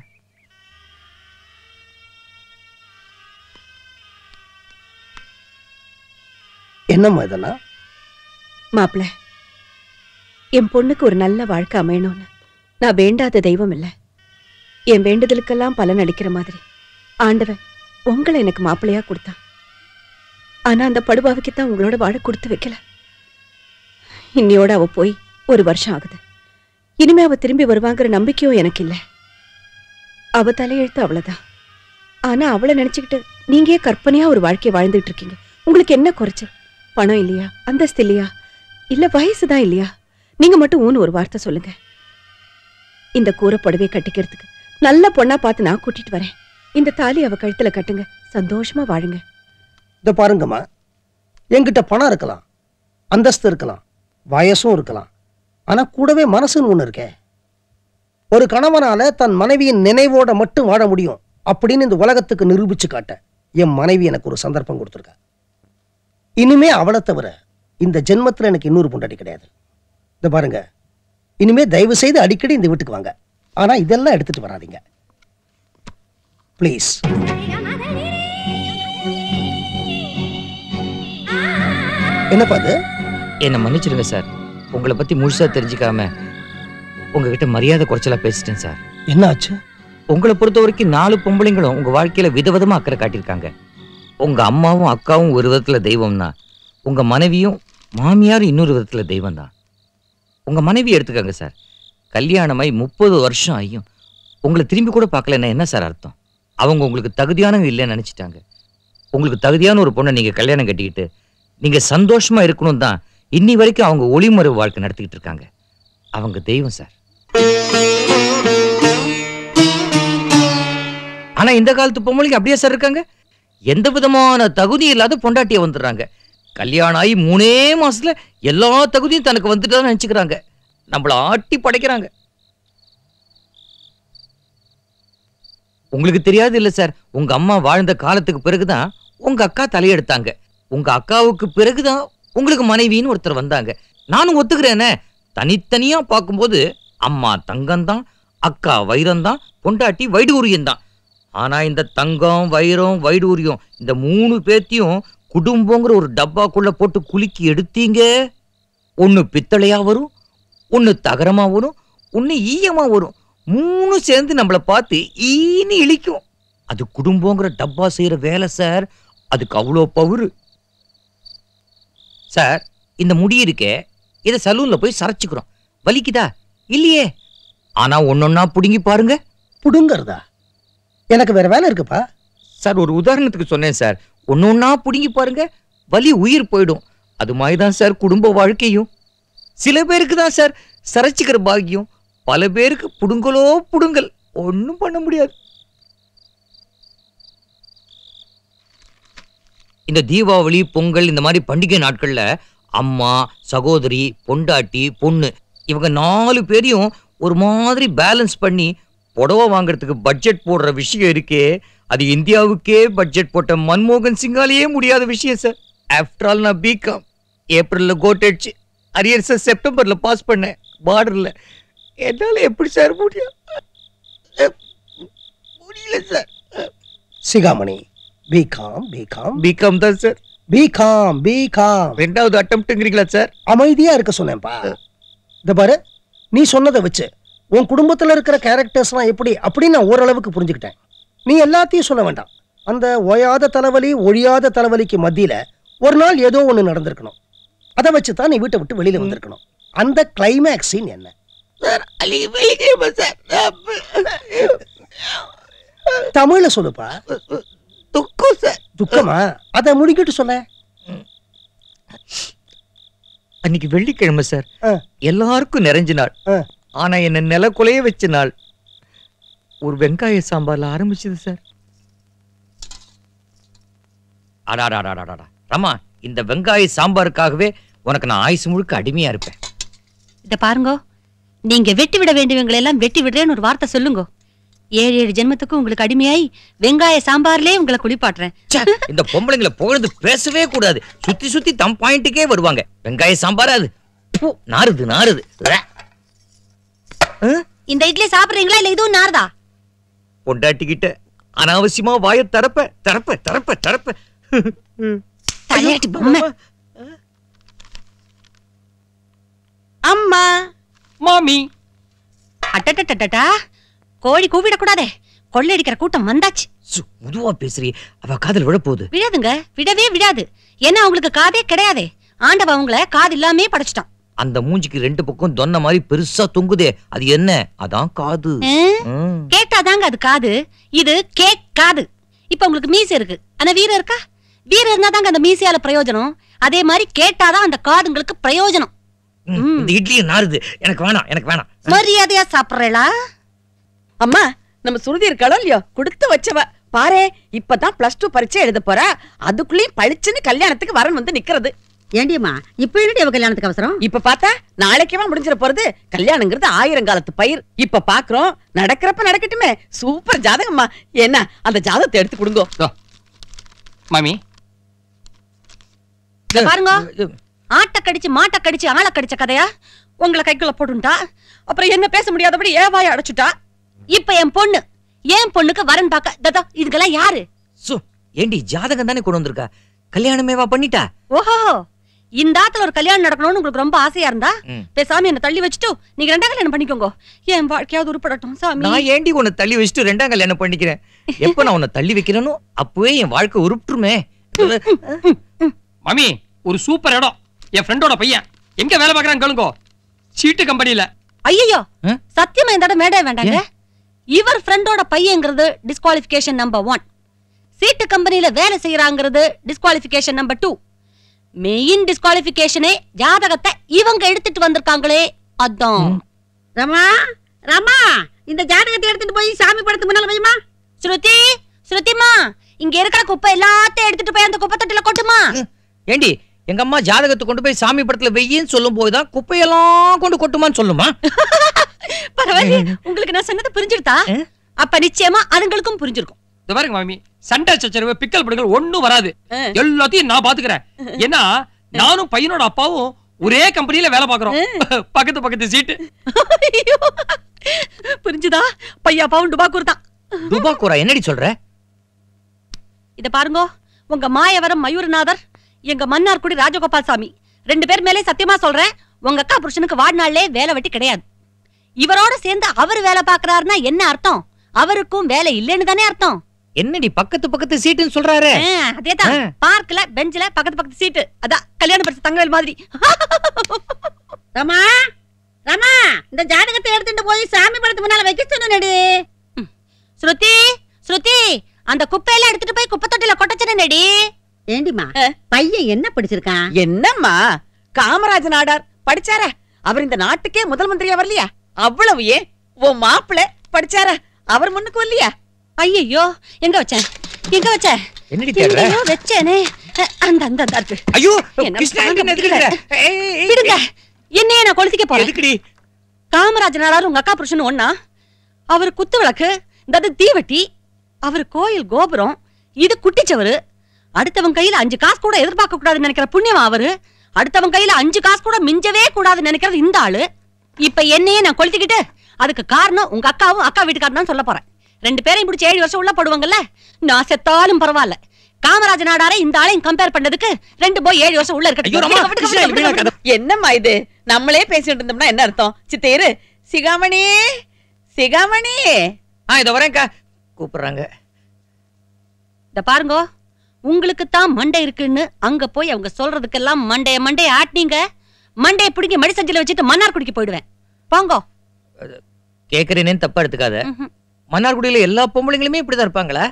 என்னம்மா இதெல்லாம் மாப்பிள என் பொண்ணுக்கு ஒரு நல்ல வாழ்க்கை அமையணும்னு நான் வேண்டாத தெய்வம் இல்ல என் வேண்டுதலுக்கெல்லாம் பலன் அளிக்கிற மாதிரி ஆண்டவன் உங்களை எனக்கு மாப்பிள்ளையா கொடுத்தான் ஆனா அந்த படுபாவுக்கு தான் உங்களோட வாழ கொடுத்து வைக்கல இன்னையோட அவ போய் ஒரு வருஷம் ஆகுது இனிமே அவ திரும்பி வருவாங்கிற நம்பிக்கையும் எனக்கு இல்ல அவ தலையெழுத்து அவ்வளவுதான் ஆனா அவளை நினைச்சுக்கிட்டு நீங்க ஏன் கற்பனையா ஒரு வாழ்க்கையை வாழ்ந்துட்டு இருக்கீங்க உங்களுக்கு என்ன குறைச்சல் பணம் இல்லையா அந்தஸ்து இல்லையா இல்ல வயசு தான் இல்லையா நீங்க மட்டும் ஊன்னு ஒரு வார்த்தை சொல்லுங்க இந்த கூரை புடவையை கட்டிக்கிறதுக்கு நல்ல பொண்ணா பார்த்து நான் கூட்டிட்டு வரேன் இந்த தாலி அவ கழுத்துல கட்டுங்க சந்தோஷமா வாழுங்க இதை பாருங்கம்மா என்கிட்ட பணம் இருக்கலாம் அந்தஸ்து இருக்கலாம் வயசும் இருக்கலாம் ஆனா கூடவே மனசுன்னு ஒண்ணு இருக்கே ஒரு கணவனால தன் மனைவியின் நினைவோட மட்டும் வாழ முடியும் அப்படின்னு இந்த உலகத்துக்கு நிரூபிச்சு காட்ட என் மனைவி எனக்கு ஒரு சந்தர்ப்பம் கொடுத்துருக்கா இனிமே அவளை தவிர இந்த ஜென்மத்துல எனக்கு இன்னொரு பொண்டாட்டி கிடையாது இந்த பாருங்க இனிமே தயவு செய்து அடிக்கடி இந்த வீட்டுக்கு வாங்க ஆனா இதெல்லாம் எடுத்துட்டு வராதீங்க ப்ளீஸ் என்னப்பா அது என்னை மன்னிச்சிடுங்க சார் உங்களை பத்தி முழுசா தெரிஞ்சுக்காம உங்ககிட்ட மரியாதை குறைச்சலா பேசிட்டேன் சார் என்ன ஆச்சு உங்களை பொறுத்த வரைக்கும் நாலு பொம்பளைங்களும் உங்க வாழ்க்கையில விதவிதமா அக்கறை காட்டியிருக்காங்க உங்க அம்மாவும் அக்காவும் ஒரு விதத்துல தெய்வம்னா உங்க மனைவியும் மாமியாரும் இன்னொரு விதத்துல தெய்வம் தான் உங்க மனைவி எடுத்துக்கங்க சார் கல்யாணமாய் முப்பது வருஷம் ஆகியும் உங்களை திரும்பி கூட பார்க்கலன்னா என்ன சார் அர்த்தம் அவங்க உங்களுக்கு தகுதியானவங்க இல்லைன்னு நினைச்சிட்டாங்க உங்களுக்கு தகுதியான ஒரு பொண்ணை நீங்க கல்யாணம் கட்டிக்கிட்டு நீங்க சந்தோஷமா இருக்கணும் தான் இன்னி வரைக்கும் அவங்க ஒளிமறை வாழ்க்கை நடத்திக்கிட்டு இருக்காங்க அவங்க தெய்வம் சார் ஆனா இந்த காலத்து பொம்பளைங்க அப்படியே சார் இருக்காங்க எந்த விதமான தகுதி இல்லாத பொண்டாட்டிய வந்துடுறாங்க கல்யாணம் ஆகி மூணே மாசத்துல எல்லா தகுதியும் தனக்கு வந்துட்டு நினைச்சுக்கிறாங்க நம்மள ஆட்டி படைக்கிறாங்க உங்களுக்கு தெரியாது இல்ல சார் உங்க அம்மா வாழ்ந்த காலத்துக்கு பிறகுதான் உங்க அக்கா தலையெடுத்தாங்க உங்க அக்காவுக்கு பிறகுதான் உங்களுக்கு மனைவின்னு ஒருத்தர் வந்தாங்க நானும் ஒத்துக்கிறேனே தனித்தனியா பார்க்கும்போது அம்மா தங்கம்தான் அக்கா வைரம்தான் பொண்டாட்டி வைடூரியம் தான் ஆனா இந்த தங்கம் வைரம் வைடூரியம் இந்த மூணு பேத்தையும் குடும்பங்கிற ஒரு டப்பாக்குள்ள போட்டு குலுக்கி எடுத்தீங்க ஒன்னு பித்தளையா வரும் ஒன்னு தகரமா வரும் ஒன்னு ஈயமா வரும் மூணு சேர்ந்து நம்மள பார்த்து ஈன்னு இழிக்கும் அது குடும்பங்கிற டப்பா செய்யற வேலை சார் அதுக்கு அவ்வளோ பவுரு சார் இந்த முடி இருக்கே இதை சலூன்ல போய் சரைச்சுக்கிறோம் வலிக்குதா இல்லையே ஆனா ஒன்னொன்னா புடுங்கி பாருங்க புடுங்கறதா எனக்கு வேற வேலை இருக்குப்பா சார் ஒரு உதாரணத்துக்கு சொன்னேன் சார் ஒன்னொன்னா புடுங்கி பாருங்க வலி உயிர் போயிடும் அது மாதிரி தான் சார் குடும்ப வாழ்க்கையும் சில பேருக்கு தான் சார் சரைச்சுக்கிற பாக்கியம் பல பேருக்கு புடுங்கலோ புடுங்கல் ஒன்றும் பண்ண முடியாது இந்த தீபாவளி பொங்கல் இந்த மாதிரி பண்டிகை நாட்கள்ல அம்மா சகோதரி பொண்டாட்டி பொண்ணு இவங்க நாலு பேரையும் ஒரு மாதிரி பேலன்ஸ் பண்ணி புடவை வாங்குறதுக்கு பட்ஜெட் போடுற விஷயம் இருக்கே அது இந்தியாவுக்கே பட்ஜெட் போட்ட மன்மோகன் சிங்காலேயே முடியாத விஷயம் சார் ஆஃப்டர் ஆல் நான் பிகாம் ஏப்ரல்ல கோட் அடிச்சு அரியர் சார் செப்டம்பர்ல பாஸ் பண்ணேன் பார்டர்ல என்னால எப்படி சார் முடியும் முடியல sir Sikamani BCom BCom BCom தான் சார் பிகாம் பிகாம் ரெண்டாவது அட்டம்ப்ட்ங்கிறீங்களா சார் அமைதியா இருக்க சொன்னேன்ப்பா இந்த பாரு நீ சொன்னதை வச்சு உன் குடும்பத்துல இருக்கிற கேரக்டர்ஸ்லாம் எப்படி அப்படின்னு நான் ஓரளவுக்கு புரிஞ்சுக்கிட்டேன் நீ எல்லாத்தையும் சொல்ல வேண்டாம் அந்த ஓயாத தலைவலி ஒழியாத தலைவலிக்கு மத்தியில ஒரு நாள் ஏதோ ஒண்ணு நடந்திருக்கணும் அதை வச்சு தான் நீ வீட்டை விட்டு வெளியில வந்திருக்கணும் அந்த கிளைமேக்ஸ் சீன் என்ன தமிழ்ல சொல்லுப்பா துக்கம் சார் துக்கமா அதை முடிக்கிட்டு சொல்ல அன்னைக்கு வெள்ளிக்கிழமை சார் எல்லாருக்கும் நிறைஞ்ச நாள் ஆனா என்ன நில குலைய வச்ச நாள் ஒரு வெங்காய சாம்பார்ல ஆரம்பிச்சது சார் அடாடாடாடாடா ரமா இந்த வெங்காய சாம்பாருக்காகவே உனக்கு நான் ஆயுசு முழுக்க அடிமையா இருப்பேன் இத பாருங்க நீங்க வெட்டி விட வேண்டியவங்களை எல்லாம் வெட்டி விடுறேன்னு ஒரு வார்த்தை சொல்லுங்க ஏழு ஏழு ஜென்மத்துக்கு உங்களுக்கு அடிமையாய் வெங்காய சாம்பார்லயே உங்களை குளிப்பாட்டுறேன் இந்த பொம்பளைங்களை புகழ்ந்து பேசவே கூடாது சுத்தி சுத்தி தம் பாயிண்ட்டுக்கே வருவாங்க வெங்காய சாம்பார் அது பு, நாறுது நாறுது ர. இந்த இட்லி சாப்பிடுறீங்களா இல்ல இதுவும் நார்தா பொண்டாட்டிக்கிட்ட அனாவசியமா வாய தரப்ப தரப்ப தரப்ப தரப்ப தலையாட்டி பொம்மை அம்மா மாமி அட்டட்டட்டட்டா கோழி கூவிடக்கூடாதே கொள்ளையடிக்கிற கூட்டம் வந்தாச்சு முதுவா பேசுறீ அவ காதல் விழப்போகுது விடாதுங்க விடவே விடாது ஏன்னா அவங்களுக்கு காதே கிடையாதே ஆண்டவ அவங்கள காது இல்லாமே படைச்சிட்டான் அந்த மூஞ்சிக்கு ரெண்டு பக்கம் தொன்ன மாதிரி பெருசா தொங்குதே அது என்ன அதான் காது ம். கேட்டாதாங்க அது காது இது கேக் காது இப்ப உங்களுக்கு மீசை இருக்கு ஆனா வீரம் இருக்கா வீரம் இருந்தாதாங்க அந்த மீசையால பிரயோஜனம் அதே மாதிரி கேட்டாதான் அந்த காதுங்களுக்கு பிரயோஜனம் ம், இந்த இட்லியும் நாறுது எனக்கு வேணாம் எனக்கு வேணாம் மரியாதையா சாப்பிடுறேளா அம்மா நம்ம சுருதி இருக்காளோ இல்லையோ கொடுத்து வச்சவ பாரு இப்பதான் பிளஸ் டூ பரீட்சை எழுத போறா அதுக்குள்ளேயும் பளிச்சுன்னு கல்யாணத்துக்கு வரன் வந்து நிக்கிறது ஏண்டியம்மா இப்ப என்னடி அவ கல்யாணத்துக்கு அவசரம் இப்ப பார்த்தா நாளைக்கேவா முடிஞ்சிட போறது கல்யாணங்கிறது ஆயிரம் காலத்து பயிர் இப்ப பாக்குறோம் நடக்கிறப்ப நடக்கட்டுமே சூப்பர் ஜாதகம்மா என்ன அந்த ஜாதகத்தை எடுத்து கொடுங்க மாமி இத பாருங்க ஆட்ட கடிச்சு மாட்ட கடிச்சு ஆள கடிச்ச கதையா உங்களை கைக்குள்ள போட்டுட்டா அப்புறம் என்ன பேச முடியாதபடி ஏவாய அடைச்சுட்டா இப்ப என் பொண்ணு என் பொண்ணுக்கு வரன் பார்க்க ததா இதுக்கெல்லாம் யாரு சு ஏண்டி ஜாதகம் தானே கொண்டு வந்திருக்கா கல்யாணமேவா பண்ணிட்டா ஓஹோ இந்த ஆத்துல ஒரு கல்யாணம் நடக்கணும்னு உங்களுக்கு ரொம்ப ஆசையா இருந்தா பேசாம என்ன தள்ளி வச்சுட்டு நீங்க ரெண்டா கல்யாணம் பண்ணிக்கோங்க என் வாழ்க்கையாவது உருப்படட்டும் சாமி நான் ஏண்டி உன்னை தள்ளி வச்சுட்டு ரெண்டாம் கல்யாணம் பண்ணிக்கிறேன் எப்ப நான் உன்னை தள்ளி வைக்கிறேனோ அப்பவே என் வாழ்க்கை உருப்பிட்டுருமே மாமி ஒரு சூப்பர் இடம் என் ஃப்ரெண்டோட பையன் எங்க வேலை பார்க்கறான்னு கேளுங்கோ சீட்டு கம்பெனில ஐயோ சத்தியமா இந்த இடம் வேண்டே வேண்டாங்க இவர் ஃப்ரெண்டோட பையங்கிறது டிஸ்குவாலிஃபிகேஷன் நம்பர் ஒன் சீட்டு கம்பெனில வேலை செய்யறாங்கிறது டிஸ்குவாலிஃபிகேஷன் நம்பர் டூ மெயின் டிஸ்குவாலிஃபிகேஷனே ஜாதகத்தை இவங்க எடுத்துட்டு வந்திருக்காங்களே அதான் ரமா ரமா இந்த ஜாதகத்தை எடுத்துட்டு போய் சாமி படத்துக்கு முன்னால வைமா ஸ்ருதி ஸ்ருதிமா இங்க இருக்கிற குப்பை எல்லாத்தையும் எடுத்துட்டு போய் அந்த குப்பை தொட்டில கொட்டுமா ஏண்டி எங்க அம்மா ஜாதகத்தை கொண்டு போய் சாமி படத்துல வெய்யின்னு சொல்லும் போதுதான் குப்பையெல்லாம் கொண்டு கொட்டுமான்னு சொல்லுமா பரவாயில்ல உங்களுக்கு நான் சொன்னது புரிஞ்சிருத்தா அப்ப நிச்சயமா அதுங்களுக்கும் புரிஞ்சிருக்கும் இந்த பாருங்க மாமி சண்டை சச்சரவு பிக்கல் படுகள் ஒண்ணும் வராது எல்லாத்தையும் நான் பாத்துக்கிறேன் ஏன்னா நானும் பையனோட அப்பாவும் ஒரே கம்பெனில வேலை பாக்குறோம் பக்கத்து பக்கத்து சீட்டு புரிஞ்சுதா பையா பவுன் டுபாக்கூர் தான் துபாக்கூரா என்னடி சொல்ற இத பாருங்க உங்க மாயவரம் மயூரநாதர் எங்க மன்னார்குடி ராஜகோபால் சாமி ரெண்டு பேர் மேலே சத்தியமா சொல்றேன் உங்க அக்கா புருஷனுக்கு வாழ்நாள்லே வேலை வெட்டி கிடையாது இவரோட சேர்ந்து அவர் வேலை பாக்குறாருன்னா என்ன அர்த்தம் அவருக்கும் வேலை இல்லைன்னு தானே அர்த்தம் என்னடி பக்கத்து பக்கத்து சீட்டுன்னு சொல்றாரு ஆ, அதேதான் பார்க்ல பெஞ்சில பக்கத்து பக்கத்து சீட்டு அதான் கல்யாண பரிசு தங்கவேல் மாதிரி ரமா ரமா இந்த ஜாதகத்தை எடுத்துட்டு போய் சாமி படத்துக்கு முன்னால வைக்க சொன்னடி ஸ்ருதி ஸ்ருதி அந்த குப்பையெல்லாம் எடுத்துட்டு போய் குப்பை தொட்டில கொட்டச்சனடி ஏண்டிமா பையன் என்ன படிச்சிருக்கான் என்னம்மா காமராஜ நாடார் படிச்சாரா அவர் இந்த நாட்டுக்கே முதல் மந்திரியா வரலையா அவ்வளவு ஏன் உன் மாப்பிள படிச்சாரா அவர் முன்னுக்கு வரலையா ஐயோ எங்க வச்சேன் எங்க வச்சேன் என்னடி தேடுற? எங்கேயோ வச்சேனே அ, அந்த அந்த அந்த இருக்கு ஐயோ என்ன கிருஷ்ணா, தாங்க என்ன முடியல. எதுக்குற? ஏய், ஏய், ஏய். விடுங்க என்னையே நான் கொளுத்திக்க போறேன் எதுக்குடி காமராஜ் நாடார் உங்க அக்கா புருஷன் ஒண்ணா அவர் குத்து விளக்கு இந்த அது தீவட்டி அவர் கோயில் கோபுரம் இது குட்டிச்சவரு அடுத்தவன் கையில அஞ்சு காசு கூட எதிர்பார்க்க கூடாதுன்னு நினைக்கிற புண்ணியம் அவரு அடுத்தவன் கையில அஞ்சு காசு கூட மிஞ்சவே கூடாதுன்னு நினைக்கிறது இந்த ஆளு இப்ப என்னையே நான் கொளுத்திக்கிட்டு அதுக்கு காரணம் உங்க அக்காவும் அக்கா வீட்டுக்காரன் தான் சொல்ல போறேன் ரெண்டு பேரையும் பிடிச்சி ஏழு வருஷம் உள்ள போடுவாங்கல்ல நான் செத்தாலும் பரவாயில்ல காமராஜ நாடாரே இந்த ஆளையும் கம்பேர் பண்ணதுக்கு ரெண்டு போய் ஏழு வருஷம் உள்ள இருக்கட்டும் என்னம்மா இது நம்மளே பேசிட்டு இருந்தோம்னா என்ன அர்த்தம் சித்தேரு சிகாமணி சிகாமணி ஆ இத வரேன்க்கா கூப்பிடுறாங்க இந்த பாருங்க உங்களுக்கு தான் மண்டை இருக்குன்னு அங்க போய் அவங்க சொல்றதுக்கெல்லாம் மண்டைய மண்டைய ஆட்டினீங்க மண்டைய பிடிங்கி மடி சஞ்சில வச்சுட்டு மன்னார்குடிக்கு போயிடுவேன் போங்க கேக்குறேனேன்னு தப்பா எடுத்துக்காத மன்னார்குடியில எல்லா பொம்பளைங்களுமே இப்படிதான் இருப்பாங்களா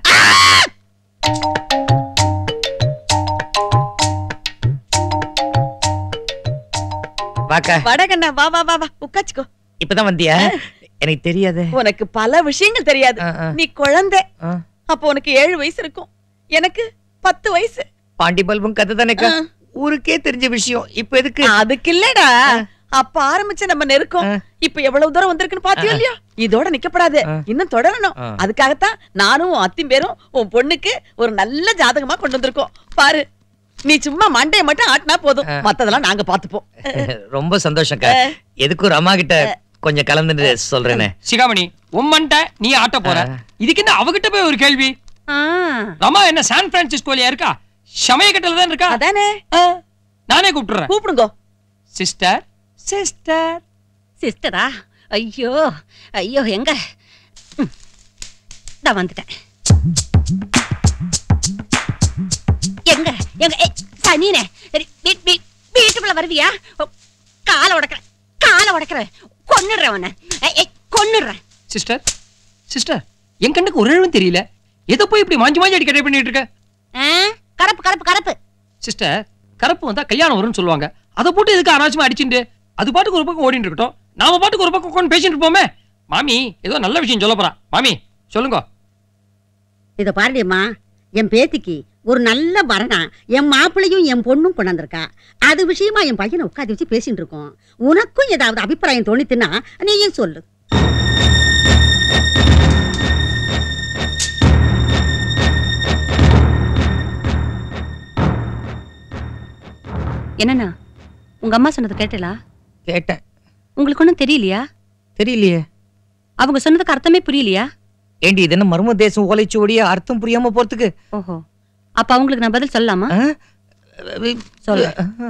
வாக்கா வடகண்ணா வா வா வா வா உட்காச்சுக்கோ இப்பதான் வந்தியா எனக்கு தெரியாது உனக்கு பல விஷயங்கள் தெரியாது நீ குழந்தை அப்போ உனக்கு ஏழு வயசு இருக்கும் எனக்கு பத்து வயசு பாண்டி பல்பும் கதை தானேக்கா ஊருக்கே தெரிஞ்ச விஷயம் இப்ப எதுக்கு அதுக்கு இல்லடா அப்ப ஆரம்பிச்ச நம்ம நெருக்கம் இப்ப எவ்வளவு தூரம் வந்திருக்குன்னு பாத்தியோ இல்லையா இதோட நிக்கப்படாது இன்னும் தொடரணும் ஆ. அதுக்காகத்தான் நானும் உன் அத்தின் பேரும் உன் பொண்ணுக்கு ஒரு நல்ல ஜாதகமா கொண்டு வந்திருக்கோம் பாரு நீ சும்மா மண்டைய மட்டும் ஆட்டினா போதும் மத்ததெல்லாம் நாங்க பாத்துப்போம் ரொம்ப சந்தோஷம்க்கா எதுக்கும் ரமா கிட்ட கொஞ்சம் கலந்துட்டு சொல்றேனே சிகாமணி உம்மன்ட்ட நீ ஆட்ட போற இதுக்கு என்ன அவகிட்ட போய் ஒரு கேள்வி ரமா என்ன சான் பிரான்சிஸ்கோலயா இருக்கா சமயக்கட்டல தான் இருக்கா அதானே நானே கூப்பிட்டுறேன் கூப்பிடுங்க சிஸ்டர் சிஸ்டர் சிஸ்டரா ஐயோ ஐயோ எங்க ம். இதா வந்துட்டேன் எங்க எங்க ஏய், சனினே சரி, வீ- வீ- வீட்டுக்குள்ள வருவியா ஓ, காலை உடைக்கிறேன் காலை உடைக்கிறேன் கொன்னுடுறேன் உன்னை ஏய், ஏய், கொன்னுடுறேன் சிஸ்டர் சிஸ்டர் என் கண்ணுக்கு ஒரு இழவும் தெரியல எதை போய் இப்படி மாஞ்சி மாஞ்சி அடி கடை பண்ணிட்டு இருக்க ஆ, கரப்பு கரப்பு கரப்பு சிஸ்டர் கருப்பு வந்தா கல்யாணம் வரும்னு சொல்லுவாங்க அதை போட்டு எதுக்கு அனாவசியமா அடிச்சுட்டு அது பாட்டுக்கு ஒரு பக்கம் ஓடிட்டு இருக்கட்டும் நாம பாட்டுக்கு ஒரு பக்கம் உட்காந்து பேசிட்டு இருப்போமே மாமி ஏதோ நல்ல விஷயம் சொல்ல போறா மாமி சொல்லுங்க இத பாருடியம்மா என் பேத்திக்கு ஒரு நல்ல வரணா என் மாப்பிள்ளையும் என் பொண்ணும் கொண்டாந்துருக்கா அது விஷயமா என் பையனை உட்காந்து வச்சு பேசிட்டு இருக்கோம் உனக்கும் ஏதாவது அபிப்பிராயம் தோணித்துன்னா நீயும் சொல்லு என்னண்ணா உங்க அம்மா சொன்னது கேட்டலா கேட்டேன் உங்களுக்கு ஒண்ணும் தெரியலையா தெரியலையே அவங்க சொன்னதுக்கு அர்த்தமே புரியலையா ஏண்டி இது என்ன மர்ம தேசம் ஓலைச்சுவடிய அர்த்தம் புரியாம போறதுக்கு ஓஹோ அப்ப அவங்களுக்கு நான் பதில் சொல்லலாமா சொல்ல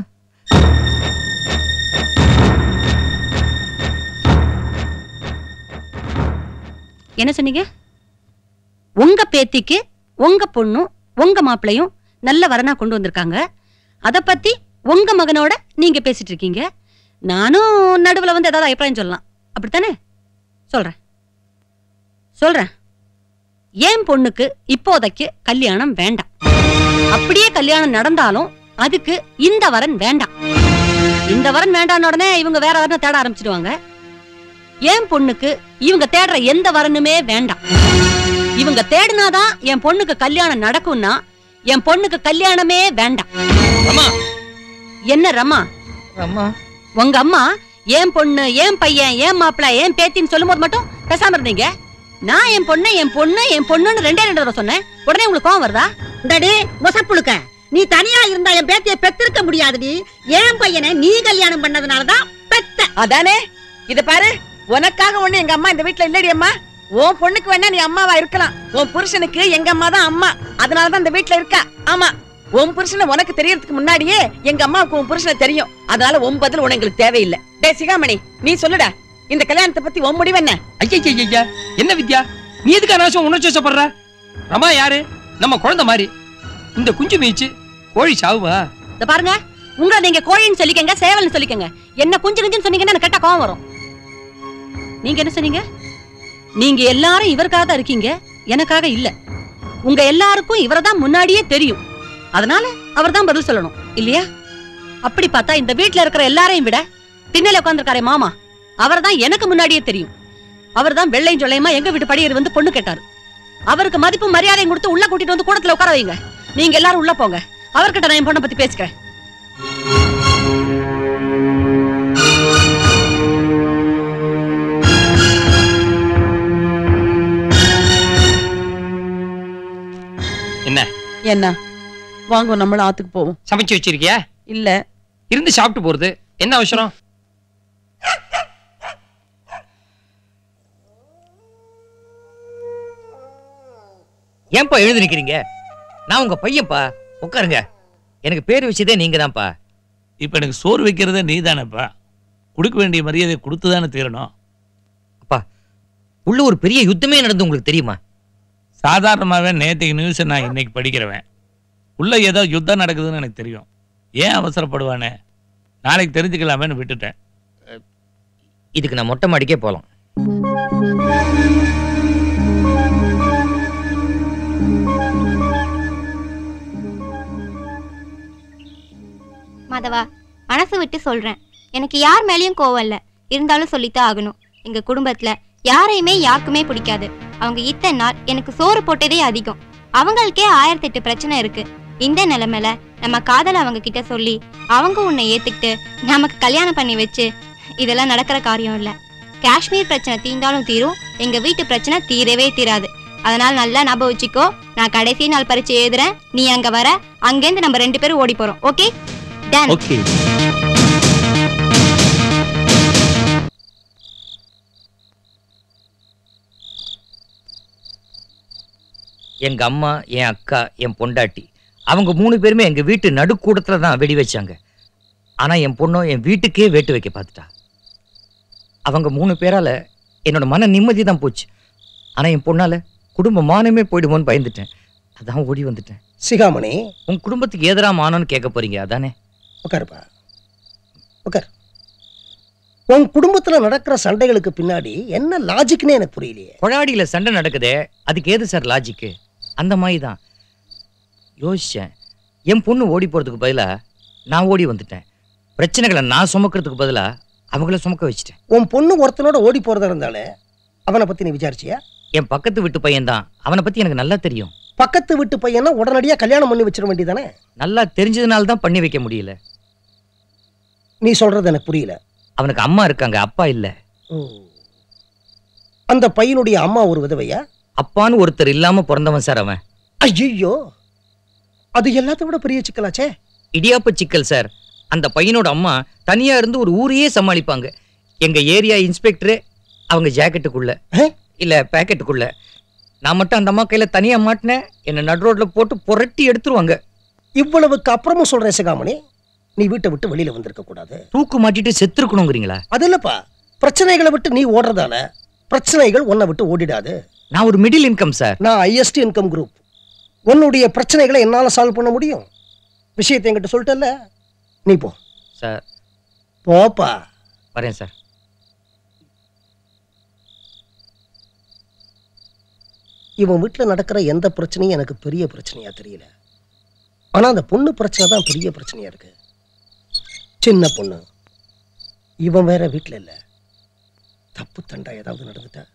என்ன சொன்னீங்க உங்க பேத்திக்கு உங்க பொண்ணும் உங்க மாப்பிளையும் நல்ல வரனா கொண்டு வந்திருக்காங்க அத பத்தி உங்க மகனோட நீங்க பேசிட்டு இருக்கீங்க நானும் நடுவுல வந்து ஏதாவது அபிப்பிராயம் சொல்லலாம் அப்படித்தானே சொல்றேன் சொல்றேன் என் பொண்ணுக்கு இப்போதைக்கு கல்யாணம் வேண்டாம் அப்படியே கல்யாணம் நடந்தாலும் அதுக்கு இந்த வரன் வேண்டாம் இந்த வரன் வேண்டான உடனே இவங்க வேற வரனை தேட ஆரம்பிச்சிடுவாங்க என் பொண்ணுக்கு இவங்க தேடுற எந்த வரனுமே வேண்டாம் இவங்க தேடினாதான் என் பொண்ணுக்கு கல்யாணம் நடக்கும்னா என் பொண்ணுக்கு கல்யாணமே வேண்டாம் என்ன ரமா ரமா உங்க அம்மா என் பொண்ணு என் பையன் என் மாப்பிள்ள என் பேத்தின்னு சொல்லும்போது மட்டும் பேசாம இருந்தீங்க நான் என் பொண்ணு என் பொண்ணு என் பொண்ணுன்னு ரெண்டே ரெண்டு தடவை சொன்னேன் உடனே உங்களுக்கு கோவம் வருதா இந்தடி மொசப்புழுக்க நீ தனியா இருந்தா என் பேத்தியை பெத்திருக்க முடியாதுடி என் பையனை நீ கல்யாணம் பண்ணதுனாலதான் பெத்த அதானே இத பாரு உனக்காக ஒண்ணு எங்க அம்மா இந்த வீட்ல இல்லடி அம்மா உன் பொண்ணுக்கு வேணா நீ அம்மாவா இருக்கலாம் உன் புருஷனுக்கு எங்க அம்மா தான் அம்மா அதனாலதான் இந்த வீட்ல இருக்கா ஆமா உன் புருஷனை உனக்கு தெரியறதுக்கு முன்னாடியே எங்க அம்மாவுக்கு உன் புருஷனை தெரியும் அதனால உன் பதில் உனக்கு தேவையில்லை டே சிகாமணி நீ சொல்லுடா இந்த கல்யாணத்தை பத்தி உன் முடிவு என்ன ஐயா என்ன வித்யா நீ எதுக்கு அனாவசியம் உணர்ச்சி வசப்படுற ரமா யாரு நம்ம குழந்தை மாதிரி இந்த குஞ்சு மீச்சு கோழி சாவுவா இத பாருங்க உங்களை நீங்க கோழின்னு சொல்லிக்கங்க சேவல்னு சொல்லிக்கங்க என்ன குஞ்சு குஞ்சுன்னு சொன்னீங்கன்னா எனக்கு கேட்டா கோவம் வரும் நீங்க என்ன சொன்னீங்க நீங்க எல்லாரும் இவருக்காக தான் இருக்கீங்க எனக்காக இல்ல உங்க எல்லாருக்கும் இவரை தான் முன்னாடியே தெரியும் அதனால அவர் தான் பதில் சொல்லணும் இல்லையா அப்படி பார்த்தா இந்த வீட்ல இருக்கிற எல்லாரையும் விட திண்ணையில உட்காந்துருக்காரே மாமா அவர் தான் எனக்கு முன்னாடியே தெரியும் அவர் தான் வெள்ளையும் சொல்லையுமா எங்க வீட்டு படியர் வந்து பொண்ணு கேட்டாரு அவருக்கு மதிப்பு மரியாதையும் கொடுத்து உள்ள கூட்டிட்டு வந்து கூடத்துல உட்கார வைங்க நீங்க எல்லாரும் உள்ள போங்க அவர்கிட்ட நான் என் பொண்ணை பத்தி பேசிக்கிறேன் என்ன வாங்க நம்மளும் ஆத்துக்கு போவோம் சமைச்சு வச்சிருக்கியா இல்ல இருந்து சாப்பிட்டு போறது என்ன அவசரம் ஏன்பா எழுந்து நிக்கிறீங்க நான் உங்க பையன்ப்பா உட்காருங்க எனக்கு பேர் வச்சதே நீங்க தான்ப்பா இப்ப எனக்கு சோறு வைக்கிறதே நீ தானேப்பா கொடுக்க வேண்டிய மரியாதை கொடுத்து தானே தீரணும் உள்ள ஒரு பெரிய யுத்தமே நடந்து உங்களுக்கு தெரியுமா சாதாரணமாகவே நேற்றுக்கு நியூஸை நான் இன்னைக்கு படிக்கிறவன் உள்ள ஏதோ யுத்தம் நடக்குதுன்னு எனக்கு தெரியும் ஏன் அவசரப்படுவானே நாளைக்கு தெரிஞ்சுக்கலாமேன்னு விட்டுட்டேன் இதுக்கு நான் மொட்டை மாடிக்கே போலாம் மாதவா மனசு விட்டு சொல்றேன் எனக்கு யார் மேலேயும் கோவம் இல்ல இருந்தாலும் சொல்லித்தான் ஆகணும் எங்க குடும்பத்துல யாரையுமே யாருக்குமே பிடிக்காது அவங்க இத்தனை நாள் எனக்கு சோறு போட்டதே அதிகம் அவங்களுக்கே ஆயிரத்தி எட்டு பிரச்சனை இருக்கு இந்த நிலைமையில நம்ம காதல அவங்க கிட்ட சொல்லி அவங்க உன்னை ஏத்துக்கிட்டு நமக்கு கல்யாணம் பண்ணி வச்சு இதெல்லாம் நடக்கிற காரியம் இல்ல காஷ்மீர் பிரச்சனை தீர்ந்தாலும் தீரும் எங்க வீட்டு பிரச்சனை தீரவே தீராது அதனால நல்லா ஞாபகம் வச்சுக்கோ நான் கடைசி நாள் பரீட்சை எழுதுறேன் நீ அங்க வர அங்கேருந்து நம்ம ரெண்டு பேரும் ஓடி போறோம் ஓகே டன் ஓகே எங்க அம்மா என் அக்கா என் பொண்டாட்டி அவங்க மூணு பேருமே எங்க வீட்டு நடுக்கூடத்துல தான் வெடி வச்சாங்க ஆனா என் பொண்ணும் என் வீட்டுக்கே வேட்டு வைக்க பார்த்துட்டா அவங்க மூணு பேரால என்னோட மன நிம்மதி தான் போச்சு ஆனா என் பொண்ணால குடும்ப மானமே போயிடுமோன்னு பயந்துட்டேன் அதான் ஓடி வந்துட்டேன் சிகாமணி உன் குடும்பத்துக்கு எதிரா மானம்னு கேட்க போறீங்க அதானே உட்காருப்பா உட்கார் உன் குடும்பத்துல நடக்கிற சண்டைகளுக்கு பின்னாடி என்ன லாஜிக்னே எனக்கு புரியலையே கொழாடியில சண்டை நடக்குதே அதுக்கு ஏது சார் லாஜிக்கு அந்த மாதிரி தான் யோசிச்சேன் என் பொண்ணு ஓடி போறதுக்கு பதிலா நான் ஓடி வந்துட்டேன் பிரச்சனைகளை நான் சுமக்கிறதுக்கு பதிலா அவங்கள சுமக்க வச்சுட்டேன் உன் பொண்ணு ஒருத்தனோட ஓடி போறதா இருந்தாலே அவனை பத்தி நீ விசாரிச்சியா என் பக்கத்து வீட்டு பையன் தான் அவனை பத்தி எனக்கு நல்லா தெரியும் பக்கத்து வீட்டு பையனை உடனடியா கல்யாணம் பண்ணி வச்சிட வேண்டியதானே நல்லா தெரிஞ்சதுனால தான் பண்ணி வைக்க முடியல நீ சொல்றது எனக்கு புரியல அவனுக்கு அம்மா இருக்காங்க அப்பா இல்ல அந்த பையனுடைய அம்மா ஒரு விதவையா அப்பான்னு ஒருத்தர் இல்லாம பிறந்தவன் சார் அவன் ஐயோ அது எல்லாத்த விட பெரிய சிக்கலாச்சே இடியாப்ப சிக்கல் சார் அந்த பையனோட அம்மா தனியா இருந்து ஒரு ஊரையே சமாளிப்பாங்க எங்க ஏரியா இன்ஸ்பெக்டரே அவங்க ஜாக்கெட்டுக்குள்ள இல்ல பேக்கெட்டுக்குள்ள நான் மட்டும் அந்த அம்மா கையில தனியா மாட்டினேன் என்ன நடு ரோட்ல போட்டு புரட்டி எடுத்துருவாங்க இவ்வளவுக்கு அப்புறமும் சொல்றேன் சிகாமணி நீ வீட்டை விட்டு வெளியில வந்திருக்க கூடாது தூக்கு மாட்டிட்டு செத்துருக்கணுங்கிறீங்களா அது இல்லப்பா பிரச்சனைகளை விட்டு நீ ஓடுறதால பிரச்சனைகள் உன்னை விட்டு ஓடிடாது நான் ஒரு மிடில் இன்கம் சார் நான் ஐஎஸ்டி இன்கம் குரூப் உன்னுடைய பிரச்சனைகளை என்னால சால்வ் பண்ண முடியும் விஷயத்தை என்கிட்ட சொல்லிட்டல நீ போ சார் போப்பா வரேன் சார் இவன் வீட்டில் நடக்கிற எந்த பிரச்சனையும் எனக்கு பெரிய பிரச்சனையா தெரியல ஆனா அந்த பொண்ணு பிரச்சனை தான் பெரிய பிரச்சனையா இருக்கு சின்ன பொண்ணு இவன் வேற வீட்டில் இல்ல தப்பு தண்டா ஏதாவது நடந்துட்டா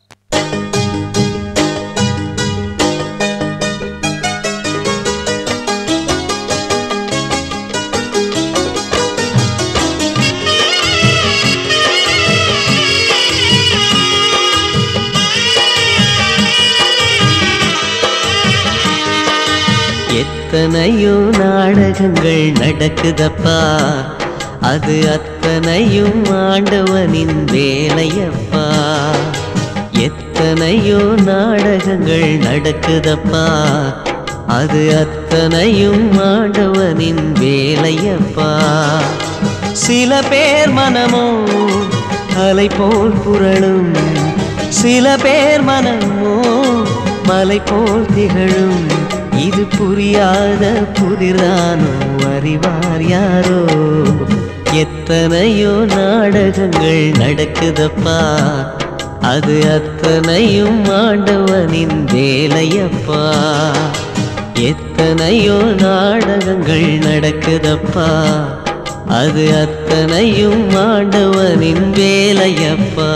எத்தனையோ நாடகங்கள் நடக்குதப்பா அது அத்தனையும் ஆண்டவனின் வேலையப்பா எத்தனையோ நாடகங்கள் நடக்குதப்பா அது அத்தனையும் ஆண்டவனின் வேலையப்பா சில பேர் மனமோ அலை போல் புரளும் சில பேர் மனமோ மலை போல் திகழும் இது புரியாத புதிரானோ அறிவார் யாரோ எத்தனையோ நாடகங்கள் நடக்குதப்பா அது அத்தனையும் ஆண்டவனின் வேலையப்பா எத்தனையோ நாடகங்கள் நடக்குதப்பா அது அத்தனையும் ஆண்டவனின் வேலையப்பா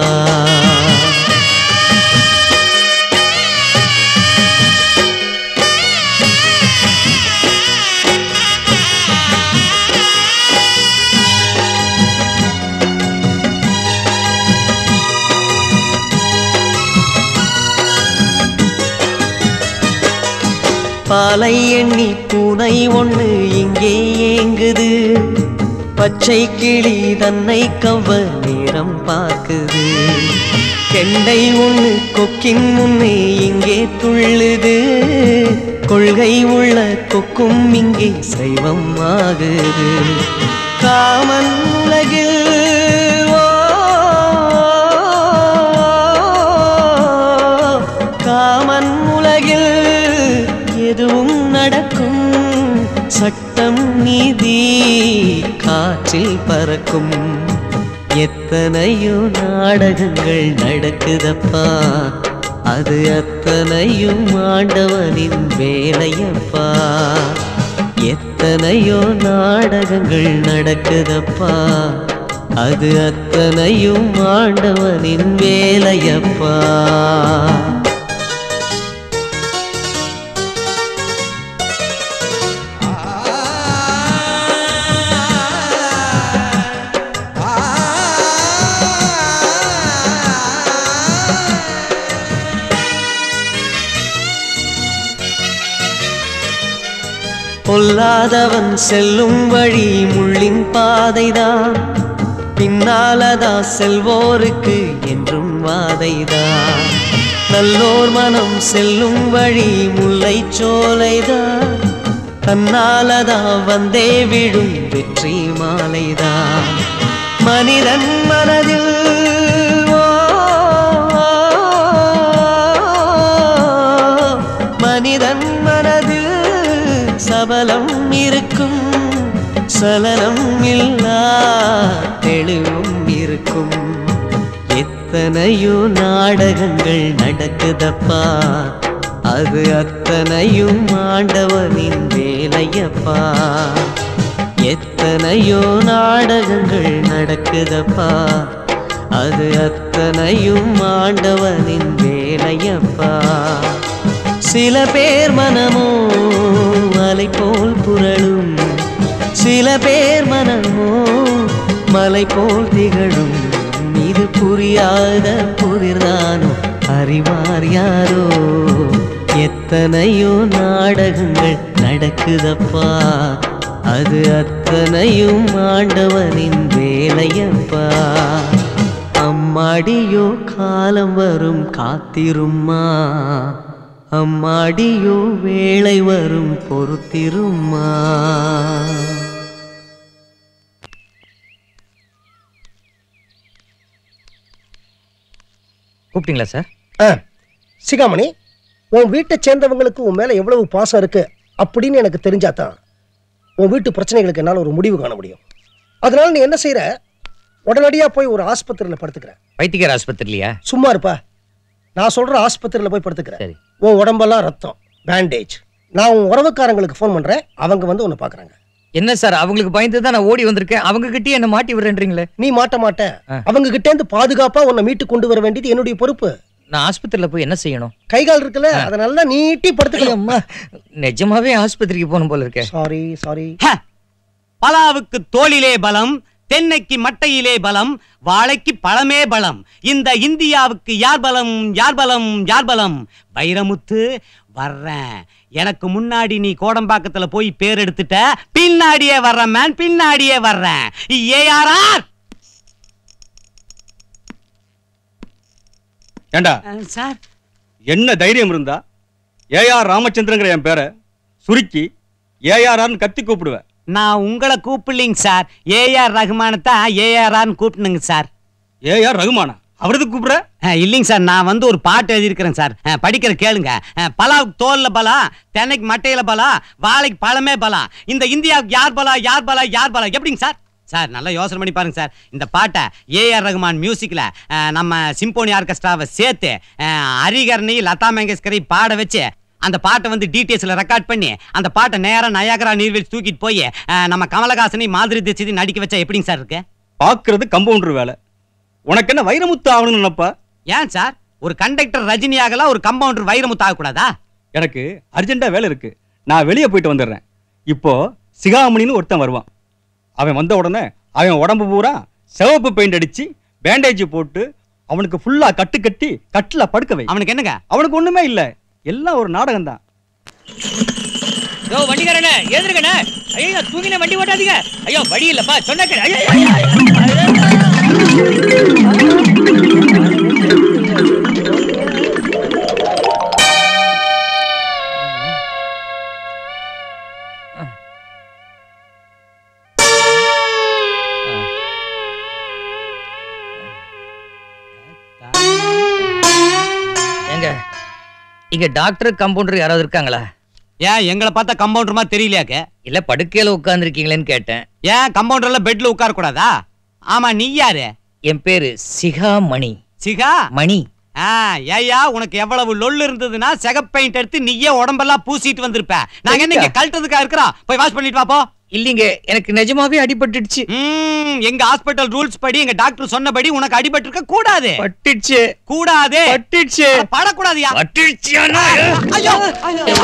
பாலை எண்ணி பூனை ஒண்ணு இங்கே ஏங்குது பச்சை கிளி தன்னை கவ்வ நேரம் பார்க்குது கெண்டை ஒண்ணு கொக்கின் முன்னே இங்கே துள்ளுது கொள்கை உள்ள கொக்கும் இங்கே சைவம் ஆகுது காமன் உலகில் ஓ, காமன் உலகில் எதுவும் நடக்கும் சட்டம் நீதி காற்றில் பறக்கும் எத்தனையோ நாடகங்கள் நடக்குதப்பா அது அத்தனையும் ஆண்டவனின் வேலையப்பா எத்தனையோ நாடகங்கள் நடக்குதப்பா அது அத்தனையும் ஆண்டவனின் வேலையப்பா பொல்லாதவன் செல்லும் வழி முள்ளின் பாதைதான் பின்னாலதா செல்வோருக்கு என்றும் வாதைதான் நல்லோர் மனம் செல்லும் வழி முல்லை சோலைதான் தன்னாலதா வந்தே விடும் வெற்றி மாலைதான் மனிதன் மனதில் ஓ, மனிதன் மனதில் சபலம் இருக்கும் சலனம் இல்லா தெளிவும் இருக்கும் எத்தனையோ நாடகங்கள் நடக்குதப்பா அது அத்தனையும் ஆண்டவனின் வேலையப்பா எத்தனையோ நாடகங்கள் நடக்குதப்பா அது அத்தனையும் ஆண்டவனின் வேலையப்பா சில பேர் மனமோ மலை போல் புரளும் சில பேர் மனமோ மலை போல் திகழும் இது புரியாத புதிர்தானோ அறிவார் யாரோ எத்தனையோ நாடகங்கள் நடக்குதப்பா அது அத்தனையும் ஆண்டவனின் வேலையப்பா அம்மாடியோ காலம் வரும் காத்திரும்மா அம்மாடியோ வேளை வரும் பொறுத்திரும்மா கூப்பிட்டீங்களா சார் ஆ சிகாமணி உன் வீட்டை சேர்ந்தவங்களுக்கு உன் மேல எவ்வளவு பாசம் இருக்கு அப்படின்னு எனக்கு தெரிஞ்சாதான் உன் வீட்டு பிரச்சனைகளுக்கு என்னால் ஒரு முடிவு காண முடியும் அதனால நீ என்ன செய்யற உடனடியா போய் ஒரு ஆஸ்பத்திரியில படுத்துக்கிற வைத்தியர் ஆஸ்பத்திரிலையா சும்மா இருப்பா நான் சொல்ற ஆஸ்பத்திரியில போய் படுத்துக்கிறேன் உன் உடம்பெல்லாம் ரத்தம் பேண்டேஜ் நான் உன் உறவுக்காரங்களுக்கு ஃபோன் பண்றேன் அவங்க வந்து உன்னை பாக்குறாங்க என்ன சார் அவங்களுக்கு பயந்து தான் நான் ஓடி வந்திருக்கேன் அவங்க கிட்டயே என்ன மாட்டி விடுறேன்றீங்களே நீ மாட்ட மாட்ட அவங்க கிட்ட இருந்து பாதுகாப்பா உன்னை மீட்டு கொண்டு வர வேண்டியது என்னுடைய பொறுப்பு நான் ஆஸ்பத்திரியில போய் என்ன செய்யணும் கை கால் இருக்குல்ல அதை நல்லா நீட்டி படுத்துக்கலாம் நிஜமாவே ஆஸ்பத்திரிக்கு போகணும் போல இருக்கேன் சாரி சாரி பலாவுக்கு தோளிலே பலம் தென்னைக்கு மட்டையிலே பலம் வாழைக்கு பழமே பலம் இந்த இந்தியாவுக்கு யார் பலம் யார் பலம் யார் பலம் வைரமுத்து வர்றேன் எனக்கு முன்னாடி நீ கோடம்பாக்கத்துல போய் பேர் எடுத்துட்ட பின்னாடியே வர்றேன் மேன் பின்னாடியே வர்றேன் ஏஆர்ஆர் ஏண்டா சார் என்ன தைரியம் இருந்தா ஏஆர் ராமச்சந்திரங்கிற என் பேரை சுருக்கி ஏஆர்ஆர்னு கத்தி கூப்பிடுவேன் நான் உங்களை கூப்பிடலிங்க சார் ஏஆர் ரகுமானை தான் ஏஆர்ஆர்னு கூப்பிட்டுனுங்க சார் ஏஆர் ரகுமானா அவரது கூப்பிடுற இல்லைங்க சார் நான் வந்து ஒரு பாட்டு எழுதியிருக்கிறேன் சார் அஹ், படிக்கிற கேளுங்க அஹ், பலாவுக்கு தோல்ல பலம் தென்னைக்கு மட்டையில பலம் வாழைக்கு பழமே பலம் இந்த இந்தியாவுக்கு யார் பலம் யார் பலம் யார் பலம் எப்படிங்க சார் சார் நல்லா யோசனை பண்ணி பாருங்க சார் இந்த பாட்டை ஏஆர் ரகுமான் மியூசிக்கில் நம்ம சிம்போனி ஆர்கெஸ்ட்ராவை சேர்த்து அஹ், ஹரிகரனை லதா மங்கேஷ்கரை பாட வச்சு அந்த பாட்டை வந்து டீட்டெயில்ஸில் ரெக்கார்ட் பண்ணி அந்த பாட்டை நேரா நயாகரா நீர்வீழ்ச்சி தூக்கிட்டு போய் அஹ், நம்ம கமலஹாசனை மாதிரி திச்சு நடிக்க வச்சா எப்படிங்க சார் இருக்கு பாக்குறது கம்பவுண்டர் வேலை உனக்கு என்ன வைரமுத்து ஆகணும்னு நினைப்பா ஏன் சார் ஒரு கண்டக்டர் ரஜினி ஆகலாம் ஒரு கம்பவுண்டர் வைரமுத்து ஆகக்கூடாதா எனக்கு அர்ஜென்ட்டா வேலை இருக்கு நான் வெளியே போயிட்டு வந்துடுறேன் இப்போ சிகாமணின்னு ஒருத்தன் வருவான் அவன் வந்த உடனே அவன் உடம்பு பூரா சிவப்பு பெயிண்ட் அடிச்சு பேண்டேஜ் போட்டு அவனுக்கு ஃபுல்லா கட்டு கட்டி கட்டில படுக்க வை அவனுக்கு என்னங்க அவனுக்கு ஒண்ணுமே இல்ல எல்லாம் ஒரு நாடகம் தான் யோ வண்டிக்காரனே எதிர்க்கண்ணே ஐயோ தூங்கின வண்டி ஓட்டாதீங்க ஐயோ வழி இல்லப்பா சொன்ன கேளு. ஐயோ, ஐயோ, ஐயோ. ஏங்க இங்க டாக்டர் கம்பவுண்டர் யாராவது இருக்காங்களா ஏன் எங்களை பார்த்தா கம்பவுண்டர் மாதிரி தெரியலையாக்க இல்ல படுக்கையில உட்கார்ந்துருக்கீங்களேன்னு கேட்டேன் ஏன் கம்பவுண்டர்ல பெட்ல உட்கார கூடாதா ஆமா நீ யாரு என் பேரு சிகா மணி சிகா மணி ஆ ஏயா உனக்கு எவ்வளவு லொல்லு இருந்ததுன்னா செகப் பெயிண்ட் எடுத்து நீயே உடம்பெல்லாம் பூசிட்டு வந்திருப்ப நாங்க என்ன இங்க கழட்டதுக்கா இருக்கிறோம் போய் வாஷ் பண்ணிட்டு வா போ இல்லீங்க எனக்கு நிஜமாவே அடிபட்டுடுச்சு ம், எங்க ஹாஸ்பிடல் ரூல்ஸ் படி எங்க டாக்டர் சொன்னபடி உனக்கு அடிபட்டு இருக்க கூடாது பட்டுச்சு கூடாது பட்டுச்சு படக்கூடாதுயா பட்டுடுச்சியானா? ஐயோ ஐயோ.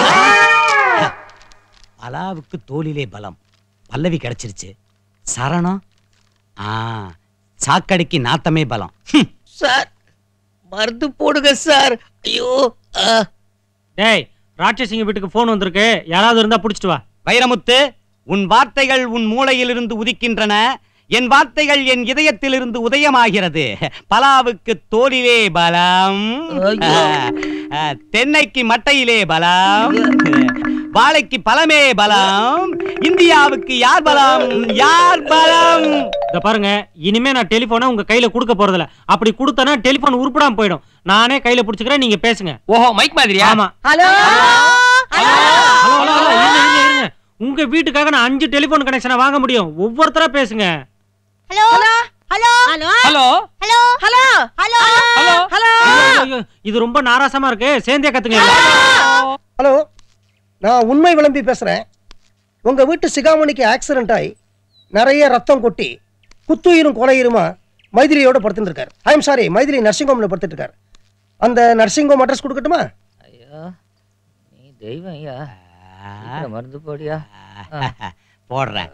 பலாவுக்கு தோலிலே பலம் பல்லவி கிடைச்சிருச்சு சரணம் ஆ சாக்கடைக்கு நாத்தமே பலம் சார் மருந்து போடுங்க சார் ஐயோ ஆ. டேய் ராட்சசிங்க வீட்டுக்கு ஃபோன் வந்திருக்கு யாராவது இருந்தா புடிச்சிட்டு வா வைரமுத்து உன் வார்த்தைகள் உன் மூளையிலிருந்து உதிக்கின்றன என் வார்த்தைகள் என் இதயத்திலிருந்து உதயமாகிறது பலாவுக்கு தோலிலே பலம் ஐயோ. ஆ, தென்னைக்கு மட்டையிலே பலம் வாழைக்கு பழமே பலம் இந்தியாவுக்கு யார் பலம் யார் பலம் இத பாருங்க இனிமே நான் டெலிபோனை உங்க கையில கொடுக்க போறதில்ல அப்படி கொடுத்தனா டெலிபோன் உருப்படாம போயிடும் நானே கையில புடிச்சுக்கிறேன் நீங்க பேசுங்க ஓஹோ மைக் மாதிரியா ஆமா ஹலோ ஹலோ ஹலோ ஹலோ இருங்க இருங்க இருங்க உங்க வீட்டுக்காக நான் அஞ்சு டெலிபோன் கனெக்ஷனை வாங்க முடியும் ஒவ்வொருத்தரா பேசுங்க hello hello hello hello hello hello hello hello hello ஐயோ, ஐயோ, இது ரொம்ப நாராசமா இருக்கு சேர்ந்தே கத்துங்க ஹலோ நான் உண்மை விளம்பி பேசுகிறேன் உங்கள் வீட்டு சிகாமணிக்கு ஆக்சிடென்ட் ஆகி நிறைய ரத்தம் கொட்டி குத்துயிரும் கொலையுருமா மைதிலியோட படுத்துட்டு இருக்காரு I am sorry Maithili nursing ஹோமில் படுத்துட்டு இருக்காரு அந்த நர்சிங் ஹோம் அட்ரஸ் கொடுக்கட்டுமா ஐயா நீ தெய்வம் ஐயா சீக்கிரம் மருந்து போடியா போடுறேன்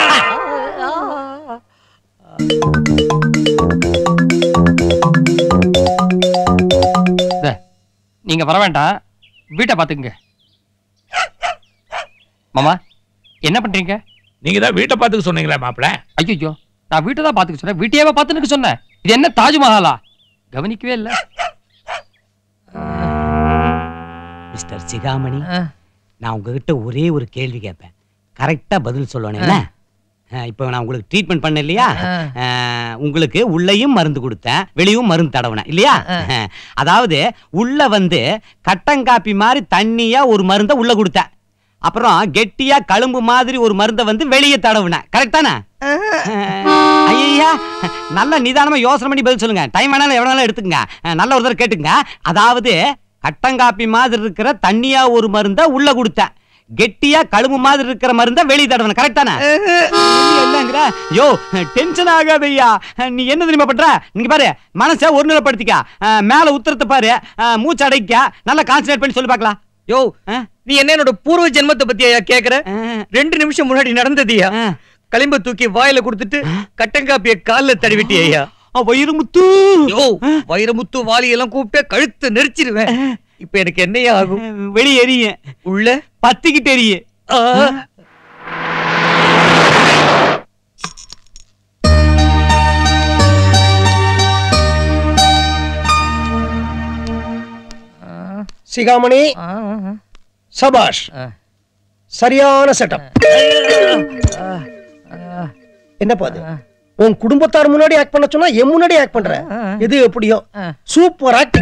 இந்த, நீங்க வர வேண்டாம் வீட்டை பாத்துக்குங்க மாமா என்ன பண்றீங்க நீங்க தான் வீட்டை பார்த்துக்க சொன்னீங்களே மாப்பிள ஐயோ நான் வீட்டை தான் பாத்துக்க சொன்னேன் வீட்டையே பாத்துன்னு சொன்னேன் இது என்ன தாஜ்மஹாலா கவனிக்கவே இல்ல மிஸ்டர் சிகாமணி நான் உங்ககிட்ட ஒரே ஒரு கேள்வி கேட்பேன் கரெக்டா பதில் சொல்லணும் என்ன இப்போ நான் உங்களுக்கு ட்ரீட்மெண்ட் பண்ண இல்லையா அஹ், உங்களுக்கு உள்ளேயும் மருந்து கொடுத்தேன் வெளியும் மருந்து தடவினேன் இல்லையா அதாவது உள்ள வந்து கட்டங்காப்பி மாதிரி தண்ணியா ஒரு மருந்தை உள்ள கொடுத்தேன் அப்புறம் கெட்டியா கழும்பு மாதிரி ஒரு மருந்தை வந்து வெளியே தடவினேன் கரெக்டானே ஐயா நல்ல நிதானமா யோசனை பண்ணி பதில் சொல்லுங்க டைம் வேணாலும் எவ்வளவு வேணாலும் எடுத்துக்கங்க அஹ், நல்ல ஒரு தடவை கேட்டுங்க அதாவது கட்டங்காப்பி மாதிரி இருக்கிற தண்ணியா ஒரு மருந்தை உள்ள கொடுத்தேன் கெட்டியா கழும்பு மாதிரி இருக்கிற மருந்தை வெளியே தடவன கரெக்டானே என்னங்கிற யோ டென்ஷன் ஆகாதையா நீ என்ன தெரியுமா பண்ற நீங்க பாரு மனசை ஒருநிலைப்படுத்திக்க அஹ், மேல உத்தரத்தை பாரு அஹ், மூச்சு அடைக்க நல்லா கான்சன்ட்ரேட் பண்ணி சொல்லி பார்க்கலாம் யோ நீ என்ன என்னோட பூர்வ ஜென்மத்தை பத்தியா கேக்குற ரெண்டு நிமிஷம் முன்னாடி நடந்ததியா களிம்ப தூக்கி வாயில கொடுத்துட்டு கட்டங்காப்பிய கால்ல தடவிட்டியா வைரமுத்து யோ வைரமுத்து வாலி எல்லாம் கூப்பிட்டு கழுத்து நெரிச்சிருவேன் இப்ப எனக்கு என்னையா ஆகும் வெளியே எரிய உள்ள பத்திக்கிட்டு எரிய சிகாமணி சபாஷ் சரியான செட்டப் என்னப்பா அது உன் குடும்பத்தார் முன்னாடி ஆக்ட் பண்ண சொன்னா என் முன்னாடி ஆக்ட் பண்ற எது எப்படியோ சூப்பர் ஆக்ட்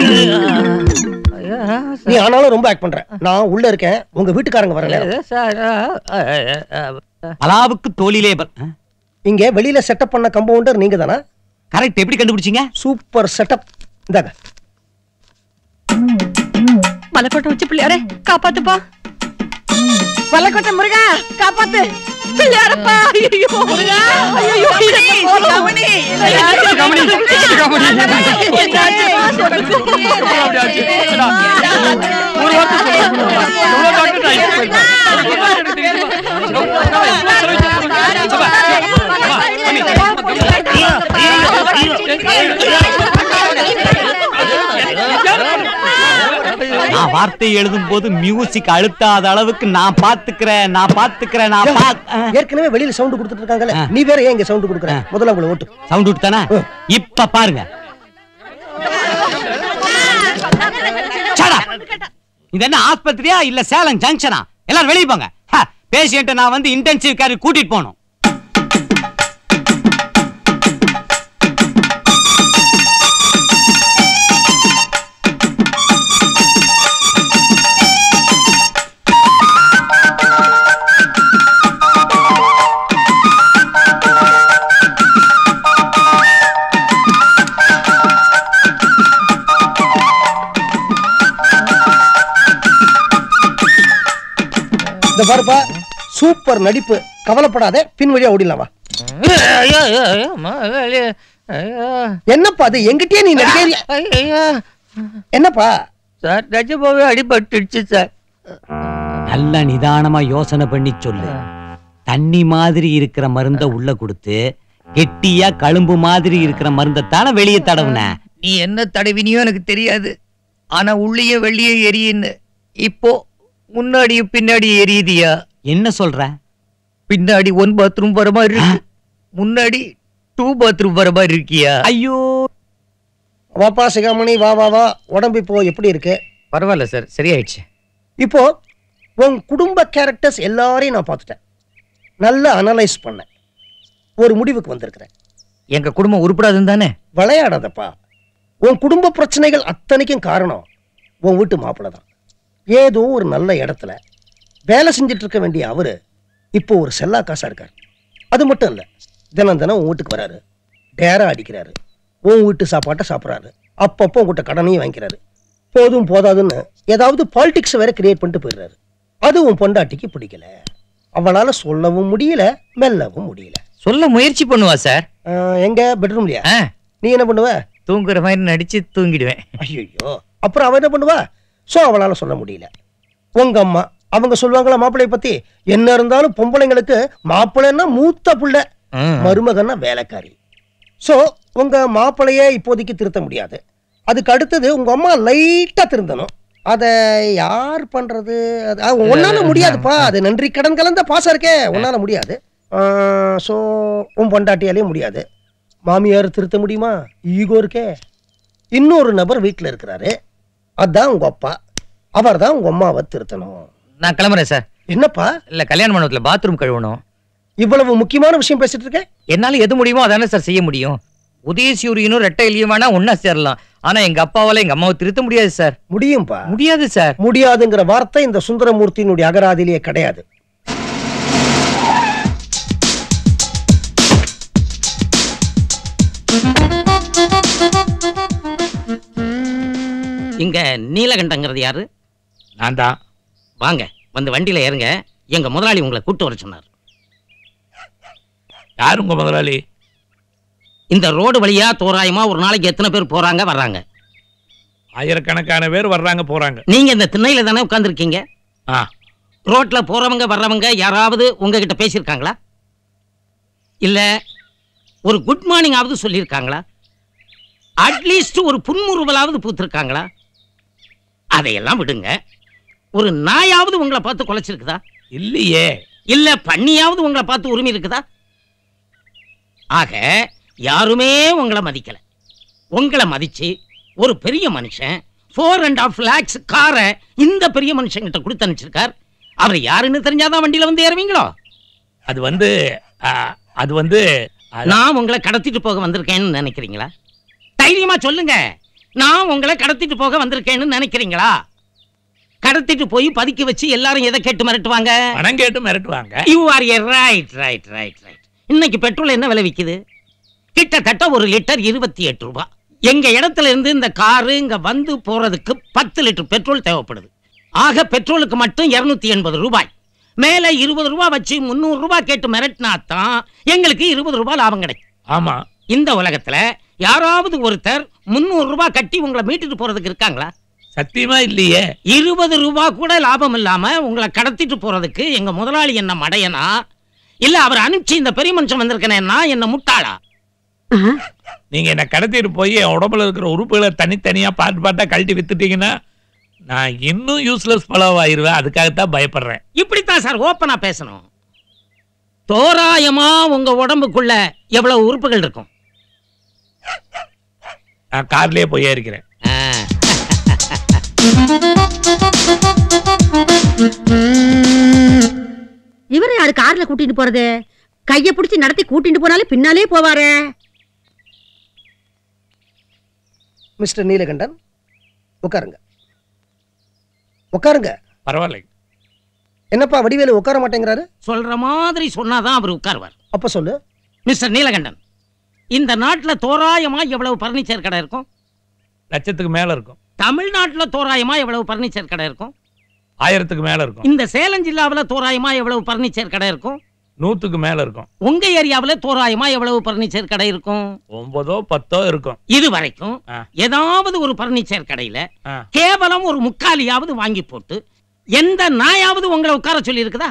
நீ ஆனாலும் ரொம்ப ஆக்ட் பண்ற நான் உள்ள இருக்கேன் உங்க வீட்டுக்காரங்க வரல பலாவுக்கு தோலிலே பல் இங்க வெளியில செட்டப் பண்ண கம்பவுண்டர் நீங்க தானா கரெக்ட் எப்படி கண்டுபிடிச்சீங்க சூப்பர் செட்டப் இந்தாங்க மலைக்கோட்டை வச்சு பிள்ளையாரே காப்பாத்துப்பா வல்லக்கோட்டை முருகா காப்பாத்து பிள்ளையாரப்பா ஐயோ முருகா ஐயோ சிகாமணி சிகாமணி, சிகாமணி. ஒரு வார்த்தை சொல்லுங்க. எவ்வளவு டாக்டர் ட்ரை பண்ணிருக்கேன். நான் வார்த்தை எழுதும் போது மியூசிக் அழுத்தாத அளவுக்கு நான் பாத்துக்கிறேன் நான் பாத்துக்கிறேன் நான் பாத் ஏற்கனவே வெளியில சவுண்ட் கொடுத்துட்டு இருக்காங்கல்ல நீ வேற ஏன் இங்க சவுண்ட் கொடுக்குற முதல்ல உங்களை ஓட்டு சவுண்ட் விட்டுதானே இப்ப பாருங்க Shut up. இது என்ன ஆஸ்பத்திரியா இல்ல சேலம் ஜங்ஷனா எல்லாரும் வெளிய போங்க பேஷண்ட்டை நான் வந்து இன்டென்சிவ் கேர் கூட்டிட்டு போகணும் இந்த பாருப்பா சூப்பர் நடிப்பு கவலைப்படாத பின் வழியா ஓடிடலாம் வா என்னப்பா அது எங்கிட்டயே நீ நடிக்க என்னப்பா சார் நிஜமாவே அடிபட்டுடுச்சு சார் நல்ல நிதானமா யோசனை பண்ணி சொல்லு தண்ணி மாதிரி இருக்கிற மருந்த உள்ள கொடுத்து கெட்டியா களும்பு மாதிரி இருக்கிற மருந்தை தானே வெளியே தடவுன நீ என்ன தடவினியோ எனக்கு தெரியாது ஆனா உள்ளேயும் வெளியும் எரியுன்னு இப்போ முன்னாடியும் பின்னாடியும் எரியுதியா என்ன சொல்ற பின்னாடி ஒன் பாத்ரூம் வர மாதிரி இருக்கு முன்னாடி டூ பாத்ரூம் வர மாதிரி இருக்கியா ஐயோ வாப்பா சிகாமணி வா வா வா உடம்பு இப்போ எப்படி இருக்கு பரவாயில்ல சார் சரியாயிடுச்சு இப்போ உன் குடும்ப கேரக்டர்ஸ் எல்லாரையும் நான் பார்த்துட்டேன் நல்லா அனலைஸ் பண்ணேன் ஒரு முடிவுக்கு வந்திருக்கிறேன் எங்க குடும்பம் உருப்படாதுன்னு தானே விளையாடாதப்பா உன் குடும்ப பிரச்சனைகள் அத்தனைக்கும் காரணம் உன் வீட்டு மாப்பிள்ளை தான் ஏதோ ஒரு நல்ல இடத்துல வேலை செஞ்சுட்டு இருக்க வேண்டிய அவரு இப்போ ஒரு செல்லா காசா இருக்கார் அது மட்டும் இல்லை தினம் தினம் உன் வீட்டுக்கு வராரு டேரா அடிக்கிறாரு உன் வீட்டு சாப்பாட்டை சாப்பிட்றாரு அப்பப்போ உங்ககிட்ட கடனையும் வாங்கிக்கிறாரு போதும் போதாதுன்னு ஏதாவது பாலிடிக்ஸ் வேற கிரியேட் பண்ணிட்டு போயிடுறாரு அது உன் பொண்டாட்டிக்கு பிடிக்கல அவளால சொல்லவும் முடியல மெல்லவும் முடியல சொல்ல முயற்சி பண்ணுவா சார் எங்க பெட்ரூம்லயா நீ என்ன பண்ணுவ தூங்குற மாதிரி நடிச்சு தூங்கிடுவேன் ஐயோ அப்புறம் அவ என்ன பண்ணுவா சோ அவளால சொல்ல முடியல உங்க அம்மா அவங்க சொல்லுவாங்களா மாப்பிள்ளைய பத்தி என்ன இருந்தாலும் பொம்பளைங்களுக்கு மாப்பிள்ளைன்னா மூத்த புள்ள மருமகன்னா வேலைக்காரி சோ உங்க மாப்பிள்ளைய இப்போதைக்கு திருத்த முடியாது அதுக்கு அடுத்தது உங்க அம்மா லைட்டா திருந்தணும் அதை யார் பண்றது அது அது உன்னால முடியாதுப்பா அது நன்றி கடன் கலந்த பாசம் இருக்கே உன்னால முடியாது ஸோ உன் பொண்டாட்டியாலே முடியாது மாமியார் திருத்த முடியுமா ஈகோ இருக்கே இன்னொரு நபர் வீட்டில் இருக்கிறாரு அதான் உங்க அப்பா அவர் தான் உங்க அம்மாவை திருத்தணும் நான் கிளம்புறேன் சார் என்னப்பா இல்ல கல்யாண மண்டபத்துல பாத்ரூம் கழுவணும் இவ்வளவு முக்கியமான விஷயம் பேசிட்டு இருக்க என்னால எது முடியுமோ அதானே சார் செய்ய முடியும் உதயசூரியனும் ரெட்டையிலையும் வேணா ஒன்னா சேரலாம் ஆனா எங்க அப்பாவால எங்க அம்மாவை திருத்த முடியாது சார் முடியும்பா முடியாது சார் முடியாதுங்கிற வார்த்தை இந்த சுந்தரமூர்த்தியினுடைய அகராதிலேயே கிடையாது இங்க நீலகண்டங்கிறது யாரு நான் தான் வாங்க வந்து வண்டியில ஏறுங்க எங்க முதலாளி உங்களை கூட்டு வர சொன்னார் யார் உங்க முதலாளி இந்த ரோடு வழியா தோராயமா ஒரு நாளைக்கு எத்தனை பேர் போறாங்க வர்றாங்க ஆயிரக்கணக்கான பேர் வர்றாங்க போறாங்க நீங்க இந்த திண்ணையில தானே உட்கார்ந்துருக்கீங்க ஆ ரோட்ல போறவங்க வர்றவங்க யாராவது உங்ககிட்ட பேசியிருக்காங்களா இல்ல ஒரு குட் மார்னிங் ஆவது சொல்லியிருக்காங்களா அட்லீஸ்ட் ஒரு புன்முறுவலாவது பூத்திருக்காங்களா அதையெல்லாம் விடுங்க ஒரு நாயாவது உங்களை பார்த்து குலைச்சிருக்குதா இல்லையே இல்ல பண்ணியாவது உங்களை பார்த்து உரிமை இருக்குதா ஆக யாருமே உங்களை மதிக்கல உங்களை மதிச்சு ஒரு பெரிய மனுஷன் ஃபோர் அண்ட் ஆஃப் லேக்ஸ் காரை இந்த பெரிய மனுஷங்கிட்ட கொடுத்து அனுப்பிச்சிருக்கார் அவர் யாருன்னு தெரிஞ்சாதான் வண்டியில வந்து ஏறுவீங்களோ அது வந்து ஆ, அது வந்து அது- நான் உங்களை கடத்திட்டு போக வந்திருக்கேன்னு நினைக்கிறீங்களா தைரியமா சொல்லுங்க நான் உங்களை கடத்திட்டு போக வந்திருக்கேன்னு நினைக்கிறீங்களா கடத்திட்டு போய் பதுக்கி வச்சு எல்லாரும் எதை கேட்டு மிரட்டுவாங்க பணம் கேட்டு மிரட்டுவாங்க you are a right right right right இன்னைக்கு பெட்ரோல் என்ன விலை விக்குது கிட்டத்தட்ட ஒரு லிட்டர் இருபத்தி எட்டு ரூபாய் எங்க இடத்துல இருந்து இந்த காரு இங்க வந்து போறதுக்கு பத்து லிட்டர் பெட்ரோல் தேவைப்படுது ஆக பெட்ரோலுக்கு மட்டும் இருநூத்தி எண்பது ரூபாய் மேல இருபது ரூபாய் வச்சு முந்நூறு ரூபாய் கேட்டு மிரட்டினா தான் எங்களுக்கு இருபது ரூபாய் லாபம் கிடைக்கும் ஆமா இந்த உலகத்துல யாராவது ஒருத்தர் முந்நூறு ரூபாய் கட்டி உங்களை மீட்டுட்டு போறதுக்கு இருக்காங்களா சத்தியமா இல்லையே இருபது ரூபாய் கூட லாபம் இல்லாம உங்களை கடத்திட்டு போறதுக்கு எங்க முதலாளி என்ன மடையனா இல்ல அவர் அனுப்பிச்சு இந்த பெரிய மனுஷன் வந்திருக்கேன்னா என்ன முட்டாளா நீங்க என்ன கடத்திட்டு போய் என் உடம்புல இருக்கிற உறுப்புகளை தனித்தனியா பாட்டு பாட்டா கழட்டி வித்துட்டீங்கன்னா நான் இன்னும் யூஸ்லெஸ் பழம் ஆயிருவேன் அதுக்காகத்தான் பயப்படுறேன் இப்படித்தான் சார் ஓப்பனா பேசணும் தோராயமா உங்க உடம்புக்குள்ள எவ்வளவு உறுப்புகள் இருக்கும் நான் கார்லயே போய் இருக்கிறேன் இவரை யாரு கார்ல கூட்டிட்டு போறது கைய பிடிச்சி நடத்தி கூட்டிட்டு போனாலே பின்னாலே போவாரே மிஸ்டர் நீலகண்டன் உட்காருங்க உட்காருங்க பரவாயில்லை என்னப்பா வடிவேலு உட்கார மாட்டேங்கிறாரு சொல்ற மாதிரி சொன்னாதான் அவர் உட்காருவார் அப்ப சொல்லு மிஸ்டர் நீலகண்டன் இந்த நாட்டுல தோராயமா எவ்வளவு பர்னிச்சர் கடை இருக்கும் லட்சத்துக்கு மேல இருக்கும் தமிழ்நாட்டுல தோராயமா எவ்வளவு பர்னிச்சர் கடை இருக்கும் ஆயிரத்துக்கு மேல இருக்கும் இந்த சேலம் ஜில்லாவுல தோராயமா எவ்வளவு பர்னிச்சர் கடை இருக்கும் நூத்துக்கு மேல இருக்கும் உங்க ஏரியாவுல தோராயமா எவ்வளவு பர்னிச்சர் கடை இருக்கும் ஒன்பதோ பத்தோ இருக்கும் இது வரைக்கும் ஏதாவது ஒரு பர்னிச்சர் கடையில கேவலம் ஒரு முக்காலியாவது வாங்கி போட்டு எந்த நாயாவது உங்களை உட்கார சொல்லி இருக்குதா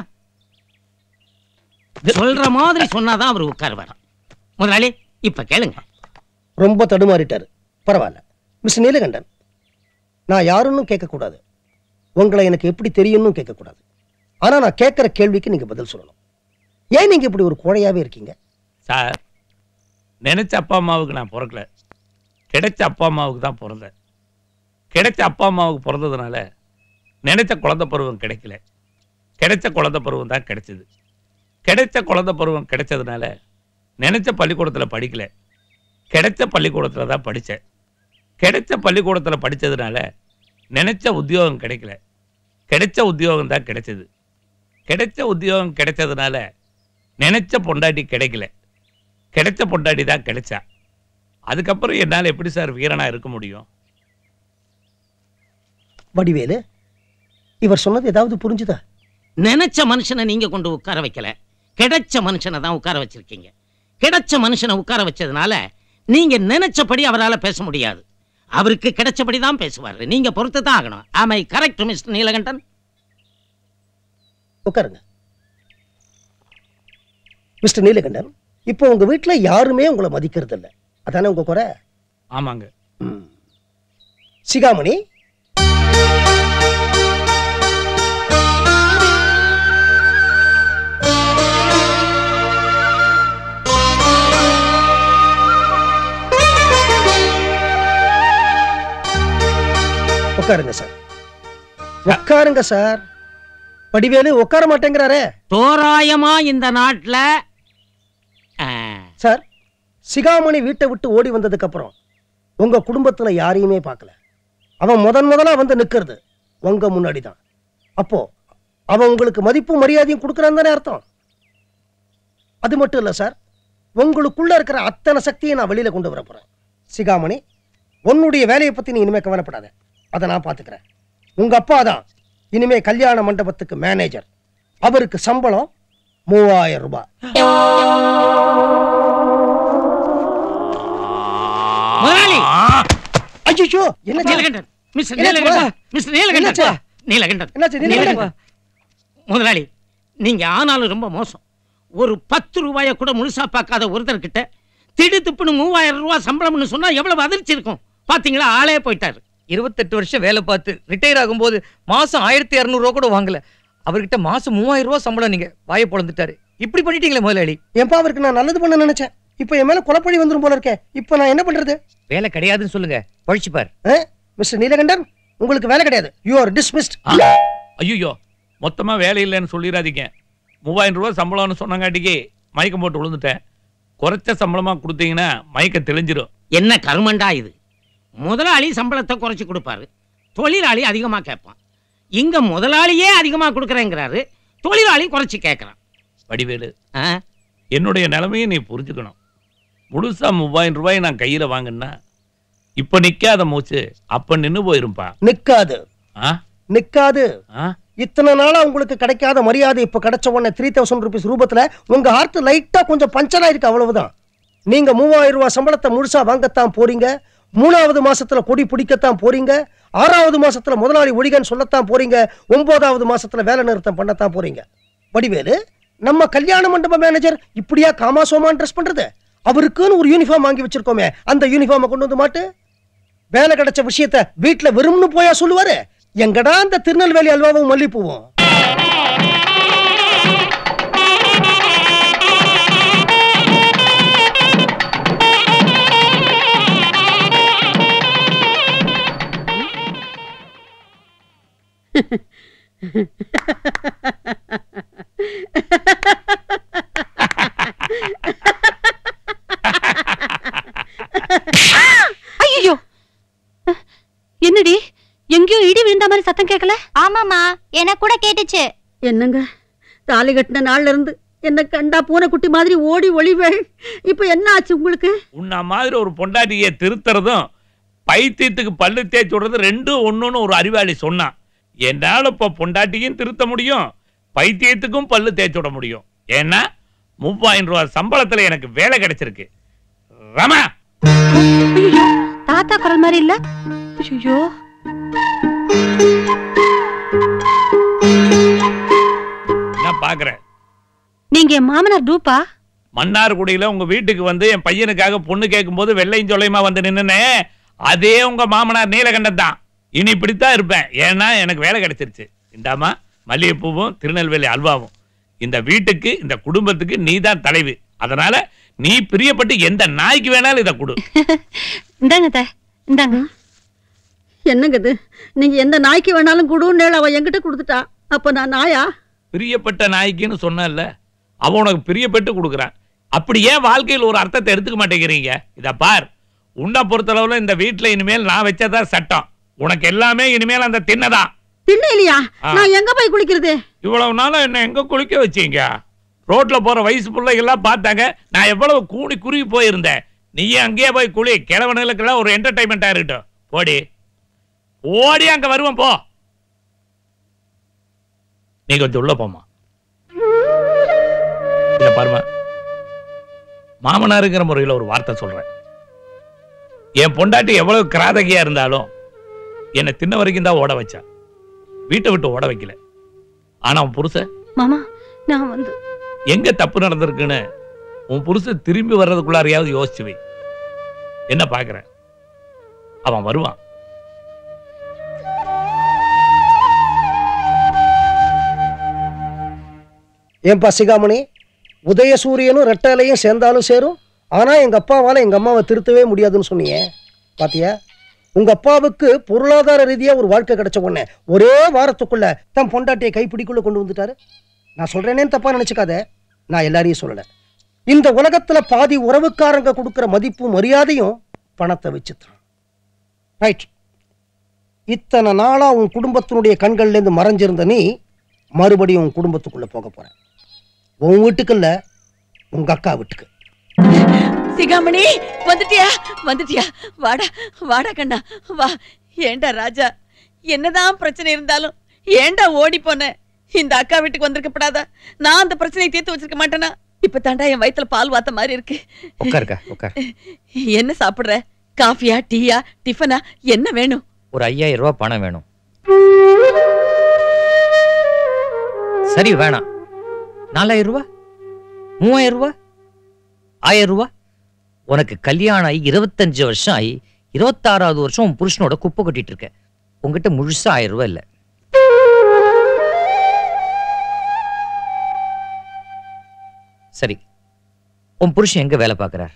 சொல்ற மாதிரி சொன்னாதான் அவர் உட்காருவார் முதலாளி இப்ப கேளுங்க ரொம்ப தடுமாறிட்டாரு பரவாயில்ல மிஸ்டர் நீலகண்டன் நான் யாருன்னு கேட்கக்கூடாது உங்களை எனக்கு எப்படி தெரியும்னு கேட்கக்கூடாது ஆனா நான் கேட்குற கேள்விக்கு நீங்க பதில் சொல்லணும் ஏன் நீங்க இப்படி ஒரு கோழையாவே இருக்கீங்க சார் நினைச்ச அப்பா அம்மாவுக்கு நான் பிறக்கல கிடைச்ச அப்பா அம்மாவுக்கு தான் பிறந்தேன் கிடைச்ச அப்பா அம்மாவுக்கு பிறந்ததுனால நினைச்ச குழந்தை பருவம் கிடைக்கல கிடைச்ச குழந்தை பருவம் தான் கிடைச்சது கிடைச்ச குழந்தை பருவம் கிடைச்சதுனால நினைச்ச பள்ளிக்கூடத்தில் படிக்கல கிடைச்ச பள்ளிக்கூடத்தில் தான் படித்தேன் கிடைச்ச பள்ளிக்கூடத்தில் படித்ததுனால நினைச்ச உத்தியோகம் கிடைக்கல கிடைச்ச உத்தியோகம் தான் கிடைச்சது கிடைச்ச உத்தியோகம் கிடைச்சதுனால நினைச்ச பொண்டாட்டி கிடைக்கல கிடைச்ச பொண்டாட்டி தான் கிடைச்சா அதுக்கப்புறம் என்னால் எப்படி சார் வீரனா இருக்க முடியும் வடிவேலு இவர் சொன்னது ஏதாவது புரிஞ்சுதா நினைச்ச மனுஷனை நீங்க கொண்டு உட்கார வைக்கல கிடைச்ச மனுஷனை தான் உட்கார வச்சிருக்கீங்க கிடைச்ச மனுஷனை உட்கார வச்சதுனால நீங்க நினைச்சபடி அவரால பேச முடியாது அவருக்கு கிடைச்சபடி தான் பேசுவாரு நீங்க பொறுத்து தான் ஆகணும் ஆமை கரெக்ட் மிஸ்டர் நீலகண்டன் உட்காருங்க மிஸ்டர் நீலகண்டன் இப்போ உங்க வீட்டுல யாருமே உங்களை மதிக்கிறது இல்ல அதானே உங்க குறை ஆமாங்க சிகாமணி உட்காருங்க சார் உட்காருங்க சார் வடிவேலு உட்கார மாட்டேங்கிறாரே தோராயமா இந்த நாட்டுல சார் சிகாமணி வீட்டை விட்டு ஓடி வந்ததுக்கு அப்புறம் உங்க குடும்பத்துல யாரையுமே பார்க்கல அவன் முதன் முதலா வந்து நிக்கிறது உங்க முன்னாடி தான் அப்போ அவன் உங்களுக்கு மதிப்பும் மரியாதையும் கொடுக்குறான்னு தானே அர்த்தம் அது மட்டும் இல்ல சார் உங்களுக்குள்ள இருக்கிற அத்தனை சக்தியை நான் வெளியில கொண்டு வர போறேன் சிகாமணி உன்னுடைய வேலையை பத்தி நீ இனிமே கவலைப்படாத அதை நான் பாத்துக்கிறேன் உங்க அப்பா தான் இனிமே கல்யாண மண்டபத்துக்கு மேனேஜர் அவருக்கு சம்பளம் மூவாயிரம் ரூபாய் முதலாளி ஐயோ என்ன நீலகண்டன் மிஸ்டர் என்னாச்சு? நீலகண்டன் மிஸ்டர் நீலகண்டன் என்னாச்சு? நீலகண்டன் என்னாச்சு? நீலகண்டன்? நீலகண்டன். முதலாளி நீங்க ஆனாலும் ரொம்ப மோசம் ஒரு பத்து ரூபாய கூட முழுசா பார்க்காத ஒருத்தர்கிட்ட திடுத்துப்புன்னு மூவாயிரம் ரூபாய் சம்பளம்னு சொன்னா எவ்வளவு அதிர்ச்சி இருக்கும் பாத்தீங்களா ஆளே போயிட்டாரு இருபத்தெட்டு வருஷம் வேலை பார்த்து ரிட்டையர் ஆகும்போது மாசம் ஆயிரத்தி இரநூறுவா கூட வாங்கல அவர்கிட்ட மாசம் மூவாயிரம் ரூபாய் சம்பளம் நீங்க வாயை பொழந்துட்டாரு இப்படி பண்ணிட்டீங்களே முதலாளி ஏன்பா அவருக்கு நான் நல்லது பண்ண நினைச்சேன் இப்போ என் மேல குழப்படி வந்துரும் போல இருக்கே இப்போ நான் என்ன பண்றது வேலை கிடையாதுன்னு சொல்லுங்க பழிச்சுப்பார் மிஸ்டர் நீலகண்டன் உங்களுக்கு வேலை கிடையாது யூ ஆர் டிஸ்மிஸ்ட் ஐயோ மொத்தமா வேலை இல்லைன்னு சொல்லிடாதீங்க மூவாயிரம் ரூபாய் சம்பளம்னு சொன்னங்காட்டிக்கு மயக்கம் போட்டு விழுந்துட்டேன் குறைச்ச சம்பளமா கொடுத்தீங்கன்னா மயக்கம் தெளிஞ்சிரும் என்ன கருமண்டா இது முதலாளி சம்பளத்தை குறைச்சு கொடுப்பாரு தொழிலாளி அதிகமா கேட்பான் இங்க முதலாளியே அதிகமா கொடுக்குறேங்கிறாரு தொழிலாளி குறைச்சு கேட்கறான் வடிவேலு என்னுடைய நிலைமையை நீ புரிஞ்சுக்கணும் முழுசா மூவாயிரம் ரூபாய் நான் கையில வாங்கினா இப்ப நிக்காத மூச்சு அப்ப நின்னு போயிரும்பா நிக்காது ஆ நிக்காது ஆ இத்தனை நாளா உங்களுக்கு கிடைக்காத மரியாதை இப்ப கிடைச்ச உடனே த்ரீ தௌசண்ட் ருபீஸ் ரூபத்துல உங்க ஹார்ட் லைட்டா கொஞ்சம் பஞ்சர் ஆயிருக்கு அவ்வளவுதான் நீங்க மூவாயிரம் ரூபாய் சம்பளத்தை முழுசா வாங்கத்தான் போறீங்க மூணாவது மாசத்துல கொடி பிடிக்கத்தான் போறீங்க ஆறாவது மாசத்துல முதலாளி ஒழிகன்னு சொல்லத்தான் போறீங்க ஒன்பதாவது மாசத்துல வேலை நிறுத்தம் பண்ணத்தான் போறீங்க வடிவேலு நம்ம கல்யாண மண்டப மேனேஜர் இப்படியா காமாசோமான் ட்ரெஸ் பண்றது அவருக்குன்னு ஒரு யூனிஃபார்ம் வாங்கி வச்சிருக்கோமே அந்த யூனிஃபார்மை கொண்டு வந்து மாட்டு வேலை கிடைச்ச விஷயத்த வீட்டுல வெறும்னு போயா சொல்லுவாரு எங்கடா அந்த திருநெல்வேலி அல்வாவும் மல்லிப்பூவும் ஐயோ என்னடி எங்கேயோ இடி விழுந்த மாதிரி சத்தம் கேட்கல ஆமாமா எனக்கு கூட கேட்டுச்சு என்னங்க தாலி கட்டின நாள்ல இருந்து என்ன கண்டா பூனைக்குட்டி மாதிரி ஓடி ஒளிவேள் இப்ப என்ன ஆச்சு உங்களுக்கு உன்ன மாதிரி ஒரு பொண்டாட்டியை திருத்துறதும் பைத்தியத்துக்கு பல்லு தேய்ச்சி விடுறது ரெண்டும் ஒண்ணுன்னு ஒரு அறிவாளி சொன்னான் என்னால இப்ப பொண்டாட்டியும் திருத்த முடியும் பைத்தியத்துக்கும் பல்லு தேய்ச்சி விட முடியும் ஏன்னா மூவாயிரம் ரூபாய் சம்பளத்துல எனக்கு வேலை கிடைச்சிருக்கு ரமா தாத்தா குரல் மாதிரி இல்ல ஐயோ என்ன பாக்குறேன் நீங்க என் மாமனார் டூப்பா மன்னார்குடியில உங்க வீட்டுக்கு வந்து என் பையனுக்காக பொண்ணு கேட்கும்போது வெள்ளையும் சொல்லையுமா வந்து நின்னுனே அதே உங்க மாமனார் நீலகண்டன் தான் இனி இப்படித்தான் இருப்பேன் ஏன்னா எனக்கு வேலை கிடைச்சிருச்சு இந்தாமா மல்லிகைப்பூவும் திருநெல்வேலி அல்வாவும் இந்த வீட்டுக்கு இந்த குடும்பத்துக்கு நீ தான் தலைவி அதனால நீ பிரியப்பட்டு எந்த நாய்க்கு வேணாலும் இதை கொடு இந்தாங்க அத்தை, இந்தாங்க என்னங்க இது நீங்க எந்த நாய்க்கு வேணாலும் கொடுன்னு அவ என்கிட்ட கொடுத்துட்டா அப்ப நான் நாயா பிரியப்பட்ட நாய்க்குன்னு சொன்னல அவன் உனக்கு பிரியப்பட்டு கொடுக்குறான் அப்படி ஏன் வாழ்க்கையில் ஒரு அர்த்தத்தை எடுத்துக்க மாட்டேங்கிறீங்க இத பார் உன்னை பொறுத்தளவுல இந்த வீட்டுல இனிமேல் நான் வச்சதான் சட்டம் உனக்கு எல்லாமே இனிமேல் அந்த தின்னதான் திண்ணையிலையா ஆ. நான் எங்க போய் குளிக்கிறது இவ்வளவு நாளா என்ன எங்க குளிக்க வச்சீங்க ரோட்ல போற வயசு பிள்ளைகள்லாம் பார்த்தாங்க நான் எவ்வளவு கூடி குறுகி போயிருந்தேன் நீயும் அங்கேயே போய் குளி கிழவனுங்களுக்கெல்லாம் ஒரு என்டர்டைன்மெண்டா இருக்கட்டும் போடி ஓடி அங்க வருவோம் போ நீ கொஞ்சம் உள்ள போமா இத பாருமா மாமனாருங்கிற முறையில் ஒரு வார்த்தை சொல்றேன் என் பொண்டாட்டி எவ்வளவு கிராதகியா இருந்தாலும் என்னை தின்ன வரைக்கும் தான் ஓட வச்சா வீட்டை விட்டு ஓட வைக்கல ஆனா உன் புருஷன் மாமா நான் வந்து எங்க தப்பு நடந்திருக்குன்னு உன் புருஷன் திரும்பி வர்றதுக்குள்ளாரையாவது யோசிச்சு வை என்ன பாக்குற அவன் வருவான் ஏன்பா சிகாமணி உதயசூரியனும் ரெட்டலையும் சேர்ந்தாலும் சேரும் ஆனா எங்க அப்பாவால எங்க அம்மாவை திருத்தவே முடியாதுன்னு சொன்னீங்க பாத்தியா உங்க அப்பாவுக்கு பொருளாதார ரீதியா ஒரு வாழ்க்கை கிடைச்ச உடனே ஒரே வாரத்துக்குள்ள தன் பொண்டாட்டியை கைப்பிடிக்குள்ள கொண்டு வந்துட்டாரு நான் சொல்றேனேன்னு தப்பா நினைச்சுக்காத நான் எல்லாரையும் சொல்லல இந்த உலகத்துல பாதி உறவுக்காரங்க கொடுக்கிற மதிப்பும் மரியாதையும் பணத்தை வச்சுத்தான் ரைட் இத்தனை நாளா உன் குடும்பத்தினுடைய கண்கள்ல இருந்து மறைஞ்சிருந்த நீ மறுபடியும் உன் குடும்பத்துக்குள்ள போக போற உன் வீட்டுக்கு இல்ல உங்க அக்கா வீட்டுக்கு சிகாமணி வந்துட்டியா வந்துட்டியா வாடா வாடா கண்ணா வா ஏண்டா ராஜா என்னதான் பிரச்சனை இருந்தாலும் ஏண்டா ஓடி போன இந்த அக்கா வீட்டுக்கு வந்திருக்கப்படாதா நான் அந்த பிரச்சனையை தீர்த்து வச்சிருக்க மாட்டேனா இப்ப தாண்டா என் வயித்துல பால் வாத்த மாதிரி இருக்கு உட்காருக்கா உட்கார் என்ன சாப்பிடுற காஃபியா டீயா டிஃபனா என்ன வேணும் ஒரு ஐயாயிரம் ரூபாய் பணம் வேணும் சரி வேணாம் நாலாயிரம் ரூபாய் மூவாயிரம் ரூபாய் ஆயிரம் ரூபாய் உனக்கு கல்யாணம் ஆகி இருபத்தஞ்சு வருஷம் ஆகி இருபத்தாறாவது வருஷம் உன் புருஷனோட குப்பை கொட்டிட்டு இருக்க உங்ககிட்ட முழுசா ஆயிரம் ரூபாய் இல்லை சரி உன் புருஷன் எங்க வேலை பார்க்கறார்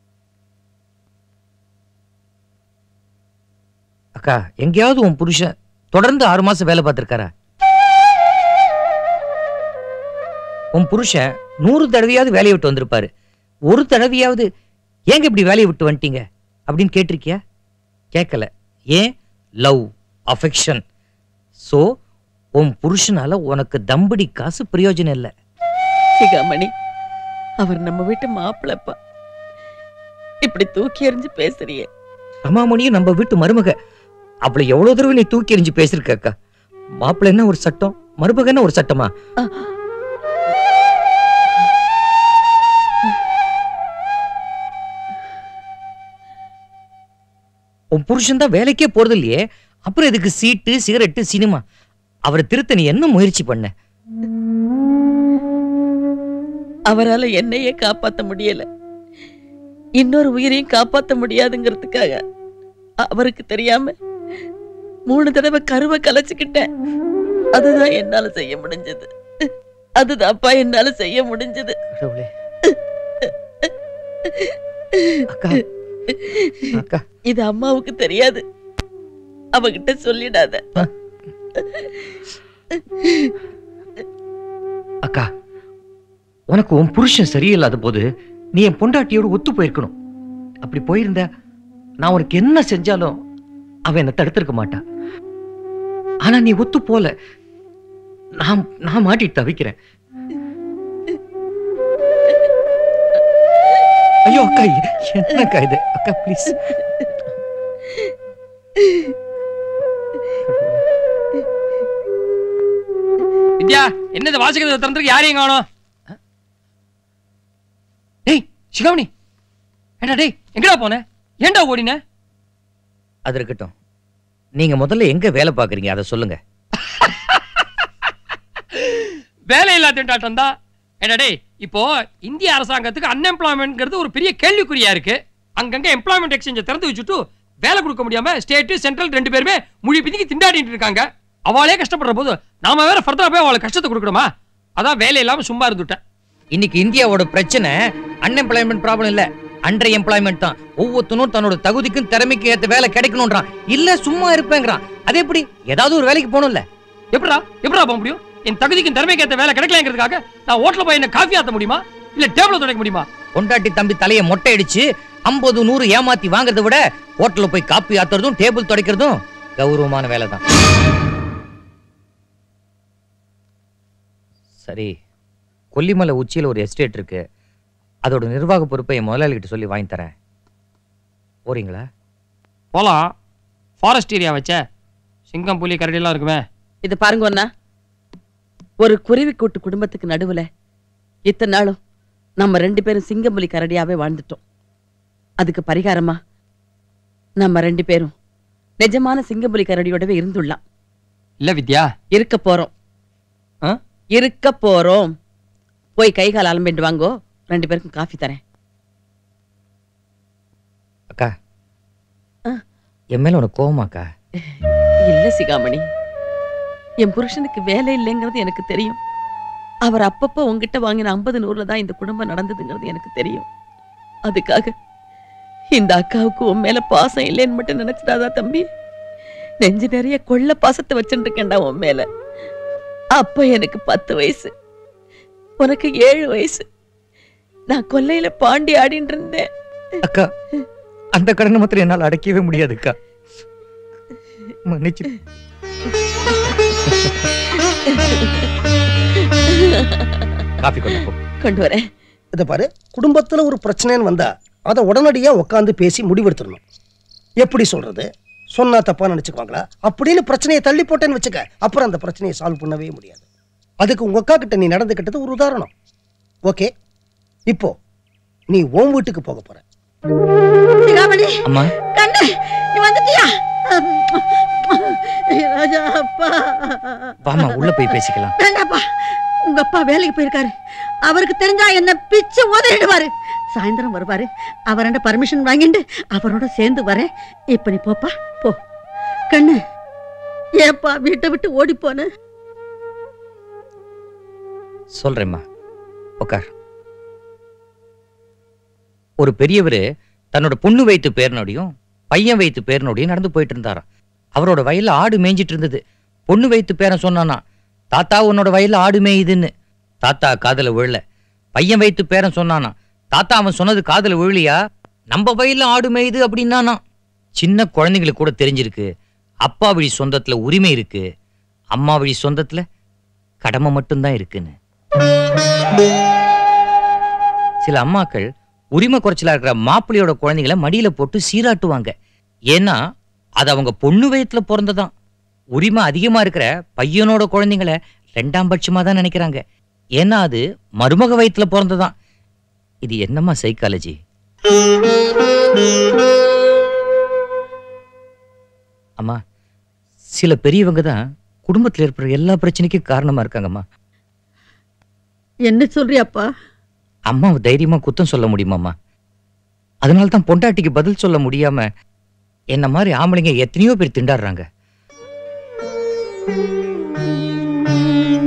அக்கா எங்கேயாவது உன் புருஷன் தொடர்ந்து ஆறு மாசம் வேலை பார்த்திருக்காரா உன் புருஷன் நூறு தடவையாவது வேலையை விட்டு வந்திருப்பாரு ஒரு தடவையாவது ஏங்க இப்படி வேலையை விட்டு வந்துட்டீங்க அப்படின்னு கேட்டிருக்கியா கேட்கல ஏன் லவ் அஃபெக்ஷன் சோ உன் புருஷனால உனக்கு தம்படி காசு பிரயோஜனம் இல்லை சிகாமணி அவர் நம்ம வீட்டு மாப்பிள்ளப்பா இப்படி தூக்கி எறிஞ்சு பேசுறியே ரமாமணியும் நம்ம வீட்டு மருமக அவளை எவ்வளவு தடவை நீ தூக்கி எறிஞ்சு பேசிருக்க அக்கா மாப்பிள்ளை என்ன ஒரு சட்டம் மருமக என்ன ஒரு சட்டமா உன் புருஷன் தான் வேலைக்கே போறது இல்லையே அப்புறம் இதுக்கு சீட்டு சிகரெட்டு சினிமா அவரை திருத்த நீ என்ன முயற்சி பண்ண அவரால என்னையே காப்பாத்த முடியல இன்னொரு உயிரையும் காப்பாத்த முடியாதுங்கிறதுக்காக அவருக்கு தெரியாம மூணு தடவை கருவை கலைச்சுக்கிட்டேன் அதுதான் என்னால செய்ய முடிஞ்சது அதுதான்ப்பா என்னால செய்ய முடிஞ்சது கடவுளே அக்கா அக்கா இது அம்மாவுக்கு தெரியாது அவகிட்ட சொல்லிடாத அக்கா உனக்கு உன் புருஷன் சரியில்லாத போது நீ என் பொண்டாட்டியோட ஒத்து போயிருக்கணும் அப்படி போயிருந்த நான் உனக்கு என்ன செஞ்சாலும் அவன் என்னை தடுத்திருக்க மாட்டா ஆனா நீ ஒத்து போல நான் நான் மாட்டிட்டு தவிக்கிறேன் ஐயோ அக்கா என்னக்கா இது அக்கா ப்ளீஸ் வித்யா என்னது வாசிக்கிறத திறந்துருக்கு யாரையும் காணோம் டேய் சிகாமணி ஏண்டா டேய் எங்கடா போன ஏன்டா ஓடின அது இருக்கட்டும் நீங்க முதல்ல எங்க வேலை பாக்குறீங்க அதை சொல்லுங்க வேலையில்லா திண்டாட்டம் தான் ஏடா டேய் இப்போ இந்திய அரசாங்கத்துக்கு அன்எம்ப்ளாய்மெண்ட்ங்கிறது ஒரு பெரிய கேள்விக்குறியா இருக்கு அங்கங்க எம்ப்ளாய்மெண்ட் எக்ஸ்சேஞ்சை திறந்து வச்சுட்டு வேலை கொடுக்க முடியாம ஸ்டேட் சென்ட்ரல் ரெண்டு பேருமே மொழி பிதிக்கி திண்டாடிட்டு இருக்காங்க அவளே கஷ்டப்படுற போது நாம வேற ஃபர்தரா போய் அவளுக்கு கஷ்டத்தை கொடுக்கணுமா அதான் வேலை இல்லாம சும்மா இருந்துட்டேன் இன்னைக்கு இந்தியாவோட பிரச்சனை அன்எம்ப்ளாய்மெண்ட் ப்ராப்ளம் இல்ல அண்டர் எம்ப்ளாய்மெண்ட் தான் ஒவ்வொருத்தனும் தன்னோட தகுதிக்கும் திறமைக்கு ஏத்த வேலை கிடைக்கணும்ன்றான் இல்ல சும்மா இருப்பேங்கிறான் அது எப்படி ஏதாவது ஒரு வேலைக்கு போகணும்ல எப்படா எப்படா போக முடியும் என் தகுதிக்கும் திறமைக்கு ஏத்த வேலை கிடைக்கலங்கிறதுக்காக நான் ஹோட்டல்ல போய் என்ன காஃபி ஆத்த முடியுமா இல்ல டேபிள துடைக்க முடியுமா பொண்டாட்டி தம்பி தலையை மொட்டை அடிச்சு ஐம்பது நூறு ஏமாத்தி வாங்குறதை விட ஹோட்டல்ல போய் காப்பி ஆத்துறதும் டேபிள் துடைக்கிறதும் கௌரவமான வேலை தான் சரி கொல்லிமலை உச்சியில் ஒரு எஸ்டேட் இருக்கு அதோட நிர்வாக பொறுப்பை என் முதலாளிகிட்ட சொல்லி வாங்கி தரேன் போறீங்களா போலாம் ஃபாரஸ்ட் ஏரியா வச்ச சிங்கம் புலி கரடி எல்லாம் இருக்குமே இது பாருங்க அண்ணா ஒரு குருவி கூட்டு குடும்பத்துக்கு நடுவுல இத்தனை நாளும் நம்ம ரெண்டு பேரும் சிங்கம்புலி கரடியாவே வாழ்ந்துட்டோம் அதுக்கு பரிகாரமா நம்ம ரெண்டு பேரும் நிஜமான சிங்கம்புலி கரடியோடவே இருந்துடலாம் இல்ல வித்யா இருக்க போறோம் இருக்க போறோம் போய் கை கால் அலம்பிட்டு வாங்கோ ரெண்டு பேருக்கும் காஃபி தரேன் அக்கா என் மேல உனக்கு கோவமாக்கா இல்ல சிகாமணி என் புருஷனுக்கு வேலை இல்லைங்கிறது எனக்கு தெரியும் அவர் அப்பப்போ உங்ககிட்ட வாங்கின ஐம்பது நூறுல தான் இந்த குடும்பம் நடந்ததுங்கிறது எனக்கு தெரியும் அதுக்காக இந்த அக்காவுக்கு உன் மேல பாசம் இல்லைன்னு மட்டும் நினைச்சிடாதா தம்பி நெஞ்சு நிறைய கொள்ள பாசத்தை வச்சுட்டு இருக்கேன்டா உன் மேல அப்ப எனக்கு பத்து வயசு உனக்கு ஏழு வயசு நான் கொல்லையில பாண்டி ஆடிட்டு இருந்தேன் அக்கா அந்த கடனை மாத்திரம் என்னால் அடைக்கவே முடியாது அக்கா மன்னிச்சு காஃபி கொண்டு போ கொண்டு வரேன் இதை பாரு குடும்பத்துல ஒரு பிரச்சனைன்னு வந்தா அதை உடனடியா உட்காந்து பேசி முடிவெடுத்துடணும் எப்படி சொல்றது சொன்னா தப்பா நினைச்சுக்குவாங்களா அப்படின்னு பிரச்சனையை தள்ளி போட்டேன்னு வச்சுக்க அப்புறம் அந்த பிரச்சனையை சால்வ் பண்ணவே முடியாது அதுக்கு உங்க அக்கா கிட்ட நீ நடந்துக்கிட்டது ஒரு உதாரணம் ஓகே இப்போ நீ ஓம் வீட்டுக்கு போக போற சிகாமணி அம்மா கண்ணு நீ வந்துட்டியா ராஜா அப்பா வாமா உள்ள போய் பேசிக்கலாம் வேண்டாப்பா உங்க அப்பா வேலைக்கு போயிருக்காரு அவருக்கு தெரிஞ்சா என்ன பிச்சு உதறிடுவாரு சாயந்தரம் வருவாரு அவர்கிட்ட பர்மிஷன் வாங்கிட்டு அவரோட சேர்ந்து வரேன் இப்ப நீ போப்பா போ கண்ணு ஏப்பா வீட்டை விட்டு ஓடி போன சொல்றேம்மா உட்கார் ஒரு பெரியவர் தன்னோட பொண்ணு வைத்து பேரனோடையும் பையன் வைத்து பேரனோடையும் நடந்து போயிட்டு இருந்தாராம் அவரோட வயல்ல ஆடு மேய்ஞ்சிட்டு இருந்தது பொண்ணு வைத்து பேரன் சொன்னானா தாத்தா உன்னோட வயல்ல ஆடு மேயுதுன்னு தாத்தா காதுல விழல பையன் வைத்து பேரன் சொன்னானா தாத்தா அவன் சொன்னது காதுல விழலையா நம்ம வயல்ல ஆடு மேயுது அப்படின்னானா சின்ன குழந்தைங்களுக்கு கூட தெரிஞ்சிருக்கு அப்பா வழி சொந்தத்துல உரிமை இருக்கு அம்மா வழி சொந்தத்துல கடமை மட்டும்தான் இருக்குன்னு சில அம்மாக்கள் உரிமை குறைச்சலா இருக்கிற மாப்பிள்ளையோட குழந்தைகளை மடியில போட்டு சீராட்டுவாங்க ஏன்னா அது அவங்க பொண்ணு வயத்துல பிறந்ததான் உரிமை அதிகமா இருக்கிற பையனோட குழந்தைங்களை ரெண்டாம் பட்சமா தான் நினைக்கிறாங்க ஏன்னா அது மருமக வயத்துல பிறந்ததான் இது என்னம்மா சைக்காலஜி அம்மா சில பெரியவங்க தான் குடும்பத்துல ஏற்படுற எல்லா பிரச்சனைக்கும் காரணமா இருக்காங்கம்மா என்ன சொல்றியாப்பா அம்மாவை தைரியமா குத்தம் சொல்ல முடியுமாம்மா அதனால தான் பொண்டாட்டிக்கு பதில் சொல்ல முடியாம என்ன மாதிரி ஆம்பளைங்க எத்தனையோ பேர் திண்டாடுறாங்க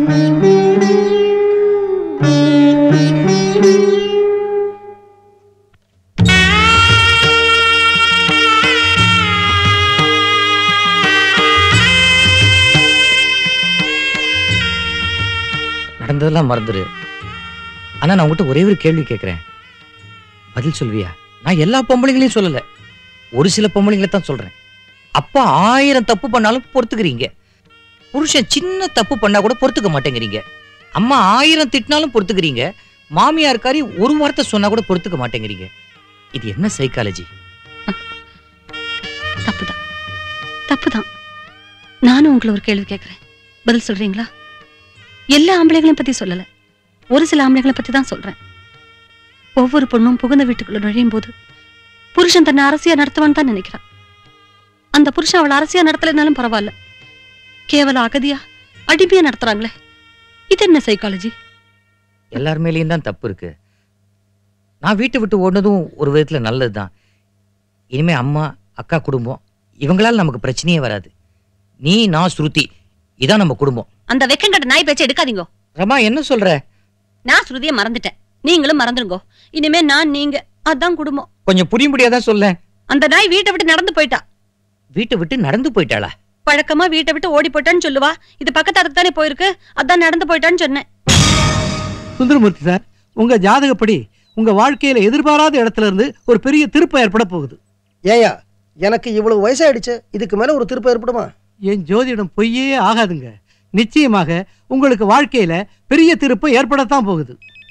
நடந்ததெல்லாம் மறந்துரு ஆனா நான் உங்ககிட்ட ஒரே ஒரு கேள்வி கேட்கிறேன் பதில் சொல்வியா நான் எல்லா பொம்பளைங்களையும் சொல்லல ஒரு சில பொம்பளைங்களை தான் சொல்றேன் அப்பா ஆயிரம் தப்பு பண்ணாலும் பொறுத்துக்கிறீங்க புருஷன் சின்ன தப்பு பண்ணா கூட பொறுத்துக்க மாட்டேங்கிறீங்க அம்மா ஆயிரம் திட்டினாலும் பொறுத்துக்கிறீங்க மாமியார்காரி ஒரு வார்த்தை சொன்னா கூட பொறுத்துக்க மாட்டேங்கிறீங்க இது என்ன சைக்காலஜி தப்புதான் தப்புதான் நானும் உங்களை ஒரு கேள்வி கேட்கறேன் பதில் சொல்றீங்களா எல்லா ஆம்பளைங்களையும் பத்தி சொல்லல ஒரு சில ஆம்பளைங்களை பத்தி தான் சொல்றேன் ஒவ்வொரு பொண்ணும் புகுந்த வீட்டுக்குள்ள நுழையும் போது புருஷன் தன்னை அரசியா நடத்துவான்னு தான் நினைக்கிறான் அந்த புருஷன் அவளை அரசியா நடத்தலைனாலும் பரவாயில்ல கேவல அகதியா அடிமையா நடத்துறாங்களே இது என்ன சைக்காலஜி எல்லார் மேலேயும் தான் தப்பு இருக்கு நான் வீட்டை விட்டு ஓடுனதும் ஒரு விதத்துல நல்லதுதான் இனிமே அம்மா அக்கா குடும்பம் இவங்களால நமக்கு பிரச்சனையே வராது நீ நான் ஸ்ருதி இதான் நம்ம குடும்பம் அந்த வெக்கங்கட்ட நாய் பேச்சை எடுக்காதீங்க ரமா என்ன சொல்ற நான் ஸ்ருதியை மறந்துட்டேன் நீங்களும் மறந்துருங்க இனிமே நான் நீங்க அதான் குடும்பம் கொஞ்சம் புரியும்படியாதான் தான் சொல்ல அந்த நாய் வீட்டை விட்டு நடந்து போயிட்டா வீட்டை விட்டு நடந்து போயிட்டாளா பழக்கமா வீட்டை விட்டு ஓடி போயிட்டான்னு சொல்லுவா இது பக்கத்து அதுக்கு தானே போயிருக்கு அதான் நடந்து போயிட்டான்னு சொன்னேன் சுந்தரமூர்த்தி சார் உங்க ஜாதகப்படி உங்க வாழ்க்கையில எதிர்பாராத இடத்துல இருந்து ஒரு பெரிய திருப்பம் ஏற்பட போகுது ஏயா எனக்கு இவ்வளவு வயசாயிடுச்சு இதுக்கு மேல ஒரு திருப்பம் ஏற்படுமா என் ஜோதிடம் பொய்யே ஆகாதுங்க நிச்சயமாக உங்களுக்கு வாழ்க்கையில பெரிய திருப்பம் ஏற்படத்தான் போகுது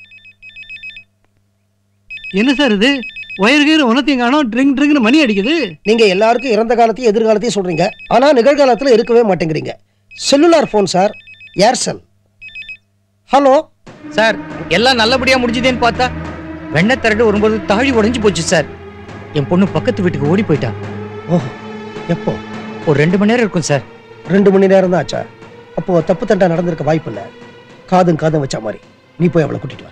என்ன சார் இது ஒயர்கீர் உனத்தையும் காணோம் ட்ரிங்க் ட்ரிங்க்னு மணி அடிக்குது நீங்க எல்லாருக்கும் இறந்த காலத்தையும் எதிர்காலத்தையும் சொல்றீங்க ஆனா நிகழ்காலத்துல இருக்கவே மாட்டேங்கிறீங்க cellular phone sir Aircel hello sir எல்லாம் நல்லபடியா முடிஞ்சுதேன்னு பார்த்தா வெண்ணெய் திரண்டு வரும்போது தாழி உடைஞ்சு போச்சு சார் என் பொண்ணு பக்கத்து வீட்டுக்கு ஓடி போயிட்டா ஓ எப்போ ஒரு ரெண்டு மணி நேரம் இருக்கும் சார் ரெண்டு மணி நேரம் தான் ஆச்சா அப்போ தப்பு தண்டா நடந்திருக்க வாய்ப்பு இல்லை காதும் காதும் வச்ச மாதிரி நீ போய் அவளை கூட்டிட்டு வா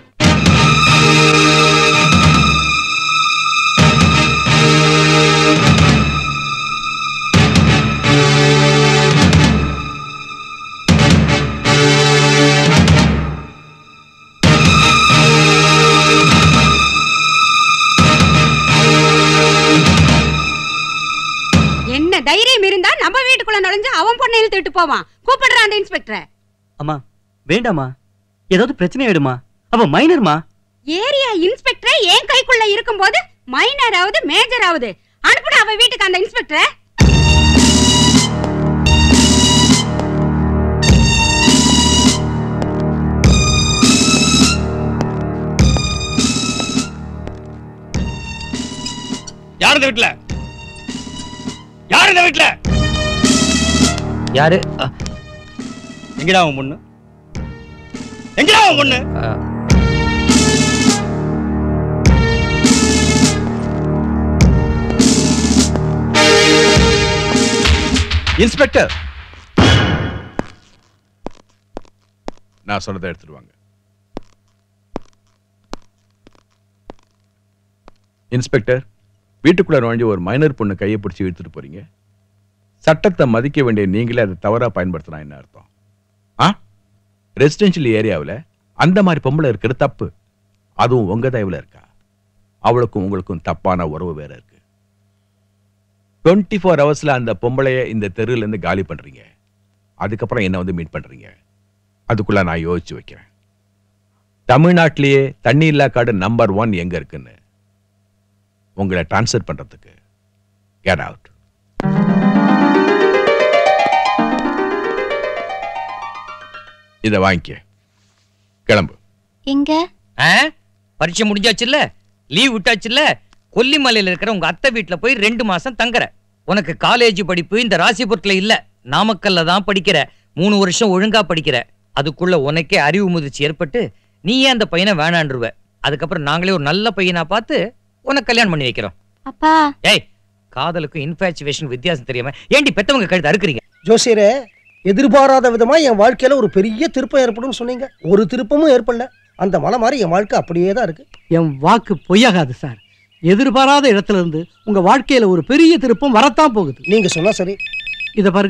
என்ன தைரியம் இருந்தா நம்ம வீட்டுக்குள்ள நுழைஞ்சு அவன் பொண்ணை இழுத்துட்டு போவான் கூப்பிடுறான் அந்த இன்ஸ்பெக்டரை அம்மா வேண்டாம்மா ஏதாவது பிரச்சனை ஆயிடுமா அவ மைனர்மா ஏரியா இன்ஸ்பெக்டரே என் கைக்குள்ள இருக்கும்போது மைனர் ஆகுது மேஜர் ஆகுது அனுப்புடா அவன் வீட்டுக்கு அந்த இன்ஸ்பெக்டரை யார் இந்த வீட்டுல யார் இந்த வீட்டுல யாரு அ, எங்கடா அவன் பொண்ணு எங்கடா அவன் பொண்ணு அ, இன்ஸ்பெக்டர் நான் சொன்னதை எடுத்துட்டு வாங்க இன்ஸ்பெக்டர் வீட்டுக்குள்ள நுழைஞ்சு ஒரு மைனர் பொண்ணு கையை பிடிச்சி இழுத்துட்டு போறீங்க சட்டத்தை மதிக்க வேண்டிய நீங்களே அதை தவறா பயன்படுத்தினா என்ன அர்த்தம் ஆ ரெசிடென்ஷியல் ஏரியாவில் அந்த மாதிரி பொம்பளை இருக்கிறது தப்பு அதுவும் உங்க தயவுல இருக்கா அவளுக்கும் உங்களுக்கும் தப்பான உறவு வேற இருக்கு டுவெண்ட்டி ஃபோர் ஹவர்ஸ்ல அந்த பொம்பளைய இந்த தெருவுல இருந்து காலி பண்றீங்க அதுக்கப்புறம் என்ன வந்து மீட் பண்றீங்க அதுக்குள்ள நான் யோசிச்சு வைக்கிறேன் தமிழ்நாட்டிலேயே தண்ணி இல்லா காடு நம்பர் ஒன் எங்க இருக்குன்னு உங்களை டிரான்ஸ்ஃபர் பண்றதுக்கு கெட் அவுட் இதை வாங்கிக்க கிளம்பு எங்க ஆ? பரீட்சை முடிஞ்சாச்சுல்ல லீவ் விட்டாச்சுல்ல கொல்லிமலையில இருக்கிற உங்க அத்தை வீட்டுல போய் ரெண்டு மாசம் தங்குற உனக்கு காலேஜ் படிப்பு இந்த ராசிபுரத்துல இல்ல நாமக்கல்ல தான் படிக்கிற மூணு வருஷம் ஒழுங்கா படிக்கிற அதுக்குள்ள உனக்கே அறிவு முதிர்ச்சி ஏற்பட்டு நீ ஏன் அந்த பையனை வேணான்றுவ அதுக்கப்புறம் நாங்களே ஒரு நல்ல பையனா பார்த்து உனக்கு கல்யாணம் பண்ணி வைக்கிறோம் அப்பா ஏய் காதலுக்கும் இன்ஃபேச்சுவேஷன் வித்தியாசம் தெரியாம ஏண்டி பெத்தவங்க கழுத்து அறுக்குறீங்க ஜோசியரே எதிர்பாராத விதமா என் வாழ்க்கையில ஒரு பெரிய திருப்பம் ஏற்படும் சொன்னீங்க ஒரு திருப்பமும் ஏற்படல அந்த மலை மாதிரி என் வாழ்க்கை அப்படியே தான் இருக்கு என் வாக்கு பொய்யாகாது சார் எதிர்பாராத இடத்துல இருந்து உங்க வாழ்க்கையில ஒரு பெரிய திருப்பம் வரத்தான் போகுது நீங்க சொன்னா சரி இத பாருங்க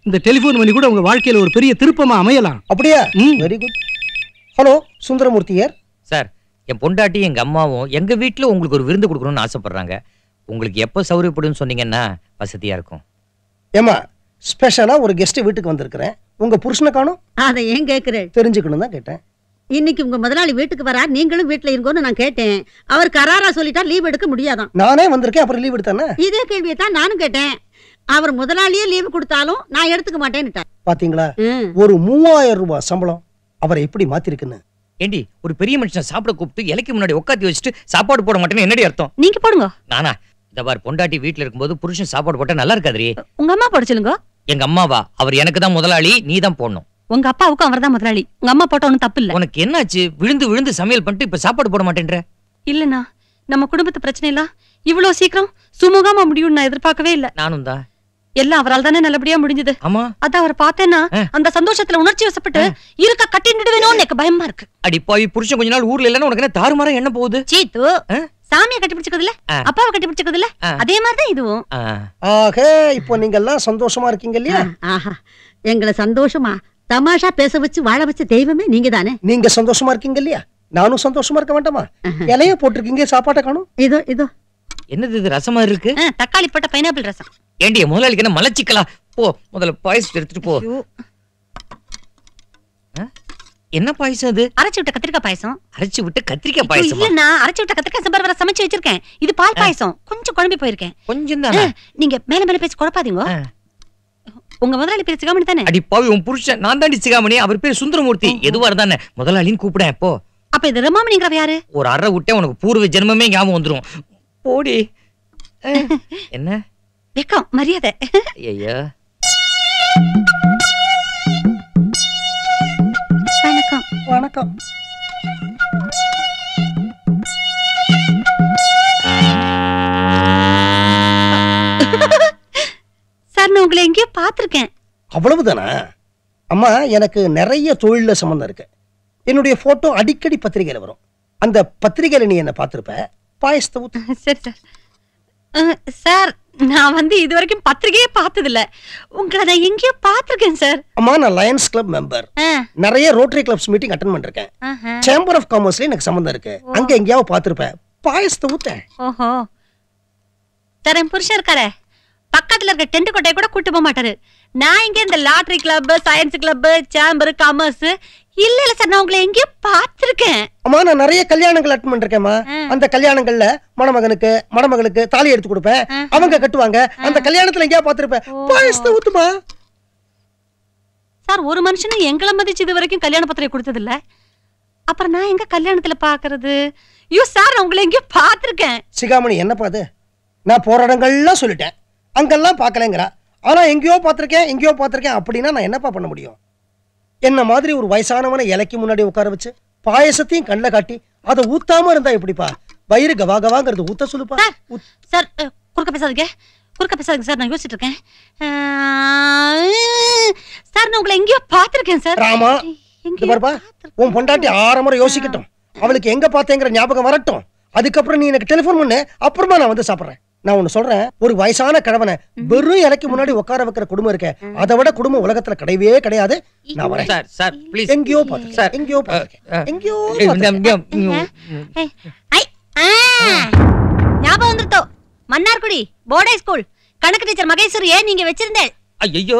இந்த டெலிபோன் பண்ணி கூட உங்க வாழ்க்கையில ஒரு பெரிய திருப்பமா அமையலாம் அப்படியா வெரி குட் ஹலோ சுந்தரமூர்த்தியர் சார் என் பொண்டாட்டி எங்க அம்மாவும் எங்க வீட்ல உங்களுக்கு ஒரு விருந்து கொடுக்கணும்னு ஆசைப்படுறாங்க உங்களுக்கு எப்போ சௌரியப்படும்னு சொன்னீங்கன்னா வசதியா இருக்கும் ஏமா ஸ்பெஷலா ஒரு கெஸ்ட் வீட்டுக்கு வந்திருக்கிறேன் உங்க புருஷனை காணும் அதை ஏன் கேட்கிறேன் தெரிஞ்சுக்கணும் தான் கேட்டேன் இன்னைக்கு உங்க முதலாளி வீட்டுக்கு வரா நீங்களும் வீட்டுல இருங்கோன்னு நான் கேட்டேன் அவர் கராரா சொல்லிட்டா லீவ் எடுக்க முடியாதாம் நானே வந்திருக்கேன் அப்புறம் லீவ் எடுத்தானே இதே கேள்வியை தான் நானும் கேட்டேன் அவர் முதலாளியே லீவு கொடுத்தாலும் நான் எடுத்துக்க மாட்டேன்னுட்டார் பாத்தீங்களா ஒரு மூவாயிரம் ரூபாய் சம்பளம் அவரை எப்படி மாத்திருக்குன்னு ஏண்டி ஒரு பெரிய மனுஷன் சாப்பிட கூப்பிட்டு இலைக்கு முன்னாடி உட்காத்தி வச்சுட்டு சாப்பாடு போட மாட்டேன்னு என்னடி அர்த்தம் நீங்க போடுங்க நானா இந்த பார் பொண்டாட்டி வீட்ல இருக்கும்போது புருஷன் சாப்பாடு போட்டா நல்லா இருக்காதுரி உங்க அம்மா போட சொல்லுங்க எங்க அம்மாவா அவர் எனக்கு தான் முதலாளி நீ தான் போடணும் உங்க அப்பாவுக்கும் அவர்தான் முதலாளி உங்க அம்மா போட்ட ஒண்ணும் தப்பு இல்ல உனக்கு என்னாச்சு விழுந்து விழுந்து சமையல் பண்ணிட்டு இப்ப சாப்பாடு போட மாட்டேன்ற இல்லண்ணா நம்ம குடும்பத்து பிரச்சனை எல்லாம் இவ்வளவு சீக்கிரம் சுமூகமா முடியும்னு நான் எதிர்பார்க்கவே இல்ல நானும் தான் எல்லாம் அவரால் தானே நல்லபடியா முடிஞ்சது ஆமா அதான் அவரை பார்த்தேன்னா அந்த சந்தோஷத்துல உணர்ச்சி வசப்பட்டு இருக்க கட்டிடுவேணும்னு எனக்கு பயமா இருக்கு அடி பாவி புருஷன் கொஞ்ச நாள் ஊர்ல இல்லைன்னா உனக்கு என்ன தாறுமாறா என்ன போகுது சீத்து சாமியை கட்டி பிடிச்சது இல்ல ஆ. அப்பாவை கட்டி பிடிச்சது இல்ல ஆ. அதே மாதிரிதான் இதுவும் ஆக இப்போ நீங்க எல்லாம் சந்தோஷமா இருக்கீங்க இல்லையா ஆஹா எங்களை சந்தோஷமா தமாஷா பேச வச்சு வாழ வச்ச தெய்வமே நீங்க தானே நீங்க சந்தோஷமா இருக்கீங்க இல்லையா நானும் சந்தோஷமா இருக்க வேண்டாமா இலைய போட்டிருக்கீங்க சாப்பாட்டை காணும் இதோ இதோ என்னது இது ரசமா இருக்கு ஆ, தக்காளி போட்ட பைனாப்பிள் ரசம் ஏண்டி என் முதலாளிக்கு என்ன மலச்சிக்கலா போ முதல்ல பாயசம் எடுத்துட்டு போ ஆ? என்ன பாயசம் அது அரைச்சு விட்ட கத்திரிக்காய் பாயசம் அரைச்சு விட்டு கத்திரிக்காய் ஐயோ, பாயசமா இல்லண்ணா அரைச்சு விட்ட கத்திரிக்காய் சம்பர் வர சமைச்சு வச்சிருக்கேன் இது பால் பாயசம் கொஞ்சம் குழம்பி போயிருக்கேன் கொஞ்சம் தானே நீங்க மேல மேல பேசி குழப்பாதீங்க உங்க முதலாளி பேர் சிகாமணி தானே அடி பாவி உன் புருஷன் நான் தாண்டி சிகாமணி அவர் பேர் சுந்தரமூர்த்தி எதுவா இருந்தானே முதலாளின்னு கூப்பிடேன் இப்போ அப்ப இது ரமாமணிங்கிறவ யாரு ஒரு அரை விட்டே உனக்கு பூர்வ ஜென்மமே ஞாபகம் வந்துரும் போடி அஹ், என்ன வெக்கம் மரியாதை ஐயா வணக்கம் வணக்கம் சார் நான் உங்களை எங்கேயோ பார்த்திருக்கேன் அவ்வளவுதானா அம்மா எனக்கு நிறைய தொழில சம்பந்தம் இருக்கு என்னுடைய போட்டோ அடிக்கடி பத்திரிகையில வரும் அந்த பத்திரிகையில நீ என்ன பார்த்திருப்ப பாயசத்தை ஊத்து சரி சார் அஹ், சார் நான் வந்து இது வரைக்கும் பத்திரிகையே பார்த்தது இல்ல உங்களை நான் எங்கேயோ பார்த்திருக்கேன் சார் அம்மா நான் லயன்ஸ் கிளப் மெம்பர் நிறைய ரோட்டரி கிளப்ஸ் மீட்டிங் அட்டன் பண்ணிருக்கேன் ஆஹா. சேம்பர் ஆஃப் காமர்ஸ்ல எனக்கு சம்பந்தம் இருக்கு அங்க எங்கேயாவது பார்த்திருப்பேன் பாயசத்தை ஊத்தேன் ஓஹோ சார் என் புருஷன் இருக்காரே பக்கத்துல இருக்க டென்ட் கொட்டையை கூட கூட்டு போக மாட்டாரு நான் இங்க இந்த lottery club science club chamber commerce இல்ல இல்ல சார் நான் உங்களை எங்கேயோ பார்த்திருக்கேன் அம்மா நான் நிறைய கல்யாணங்கள் அட்டன் பண்ணிருக்கேன்மா அந்த கல்யாணங்கள்ல மணமகனுக்கு மணமகளுக்கு தாலி எடுத்து கொடுப்பேன் அவங்க கட்டுவாங்க அந்த கல்யாணத்துல எங்கேயா பார்த்திருப்பேன் பாயசத்தை ஊத்துமா சார் ஒரு மனுஷனும் எங்களை மதிச்சு இது வரைக்கும் கல்யாண பத்திரிகை கொடுத்தது இல்ல அப்புறம் நான் எங்க கல்யாணத்துல பாக்குறது ஐயோ சார் நான் உங்களை எங்கேயோ பார்த்திருக்கேன் சிகாமணி என்னப்பா அது நான் போற இடங்கள்லாம் சொல்லிட்டேன் அங்கெல்லாம் பார்க்கலங்கிறா ஆனா எங்கேயோ பார்த்திருக்கேன் எங்கேயோ பார்த்திருக்கேன் அப்படின்னா நான் என்னப்பா பண்ண முடியும் என்ன மாதிரி ஒரு வயசானவனை இலைக்கு முன்னாடி உட்கார வச்சு பாயசத்தையும் கண்ணில் காட்டி அதை ஊத்தாம இருந்தா எப்படிப்பா வயிறு கவா கவாங்கிறது ஊத்த சொல்லுப்பா சார் அஹ், குறுக்க பேசாதீங்க குறுக்க பேசாதீங்க சார் நான் யோசிச்சுட்டு இருக்கேன் அஹ், சார் நான் உங்களை எங்கேயோ பார்த்திருக்கேன் சார் ராமா இது பாருப்பா உன் பொண்டாட்டி ஆறமுறை யோசிக்கட்டும் அவளுக்கு எங்க பார்த்தேங்கிற ஞாபகம் வரட்டும் அதுக்கப்புறம் நீ எனக்கு டெலிஃபோன் பண்ணு அப்புறமா நான் வந்து சாப்பிடுறேன் நான் ஒண்ணு சொல்றேன் ஒரு வயசான கிழவனை வெறும் இலைக்கு முன்னாடி உட்கார வைக்கிற குடும்பம் இருக்க அதை விட குடும்பம் உலகத்துல கிடையவே கிடையாது நான் வரேன் சார் சார் ப்ளீஸ் எங்கேயோ பார்த்து சார் எங்கேயோ பார்த்திருக்கேன். எங்கேயோ பார்த்திருக்கேன். ஐ, ஆ, ஞாபகம் வந்துருத்தோ மன்னார்குடி போர்டே ஸ்கூல் கணக்கு டீச்சர் மகேஸ்வரி ஏன் நீங்க வச்சிருந்தேன் ஐயோ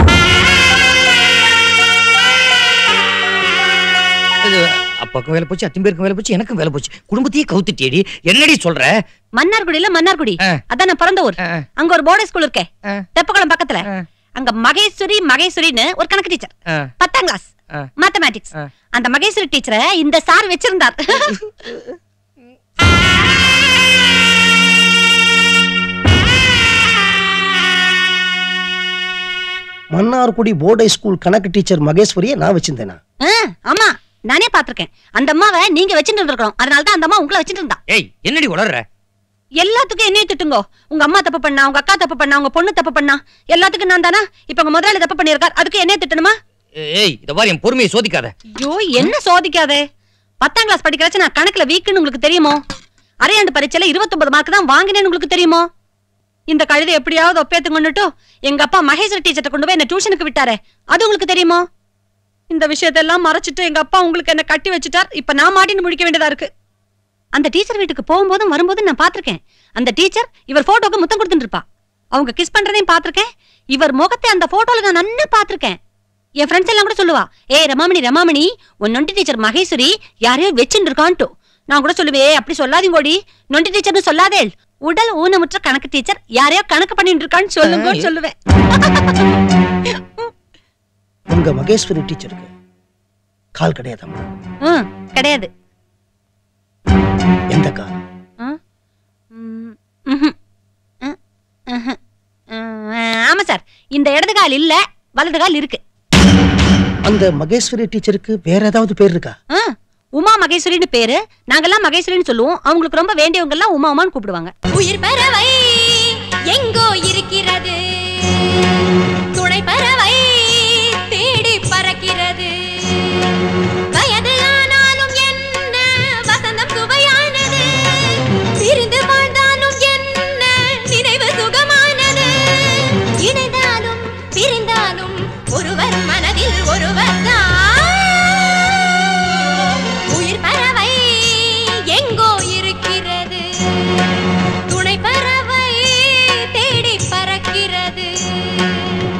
இது அப்பாக்கும் வேலை போச்சு அத்தின் பேருக்கும் வேலை போச்சு எனக்கும் வேலை போச்சு குடும்பத்தையே கவுத்துட்டியடி என்னடி சொல்ற மன்னார்குடியில மன்னார்குடி அதான் நான் பிறந்த ஊர் அங்க ஒரு போர்டே ஸ்கூல் இருக்கே தெப்பக்குளம் பக்கத்துல அங்க மகேஸ்வரி மகேஸ்வரின்னு ஒரு கணக்கு டீச்சர் பத்தாம் கிளாஸ் மேத்தமேட்டிக்ஸ் அந்த மகேஸ்வரி டீச்சரை இந்த சார் வச்சிருந்தார் மன்னார்குடி போர்டை ஸ்கூல் கணக்கு டீச்சர் மகேஸ்வரியை நான் வச்சிருந்தேனா ஆ, ஆமா நானே பாத்திருக்கேன் அந்த அம்மாவை நீங்க வச்சுட்டு இருக்கணும் அதனால தான் அந்த அம்மா உங்களை வச்சுட்டு இருந்தா ஏய் என்னடி உளர்ற எல்லாத்துக்கும் என்னைய திட்டுங்கோ உங்க அம்மா தப்பு பண்ணா உங்க அக்கா தப்பு பண்ணா உங்க பொண்ணு தப்பு பண்ணா எல்லாத்துக்கும் நான் தானா இப்ப உங்க முதலாளி தப்பு பண்ணிருக்கார் அதுக்கு என்னைய திட்டணுமா ஏய் இத பாரு என் பொறுமையை சோதிக்காத ஐயோ என்ன சோதிக்காதே பத்தாம் கிளாஸ் படிக்கிறச்ச நான் கணக்குல வீக்குன்னு உங்களுக்கு தெரியுமோ அரையாண்டு பரீட்சையில இருபத்தொன்பது மார்க் தான் வாங்கினேன்னு உங்களுக்கு தெரியுமோ இந்த கழுதை எப்படியாவது ஒப்பேத்து கொண்டுட்டு எங்க அப்பா மகேஸ்வர டீச்சர்ட்ட கொண்டு போய் என்ன டியூஷனுக்கு விட்டாரே அது உங்களுக்கு தெரியுமோ இந்த விஷயத்தெல்லாம் மறைச்சிட்டு எங்க அப்பா உங்களுக்கு என்ன கட்டி வச்சுட்டார் இப்ப நான் மாட்டின்னு முடிக்க வேண்டியதா இருக்கு அந்த டீச்சர் வீட்டுக்கு போகும்போதும் வரும்போதும் நான் பாத்திருக்கேன் அந்த டீச்சர் இவர் போட்டோக்கு முத்தம் கொடுத்துட்டு இருப்பா அவங்க கிஸ் பண்றதையும் பாத்திருக்கேன் இவர் முகத்தை அந்த போட்டோல நான் நன்னா பாத்திருக்கேன் என் ஃப்ரெண்ட்ஸ் எல்லாம் கூட சொல்லுவா ஏய் ரமாமணி ரமாமணி உன் நொண்டி டீச்சர் மகேஸ்வரி யாரையோ வச்சுட்டு இருக்கான்ட்டு நான் கூட சொல்லுவே அப்படி சொல்லாதீங்கோடி நொண்டி டீச்சர்னு சொல்லாதே உடல் ஊனமுற்ற கணக்கு டீச்சர் யாரையோ கணக்கு பண்ணிட்டு இருக்கான்னு சொல்லுங்கன்னு சொல்லுவேன் உங்க மகேஸ்வரி டீச்சருக்கு கால் கிடையாதம்மா ம், கிடையாது எந்த கால் ஆ? ம், ம்ஹும். ம், ம்ஹும். ம், ஆமா சார் இந்த இடது கால் இல்ல வலது கால் இருக்கு அந்த மகேஸ்வரி டீச்சருக்கு வேற ஏதாவது பேர் இருக்கா ஆ, உமா மகேஸ்வரின்னு பேரு நாங்கெல்லாம் மகேஸ்வரின்னு சொல்லுவோம் அவங்களுக்கு ரொம்ப வேண்டியவங்க எல்லாம் உமா உமான்னு கூப்பிடுவாங்க உயிர் பறவை எங்கோ இருக்கிறது துணை பறவை தேடி பறக்கிறது வயது ஆனாலும் என்ன வசந்தம் சுவையானது பிரிந்து வாழ்ந்தாலும் என்ன நினைவு சுகமானது இணைந்தாலும் பிரிந்தாலும் ஒருவர் மனதில் ஒருவர் உயிர் பறவை எங்கோ இருக்கிறது துணை பறவை தேடி பறக்கிறது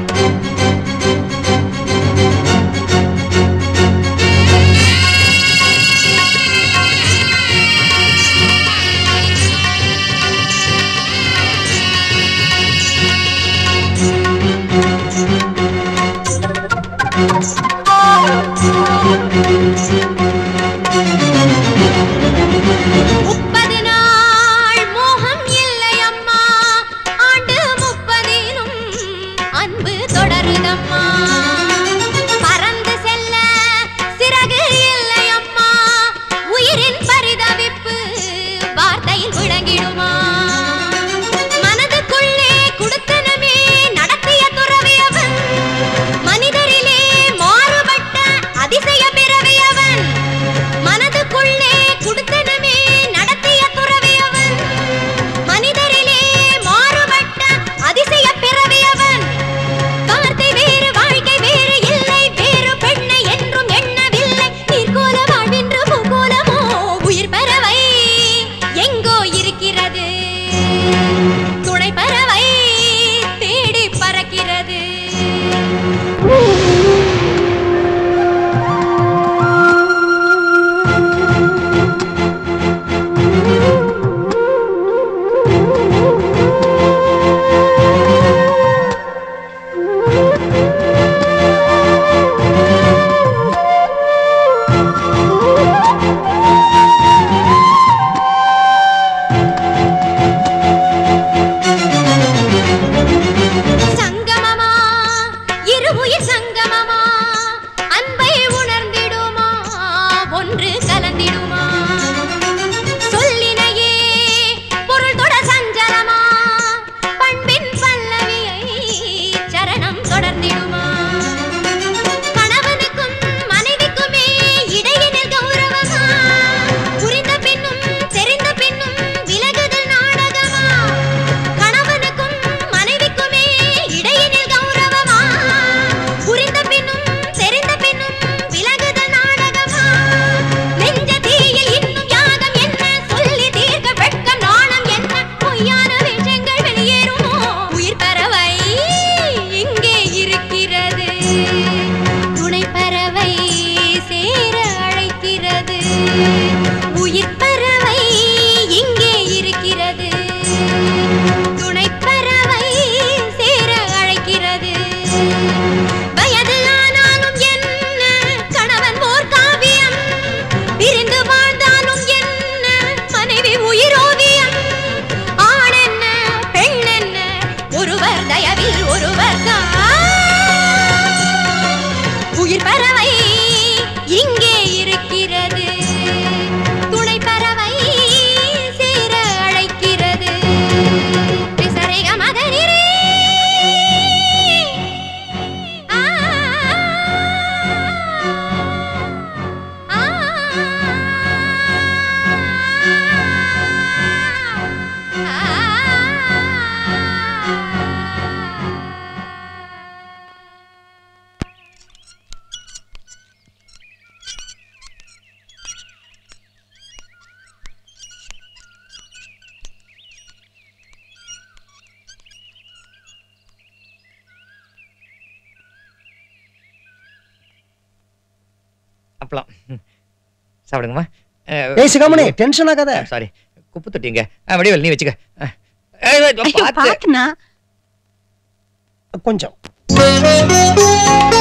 அப்பளம் ம். சாப்பிடுங்கம்மா ஏய் சிகாமணி டென்ஷன் ஆகாத சாரி குப்பு தொட்டிங்க வடிவேல் நீ வச்சுக்க அஹ். ஏய், ஏய், பார்த்து கொஞ்சம்